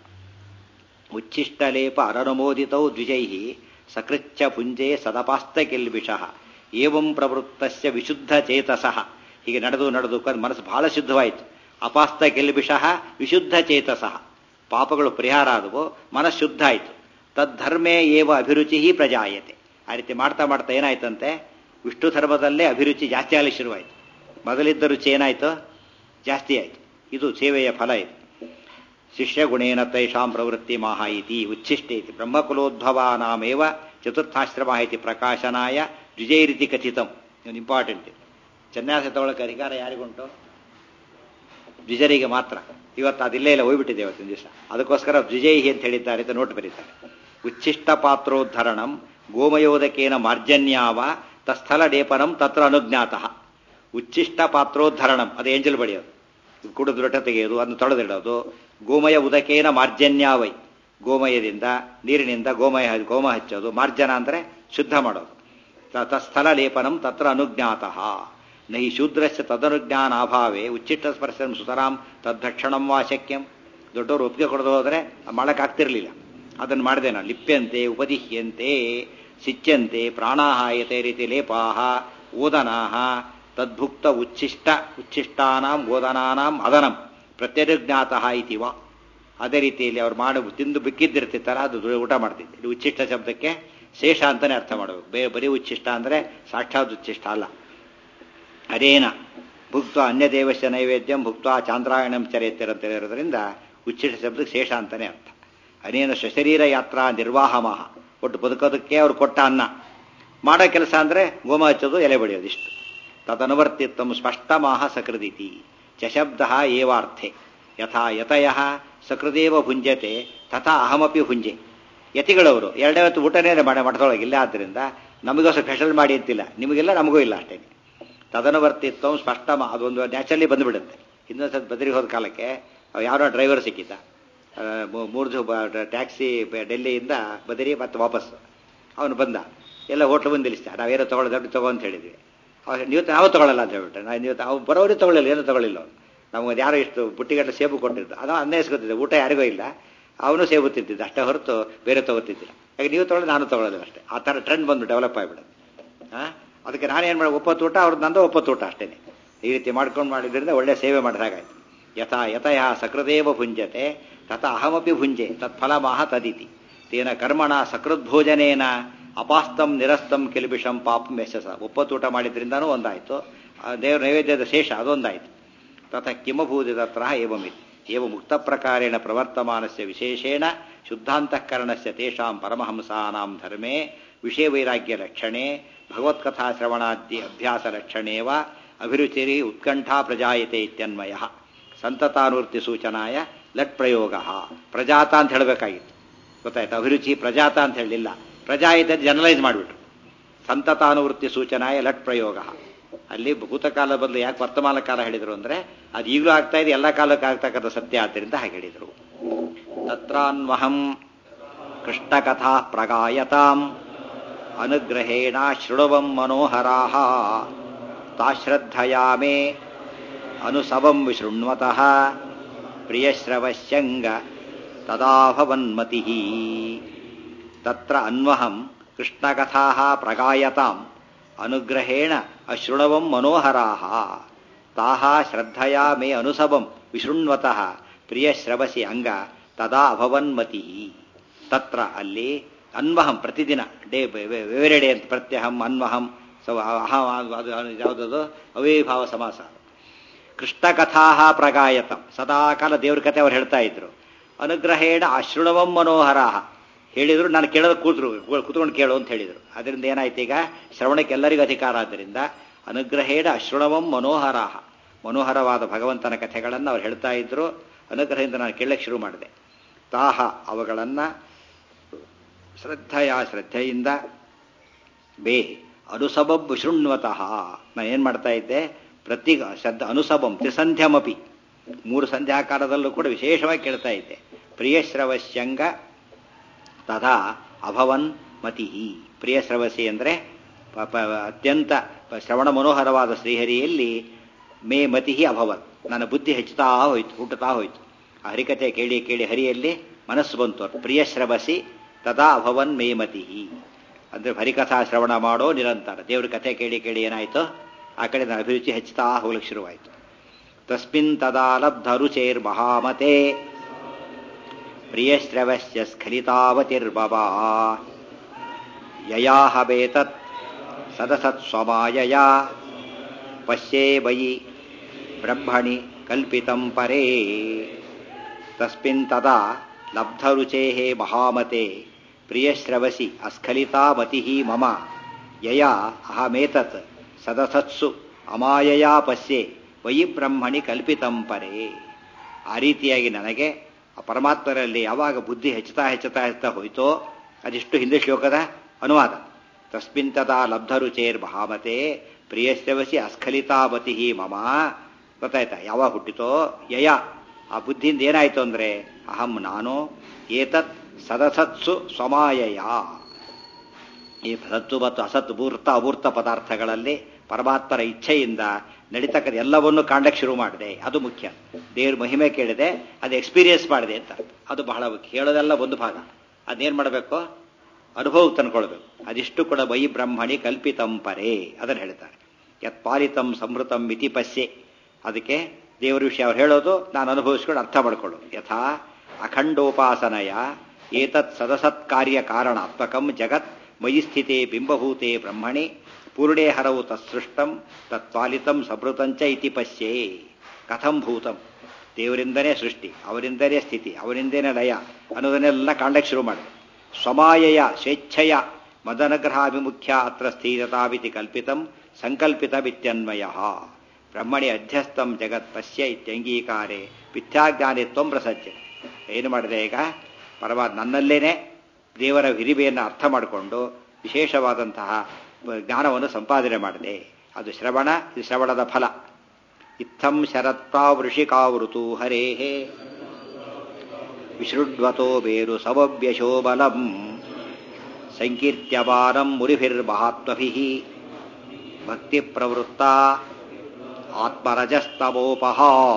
ಉಚ್ಚಿಷ್ಟಲೇಪ ಅರನುಮೋದಿತೌ ದ್ವಿಜೈ ಸಕೃಚ್ಛ ಪುಂಜೆ ಸದಪಾಸ್ತ ಕಿಲ್ಬಿಷಃ ಏವಂ ಪ್ರವೃತ್ತಸ್ಯ ವಿಶುದ್ಧ ಚೇತಸಃ ಹೀಗೆ ನಡೆದು ನಡೆದು ಕ- ಮನಸ್ಸು ಬಹಳ ಶುದ್ಧವಾಯಿತು ಅಪಾಸ್ತ ಕಿಲ್ಬಿಷಃ ವಿಶುದ್ಧ ಚೇತಸಃ ಪಾಪಗಳು ಪರಿಹಾರ ಆದವು ಮನಸ್ಸು ಶುದ್ಧ ಆಯಿತು ತದ್ಧರ್ಮೇ ಏವ ಅಭಿರುಚಿ ಪ್ರಜಾಯತೆ ಆ ರೀತಿ ಮಾಡ್ತಾ ಮಾಡ್ತಾ ಏನಾಯ್ತಂತೆ ವಿಷ್ಣು ಧರ್ಮದಲ್ಲೇ ಅಭಿರುಚಿ ಜಾಸ್ತಿ ಆಗಲಿ ಶುರುವಾಯಿತು ಮೊದಲಿದ್ದ ರುಚಿ ಏನಾಯಿತು ಜಾಸ್ತಿ ಆಯಿತು ಇದು ಸೇವೆಯ ಫಲ ಇದು ಶಿಷ್ಯಗುಣೇನ ತೈಷಾಂ ಪ್ರವೃತ್ತಿ ಮಾಹ ಇತಿ ಉಚ್ಛಿಷ್ಟೆ ಇತಿ ಬ್ರಹ್ಮಕುಲೋದ್ಭವಾನಾಮೇವ ಚತುರ್ಥಾಶ್ರಮ ಇತಿ ಪ್ರಕಾಶನಾಯ ದ್ವಿಜೈರಿತಿ ಕಥಿತಂ ಇದು ಇಂಪಾರ್ಟೆಂಟ್ ಸನ್ಯಾಸ ತಗೊಳ್ಳೋಕೆ ಅಧಿಕಾರ ಯಾರಿಗುಂಟು ದ್ವಿಜರಿಗೆ ಮಾತ್ರ ಇವತ್ತು ಅದಿಲ್ಲೇ ಇಲ್ಲ ಹೋಗ್ಬಿಟ್ಟಿದೆ ಇವತ್ತಿನ ದಿವಸ ಅದಕ್ಕೋಸ್ಕರ ದ್ವಿಜೈಹಿ ಅಂತ ಹೇಳಿದ್ದಾರೆ ಅಂತ ನೋಟ್ ಬರೀತಾರೆ ಉಚ್ಛಿಷ್ಟ ಪಾತ್ರೋದ್ಧರಣಂ ಗೋಮಯೋದಕೇನ ಮಾರ್ಜನ್ಯಾವ ತಸ್ಥಲ ಲೇಪನಂ ತತ್ರ ಅನುಜ್ಞಾತಃ ಉಚ್ಛಿಷ್ಟ ಪಾತ್ರೋದ್ಧರಣಂ ಅದು ಏಂಜಲ್ ಬಡಿಯೋದು ಕುಡಿದು ರೊಟ್ಟ ತೆಗೆಯೋದು ಅದನ್ನು ತೊಳೆದಿಡೋದು ಗೋಮಯ ಉದಕೇನ ಮಾರ್ಜನ್ಯಾವೈ ಗೋಮಯದಿಂದ ನೀರಿನಿಂದ ಗೋಮಯ ಗೋಮ ಹಚ್ಚೋದು ಮಾರ್ಜನ ಅಂದರೆ ಶುದ್ಧ ಮಾಡೋದು ತ- ತಸ್ಥಲ ಲೇಪನಂ ತತ್ರ ಅನುಜ್ಞಾತಃ ನಹಿ ಶೂದ್ರಸ್ಯ ತದನುಜ್ಞಾನಾಭಾವೇ ಉಚ್ಚಿಷ್ಟ ಸ್ಪರ್ಶಂ ಸುತರಾಂ ತದ್ದಕ್ಷಣಂ ವಾ ಶಕ್ಯಂ ದೊಡ್ಡವರು ಒಪ್ಪಿಗೆ ಕೊಡದು ಹೋದರೆ ಮಾಡೋಕ್ಕಾಗ್ತಿರ್ಲಿಲ್ಲ ಅದನ್ನು ಮಾಡಿದೆ ನಾನು ಲಿಪ್ಯಂತೆ ಉಪದಿಹ್ಯಂತೆ ಸಿಚ್ಚಂತೆ ಪ್ರಾಣಾಹಾಯತೆ ರೀತಿ ಲೇಪಾಹ ಓದನಾಹ ತದ್ಭುಕ್ತ ಉಚ್ಚಿಷ್ಟ ಉಚ್ಚಿಷ್ಟಾನಾಂ ಓದನಾನಾಂ ಅದನಂ ಪ್ರತ್ಯನುಜ್ಞಾತಃ ಇತಿ ವಾ ಅದೇ ರೀತಿಯಲ್ಲಿ ಅವ್ರು ಮಾಡಿ ತಿಂದು ಬಿಕ್ಕಿದ್ದಿರ್ತಿತ್ತಲ್ಲ ಅದು ಊಟ ಮಾಡ್ತಿದ್ದೆ ಇದು ಉಚ್ಚಿಷ್ಟ ಶಬ್ದಕ್ಕೆ ಶೇಷ ಅಂತಾನೆ ಅರ್ಥ ಮಾಡಬೇಕು ಬೇ ಬರೀ ಉಚ್ಚಿಷ್ಟ ಅಂದರೆ ಸಾಕ್ಷಾತ್ ಉಚ್ಚಿಷ್ಟ ಅಲ್ಲ ಅದೇನ ಭುಕ್ತ ಅನ್ಯ ದೇವಸ್ಯ ನೈವೇದ್ಯಂ ಭುಕ್ತ ಚಾಂದ್ರಾಯಣಂ ಚರೇತಿರಂತ ಇರೋದ್ರಿಂದ ಉಚ್ಚಿಷ್ಟ ಶಬ್ದಕ್ಕೆ ಶೇಷ ಅಂತಾನೆ ಅರ್ಥ ಅನೇನ ಶಶರೀರ ಯಾತ್ರಾ ನಿರ್ವಾಹಮಃ ಒಟ್ಟು ಬದುಕೋದಕ್ಕೆ ಅವ್ರು ಕೊಟ್ಟ ಅನ್ನ ಮಾಡೋ ಕೆಲಸ ಅಂದರೆ ಗೋಮ ಹಚ್ಚೋದು ಎಲೆ ಬಡಿಯೋದು ಇಷ್ಟು ತದನುವರ್ತಿತ್ವಂ ಸ್ಪಷ್ಟಮಾಹ ಸಕೃದಿತಿ ಚಶಬ್ದ ಏವಾರ್ಥೆ ಯಥಾ ಯತಯ ಸಕೃದೇವ ಭುಂಜತೆ ತಥಾ ಅಹಮಪಿ ಭುಂಜೆ ಯತಿಗಳವರು ಎರಡೇ ಹೊತ್ತು ಊಟನೇ ಮಾಡಿ ಮಠದೊಳಗಿಲ್ಲ ಆದ್ದರಿಂದ ನಮಗೋಸ್ಕರ ಸ್ಪೆಷಲ್ ಮಾಡಿ ಅಂತಿಲ್ಲ ನಿಮಗಿಲ್ಲ ನಮಗೂ ಇಲ್ಲ ಅಷ್ಟೇ ತದನುವರ್ತಿತ್ವ ಸ್ಪಷ್ಟ ಮಾ- ಅದೊಂದು ನ್ಯಾಚುರಲಿ ಬಂದುಬಿಡುತ್ತೆ ಇನ್ನೊಂದು ಸತಿ ಬದರಿಗೆ ಹೋದ ಕಾಲಕ್ಕೆ ಯಾರೋ ಡ್ರೈವರ್ ಸಿಕ್ಕಿದ್ದ ಆ, ಮೂ- ಮೂರು ದಿವಸ ಟ್ಯಾಕ್ಸಿ ಡೆಲ್ಲಿಯಿಂದ ಬದರಿ ಮತ್ತೆ ವಾಪಸ್ ಅವನು ಬಂದ ಎಲ್ಲ ಹೋಟ್ಲು ಬಂದು ನಿಲ್ಲಿಸ್ದ ನಾವೇನೋ ತಗೊಳ್ಳೋದು ದೊಡ್ಡ ತಗೋ ಅಂತ ಹೇಳಿದ್ವಿ ಅವಾಗ ನೀವು ನಾವು ತಗೊಳ್ಳಲ್ಲ ಅಂತ ಹೇಳ್ಬಿಟ್ಟೆ ನಾವು ನೀವು ಅವ್ರು ಬರೋರಿಗೆ ತಗೊಳ್ಳಿಲ್ಲ ಏನೂ ತಗೊಳ್ಳಿಲ್ಲ ಅವ್ನು ನಮಗೆ ಯಾರೋ ಇಷ್ಟು ಬುಟ್ಟಿಗಟ್ಟಲೆ ಸೇಬು ಕೊಟ್ಟಿದ್ದು ಅದು ಅನ್ನಿಸ್ಕೊತಿದ್ದೆ ಊಟ ಯಾರಿಗೂ ಇಲ್ಲ ಅವನು ಸೇಬು ತಿಂತಿದ್ದ ಅಷ್ಟೇ ಹೊರತು ಬೇರೆ ತಗೋತಿದ್ದಿಲ್ಲ ಯಾಕೆ ನೀವು ತಗೊಳ್ಳೋದು ನಾನು ತಗೊಳ್ಳೋದಿಲ್ಲ ಅಷ್ಟೇ ಆ ಥರ ಟ್ರೆಂಡ್ ಬಂದು ಡೆವಲಪ್ ಆಗಿಬಿಡುತ್ತೆ ಆ? ಅದಕ್ಕೆ ನಾನೇನು ಮಾಡಿ ಒಪ್ಪತ್ತು ಊಟ ಅವ್ರದ್ದು ನಂದು ಒಪ್ಪತ್ತು ಊಟ ಅಷ್ಟೇ ಈ ರೀತಿ ಮಾಡ್ಕೊಂಡು ಮಾಡಿದ್ರಿಂದ ಒಳ್ಳೆ ಸೇವೆ ಮಾಡಿದಾಗಾಯ್ತು ಯಥಾ ಯತಯ ಸಕೃದೇವ ಭುಂಜತೆ ತಥ ಅಹಮಪಿ ಭುಂಜೆ ತತ್ಫಲಮಾಹ ತದಿತಿ ತೇನ ಕರ್ಮಣ ಸಕೃದ್ಭೋಜನೇನ ಅಪಾಸ್ತಂ ನಿರಸ್ತಂ ಕಿಲ್ಬಿಷಂ ಪಾಪಂ ಯಶಸ ಒಪ್ಪತ್ತೂಟ ಮಾಡಿದ್ರಿಂದನೂ ಒಂದಾಯಿತು ಆ ದೇವರ ನೈವೇದ್ಯದ ಶೇಷ ಅದೊಂದಾಯಿತು ತಥ ಕಿಮಭೂತಿ ತತ್ರ ಏವಮಿತಿ ಏವ ಮುಕ್ತ ಪ್ರಕಾರೇಣ ಪ್ರವರ್ತಮಾನಸ್ಯ ವಿಶೇಷೇಣ ಶುದ್ಧಾಂತಃಕರಣಸ್ಯ ತೇಷಾಂ ಪರಮಹಂಸಾನಾಂ ಧರ್ಮೇ ವಿಷಯ ವೈರಾಗ್ಯ ಲಕ್ಷಣೆ ಭಗವತ್ಕಥಾ ಶ್ರವಣಾದ್ಯ ಅಭ್ಯಾಸ ಲಕ್ಷಣೇವ ಅಭಿರುಚಿರಿ ಉತ್ಕಂಠಾ ಪ್ರಜಾಯತೆ ಇತ್ಯನ್ವಯ ಸಂತತಾನುವೃತ್ತಿ ಸೂಚನಾಯ ಲಟ್ ಪ್ರಯೋಗ ಪ್ರಜಾತ ಅಂತ ಹೇಳಬೇಕಾಗಿತ್ತು ಗೊತ್ತಾಯ್ತು ಅಭಿರುಚಿ ಪ್ರಜಾತ ಅಂತ ಹೇಳಲಿಲ್ಲ ಪ್ರಜಾಯತೆ ಜನರಲೈಸ್ ಮಾಡಿಬಿಟ್ರು ಸಂತತಾನುವೃತ್ತಿ ಸೂಚನಾಯ ಲಟ್ ಪ್ರಯೋಗ ಅಲ್ಲಿ ಭೂತಕಾಲ ಬದಲು ಯಾಕೆ ವರ್ತಮಾನ ಕಾಲ ಹೇಳಿದರು ಅಂದರೆ ಅದು ಈಗಲೂ ಆಗ್ತಾ ಇದೆ ಎಲ್ಲ ಕಾಲಕ್ಕೆ ಆಗ್ತಕ್ಕಂಥ ಸತ್ಯ ಆದ್ದರಿಂದ ಹಾಗೆ ಹೇಳಿದರು ತತ್ರಾನ್ವಹಂ ಕೃಷ್ಣಕಥಾ ಪ್ರಗಾಯತಾಂ ಅನುಗ್ರಹೇಣ ಶೃಣವಂ ಮನೋಹರಾಹ ತಾಶ್ರದ್ಧಯಾ ಮೇ ಅನುಸವಂ ವಿಶೃಣ್ವತಃ ಪ್ರಿಯಶ್ರವಶ್ಯಂಗ ತದಾಭವನ್ಮತಿ ತತ್ರ ಅನ್ವಹಂ ಕೃಷ್ಣಕಥಾ ಪ್ರಗಾಯತಾಂ ಅನುಗ್ರಹೇಣ ಅಶೃಣವಂ ಮನೋಹರಾಹ ತಾಹ ಶ್ರದ್ಧಯಾ ಮೇ ಅನುಸವಂ ವಿಶೃಣ್ವತಃ ಪ್ರಿಯಶ್ರವಸಿ ಅಂಗ ತದಾ ಅಭವನ್ಮತಿ ತತ್ರ ಅಲ್ಲಿ ಅನ್ವಹಂ ಪ್ರತಿದಿನ ಡೇ ವೆರಿ ಡೇ ಅಂತ ಪ್ರತ್ಯಹಂ ಅನ್ವಹಂ ಸೊ ಅಹಂ ಅದು ಯಾವುದದು ಅವಿಭಾವ ಸಮಾಸ ಕೃಷ್ಣಕಥಾ ಪ್ರಗಾಯತಂ ಸದಾಕಾಲ ದೇವ್ರ ಕಥೆ ಅವ್ರು ಹೇಳ್ತಾ ಇದ್ರು ಅನುಗ್ರಹೇಣ ಅಶೃಣವಂ ಮನೋಹರಾಹ ಹೇಳಿದ್ರು ನಾನು ಕೇಳೋದು ಕೂತ್ರು ಕೂತ್ಕೊಂಡು ಕೇಳು ಅಂತ ಹೇಳಿದರು ಅದರಿಂದ ಏನಾಯ್ತು ಈಗ ಶ್ರವಣಕ್ಕೆ ಎಲ್ಲರಿಗೂ ಅಧಿಕಾರ ಆದ್ದರಿಂದ ಅನುಗ್ರಹೇಣ ಅಶೃಣವಂ ಮನೋಹರಾಹ ಮನೋಹರವಾದ ಭಗವಂತನ ಕಥೆಗಳನ್ನು ಅವ್ರು ಹೇಳ್ತಾ ಇದ್ರು ಅನುಗ್ರಹದಿಂದ ನಾನು ಕೇಳಕ್ಕೆ ಶುರು ಮಾಡಿದೆ ತಾಹ ಅವುಗಳನ್ನು ಶ್ರದ್ಧೆಯ ಶ್ರದ್ಧೆಯಿಂದ ಬೇ ಅನುಸಬಂ ಶೃಣ್ವತಃ ನಾನು ಏನು ಮಾಡ್ತಾ ಇದ್ದೆ ಪ್ರತಿ ಶಬ್ದ ಅನುಸಬಂ ತ್ರಿಸಂಧ್ಯಾಮಪಿ ಮೂರು ಸಂಧ್ಯಾಕಾಲದಲ್ಲೂ ಕೂಡ ವಿಶೇಷವಾಗಿ ಕೇಳ್ತಾ ಇದ್ದೆ ಪ್ರಿಯಶ್ರವಶ್ಯಂಗ ತಥಾ ಅಭವನ್ ಮತಿ ಪ್ರಿಯಶ್ರವಸಿ ಅಂದರೆ ಅತ್ಯಂತ ಶ್ರವಣ ಮನೋಹರವಾದ ಶ್ರೀಹರಿಯಲ್ಲಿ ಮೇ ಮತಿ ಅಭವತ್ ನನ್ನ ಬುದ್ಧಿ ಹೆಚ್ಚುತ್ತಾ ಹೋಯ್ತು ಹುಟ್ಟುತ್ತಾ ಹೋಯ್ತು ಆ ಹರಿಕತೆ ಕೇಳಿ ಕೇಳಿ ಹರಿಯಲ್ಲಿ ಮನಸ್ಸು ಬಂತು ಪ್ರಿಯಶ್ರವಸಿ ತದಾ ಅಭವನ್ ಮೇ ಮತಿ ಅಂದರೆ ಹರಿಕಥಾ ಶ್ರವಣ ಮಾಡೋ ನಿರಂತರ ದೇವ್ರ ಕಥೆ ಕೇಳಿ ಕೇಳಿ ಏನಾಯಿತು ಆ ಕಡೆ ನನ್ನ ಅಭಿರುಚಿ ಹೆಚ್ಚುತ್ತಾ ಹೋಗ್ಲಿಕ್ಕೆ ಶುರುವಾಯಿತು ತಸ್ಮಿನ್ ತದಾ ಲಬ್ಧ ರುಚೇರ್ ಮಹಾಮತೆ ಪ್ರಿಯಶ್ರವಸ್ಯ ಸ್ಖಲಿತಾವತಿರ್ಬಬಾ ಯಯಾಹಬೇತತ್ ಸದಸತ್ ಸ್ವಮಾಯಯಾ ಪಶ್ಯೇ ವಯಿ ಬ್ರಹ್ಮಣಿ ಕಲ್ಪಿತಂ ಪರೇ ತಸ್ಮಿನ್ ತದಾ ಲಬ್ಧರುಚೇ ಮಹಾಮತೆ ಪ್ರಿಯಶ್ರವಸಿ ಅಸ್ಖಲಿತಾ ಮತಿ ಮಮ ಯಯಾ ಅಹಮೇತತ್ ಸದಸತ್ಸು ಅಮಾಯಯಾ ಪಶ್ಯೆ ವಯಿ ಬ್ರಹ್ಮಣಿ ಕಲ್ಪಿತಂ ಪರೇ ಆ ರೀತಿಯಾಗಿ ನನಗೆ ಆ ಪರಮಾತ್ಮರಲ್ಲಿ ಯಾವಾಗ ಬುದ್ಧಿ ಹೆಚ್ಚುತ್ತಾ ಹೆಚ್ಚುತ್ತಾ ಹೆಚ್ಚುತ್ತಾ ಹೋಯ್ತೋ ಅದಿಷ್ಟು ಹಿಂದೆ ಶ್ಲೋಕದ ಅನುವಾದ ತಸ್ಮಿನ್ ತದಾ ಲಬ್ಧರುಚೇರ್ ಮಹಾಮತೆ ಪ್ರಿಯಶ್ರವಸಿ ಅಸ್ಖಲಿತಾವತಿ ಮಮ ಗೊತ್ತಾಯ್ತಾ ಯಾವಾಗ ಹುಟ್ಟಿತೋ ಯಯ ಆ ಬುದ್ಧಿಯಿಂದ ಏನಾಯ್ತು ಅಂದ್ರೆ ಅಹಂ ನಾನು ಏತತ್ ಸದಸತ್ಸು ಸ್ವಮಾಯಯ ಈ ಸತ್ತು ಮತ್ತು ಅಸತ್ ಭೂರ್ತ ಅಭೂರ್ತ ಪದಾರ್ಥಗಳಲ್ಲಿ ಪರಮಾತ್ಮರ ಇಚ್ಛೆಯಿಂದ ನಡೀತಕ್ಕಂಥ ಎಲ್ಲವನ್ನೂ ಕಾಣಕ್ಕೆ ಶುರು ಮಾಡಿದೆ ಅದು ಮುಖ್ಯ ದೇವ್ರ ಮಹಿಮೆ ಕೇಳಿದೆ ಅದು ಎಕ್ಸ್ಪೀರಿಯನ್ಸ್ ಮಾಡಿದೆ ಅಂತ ಅದು ಬಹಳ ಮುಖ್ಯ ಹೇಳೋದೆಲ್ಲ ಒಂದು ಭಾಗ ಅದೇನು ಮಾಡಬೇಕು ಅನುಭವಕ್ಕೆ ತಂದ್ಕೊಳ್ಬೇಕು ಅದಿಷ್ಟು ಕೂಡ ವೈ ಬ್ರಹ್ಮಣಿ ಕಲ್ಪಿತಂ ಪರೇ ಅದನ್ನು ಹೇಳ್ತಾರೆ ಯತ್ ಪಾಲಿತಂ ಸಂಹೃತಂ ಮಿತಿ ಪಸ್ಯೆ ಅದಕ್ಕೆ ದೇವರ ವಿಷಯ ಅವ್ರು ಹೇಳೋದು ನಾನು ಅನುಭವಿಸ್ಕೊಂಡು ಅರ್ಥ ಮಾಡ್ಕೊಳ್ಳೋದು ಯಥಾ ಅಖಂಡೋಪಾಸನಯ ಏತತ್ ಸದಸತ್ ಕಾರ್ಯ ಕಾರಣಾತ್ಮಕಂ ಜಗತ್ ಮಯಿ ಸ್ಥಿತೆ ಬಿಂಬಭೂತೆ ಬ್ರಹ್ಮಣಿ ಪೂರ್ಣೇ ಹರವು ತತ್ಸೃಷ್ಟಂ ತತ್ಪಾಲಿತಂ ಸಭೃತಂಚ ಇತಿ ಪಶ್ಯೇ ಕಥಂ ಭೂತಂ ದೇವರಿಂದನೇ ಸೃಷ್ಟಿ ಅವರಿಂದನೇ ಸ್ಥಿತಿ ಅವರಿಂದನೇ ಲಯ ಅನ್ನೋದನ್ನೆಲ್ಲ ಕಾಣಕ್ಕೆ ಶುರು ಮಾಡಿ ಸ್ವಮಾಯಯ ಸ್ವೇಚ್ಛಯ ಮದನಗ್ರಹಾಭಿಮುಖ್ಯ ಅತ್ರ ಸ್ಥಿರತಾವಿತಿ ಕಲ್ಪಿತಂ ಸಂಕಲ್ಪಿತವಿತ್ಯನ್ವಯ ಬ್ರಹ್ಮಣಿ ಅಧ್ಯಸ್ಥಂ ಜಗತ್ ಪಶ್ಯ ಇತ್ಯಂಗೀಕಾರೆ ಮಿಥ್ಯಾಜ್ಞಾನಿ ತ್ವಂ ಪ್ರಸಜ್ಜೆ ಏನು ಮಾಡಿದೆ ಈಗ ಪರಮಾತ್ಮ ನನ್ನಲ್ಲೇನೆ ದೇವರ ಹಿರಿಮೆಯನ್ನು ಅರ್ಥ ಮಾಡಿಕೊಂಡು ವಿಶೇಷವಾದಂತಹ ಜ್ಞಾನವನ್ನು ಸಂಪಾದನೆ ಮಾಡಿದೆ ಅದು ಶ್ರವಣ ಇದು ಶ್ರವಣದ ಫಲ ಇತ್ತಂ ಶರತ್ಪ್ರಾವೃಷಿಕಾವೃತು ಹರೇಹೇ ವಿಸೃಡ್ವತೋ ಬೇರು ಸಮವ್ಯಶೋಬಲಂ ಸಂಕೀರ್ತ್ಯಮಾನಂ ಮುರಿಭಿರ್ಮಹಾತ್ಮಭಿಃ ಭಕ್ತಿ ಪ್ರವೃತ್ತ ಆತ್ಮರಜಸ್ತಮೋಪಹ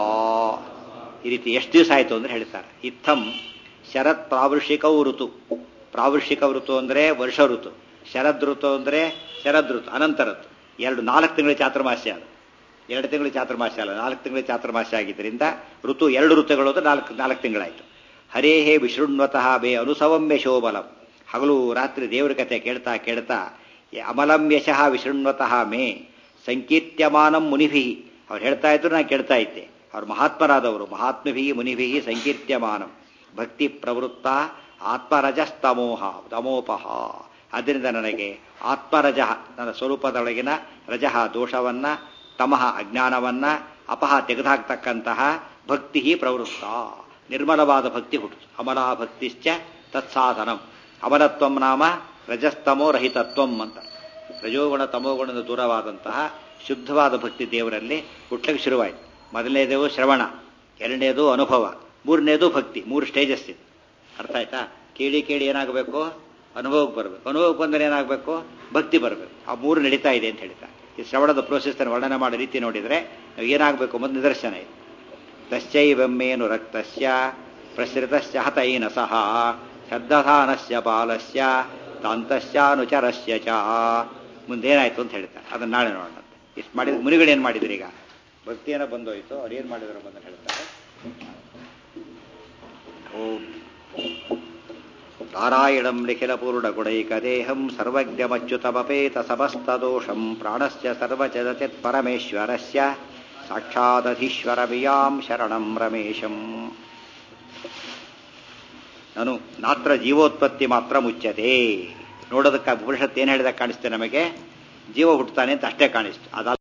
ಈ ರೀತಿ ಎಷ್ಟು ದಿವಸ ಆಯಿತು ಅಂದ್ರೆ ಹೇಳ್ತಾರೆ ಇತ್ತಂ ಶರತ್ ಪ್ರಾವೃಷಿಕವು ಋತು ಪ್ರಾವೃಷಿಕ ಋತು ಅಂದರೆ ವರ್ಷ ಋತು ಶರದ್ ಋತು ಅಂದರೆ ಶರದ್ ಋತು ಅನಂತ ಋತು ಎರಡು ನಾಲ್ಕು ತಿಂಗಳ ಚಾತುರ್ಮಾಸ್ಯ ಅದು ಎರಡು ತಿಂಗಳ ಚಾತುರ್ಮಾಸ್ಯ ಅಲ್ಲ ನಾಲ್ಕು ತಿಂಗಳ ಚಾತುರ್ಮಾಸ್ಯ ಆಗಿದ್ದರಿಂದ ಋತು ಎರಡು ಋತುಗಳು ಅಂದ್ರೆ ನಾಲ್ಕು ನಾಲ್ಕು ತಿಂಗಳಾಯಿತು ಹರೇಹೇ ವಿಶೃಣ್ವತಃ ಬೇ ಅನುಸವಮ್ಯ ಶೋಬಲಂ ಹಗಲು ರಾತ್ರಿ ದೇವರ ಕಥೆ ಕೇಳ್ತಾ ಕೇಳ್ತಾ ಅಮಲಂ ಯಶಃ ವಿಶೃಣ್ವತಃ ಮೇ ಸಂಕೀರ್ತ್ಯಮಾನಂ ಮುನಿಭಿ ಅವ್ರು ಹೇಳ್ತಾ ಇದ್ರು ನಾನು ಕೇಳ್ತಾ ಇದ್ದೆ ಅವ್ರು ಮಹಾತ್ಮರಾದವರು ಮಹಾತ್ಮಭಿ ಮುನಿಭಿ ಸಂಕೀರ್ತ್ಯಮಾನಂ ಭಕ್ತಿ ಪ್ರವೃತ್ತ ಆತ್ಮರಜಸ್ತಮೋಹ ತಮೋಪಹ ಆದ್ದರಿಂದ ನನಗೆ ಆತ್ಮರಜ ನನ್ನ ಸ್ವರೂಪದೊಳಗಿನ ರಜಃ ದೋಷವನ್ನ ತಮಃ ಅಜ್ಞಾನವನ್ನ ಅಪಹ ತೆಗೆದುಹಾಕ್ತಕ್ಕಂತಹ ಭಕ್ತಿ ಪ್ರವೃತ್ತ ನಿರ್ಮಲವಾದ ಭಕ್ತಿ ಹುಟ್ಟು ಅಮಲಾ ಭಕ್ತಿಶ್ಚ ತತ್ಸಾಧನಂ ಅಮಲತ್ವಂ ನಾಮ ರಜಸ್ತಮೋ ರಹಿತತ್ವಂ ಅಂತ ರಜೋಗುಣ ತಮೋಗುಣದ ದೂರವಾದಂತಹ ಶುದ್ಧವಾದ ಭಕ್ತಿ ದೇವರಲ್ಲಿ ಹುಟ್ಟಲಿಕ್ಕೆ ಶುರುವಾಯಿತು ಮೊದಲನೇದು ಶ್ರವಣ ಎರಡನೇದು ಅನುಭವ ಮೂರನೇದು ಭಕ್ತಿ ಮೂರು ಸ್ಟೇಜಸ್ ಇದೆ ಅರ್ಥ ಆಯ್ತಾ ಕೇಳಿ ಕೇಳಿ ಏನಾಗಬೇಕು ಅನುಭವಕ್ಕೆ ಬರಬೇಕು ಅನುಭವಕ್ಕೆ ಬಂದರೆ ಏನಾಗಬೇಕು ಭಕ್ತಿ ಬರಬೇಕು ಆ ಮೂರು ನಡೀತಾ ಇದೆ ಅಂತ ಹೇಳ್ತಾರೆ ಈ ಶ್ರವಣದ ಪ್ರೋಸೆಸ್ ವರ್ಣನೆ ಮಾಡೋ ರೀತಿ ನೋಡಿದರೆ ನಾವು ಏನಾಗಬೇಕು ಅನ್ನೋದು ನಿದರ್ಶನ ಇದೆ ತಶ್ಚೈವಮ್ಮೇನು ರಕ್ತಸ್ಯ ಪ್ರಸೃತಸ್ಯ ಹತೈನ ಸಹ ಶಬ್ದಧಾನಸ್ಯ ಬಾಲಸ್ಯ ತಾಂತಸ್ಯಾನುಚರಸ್ಯ ಚ ಮುಂದೇನಾಯ್ತು ಅಂತ ಹೇಳ್ತಾರೆ ಅದನ್ನ ನಾಳೆ ನೋಡೋಣ ಇಷ್ಟು ಮಾಡಿದ ಮುನಿಗಳು ಏನು ಮಾಡಿದ್ರು ಈಗ ಭಕ್ತಿಯನ್ನ ಬಂದೋಯ್ತು ಅವ್ರು ಏನು ಮಾಡಿದ್ರು ಬಂದು ಹೇಳ್ತಾರೆ ಓಂ ನಾರಾಯಣಂ ನಿಖಿಲ ಪೂರ್ಣ ಗುಣೈಕದೇಹಂ ಸರ್ವಜ್ಞಮಚ್ಯುತಮಪೇತ ಸಮಸ್ತದೋಷಂ ಪ್ರಾಣಸ್ಯ ಸರ್ವಜಗತಿತ್ ಪರಮೇಶ್ವರಸ್ಯ ಸಾಕ್ಷಾದಧೀಶ್ವರಮಿಯಾಂ ಶರಣಂ ರಮೇಶಂ ನಾನು ನಾತ್ರ ಜೀವೋತ್ಪತ್ತಿ ಮಾತ್ರ ಮುಚ್ಚತೆ ನೋಡೋದಕ್ಕೆ ಉಪನಿಷತ್ತು ಏನು ಹೇಳಿದಾಗ ಕಾಣಿಸ್ತೇನೆ ನಮಗೆ ಜೀವ ಹುಟ್ಟುತ್ತಾನೆ ಅಂತ ಅಷ್ಟೇ ಕಾಣಿಸ್ತು ಅದ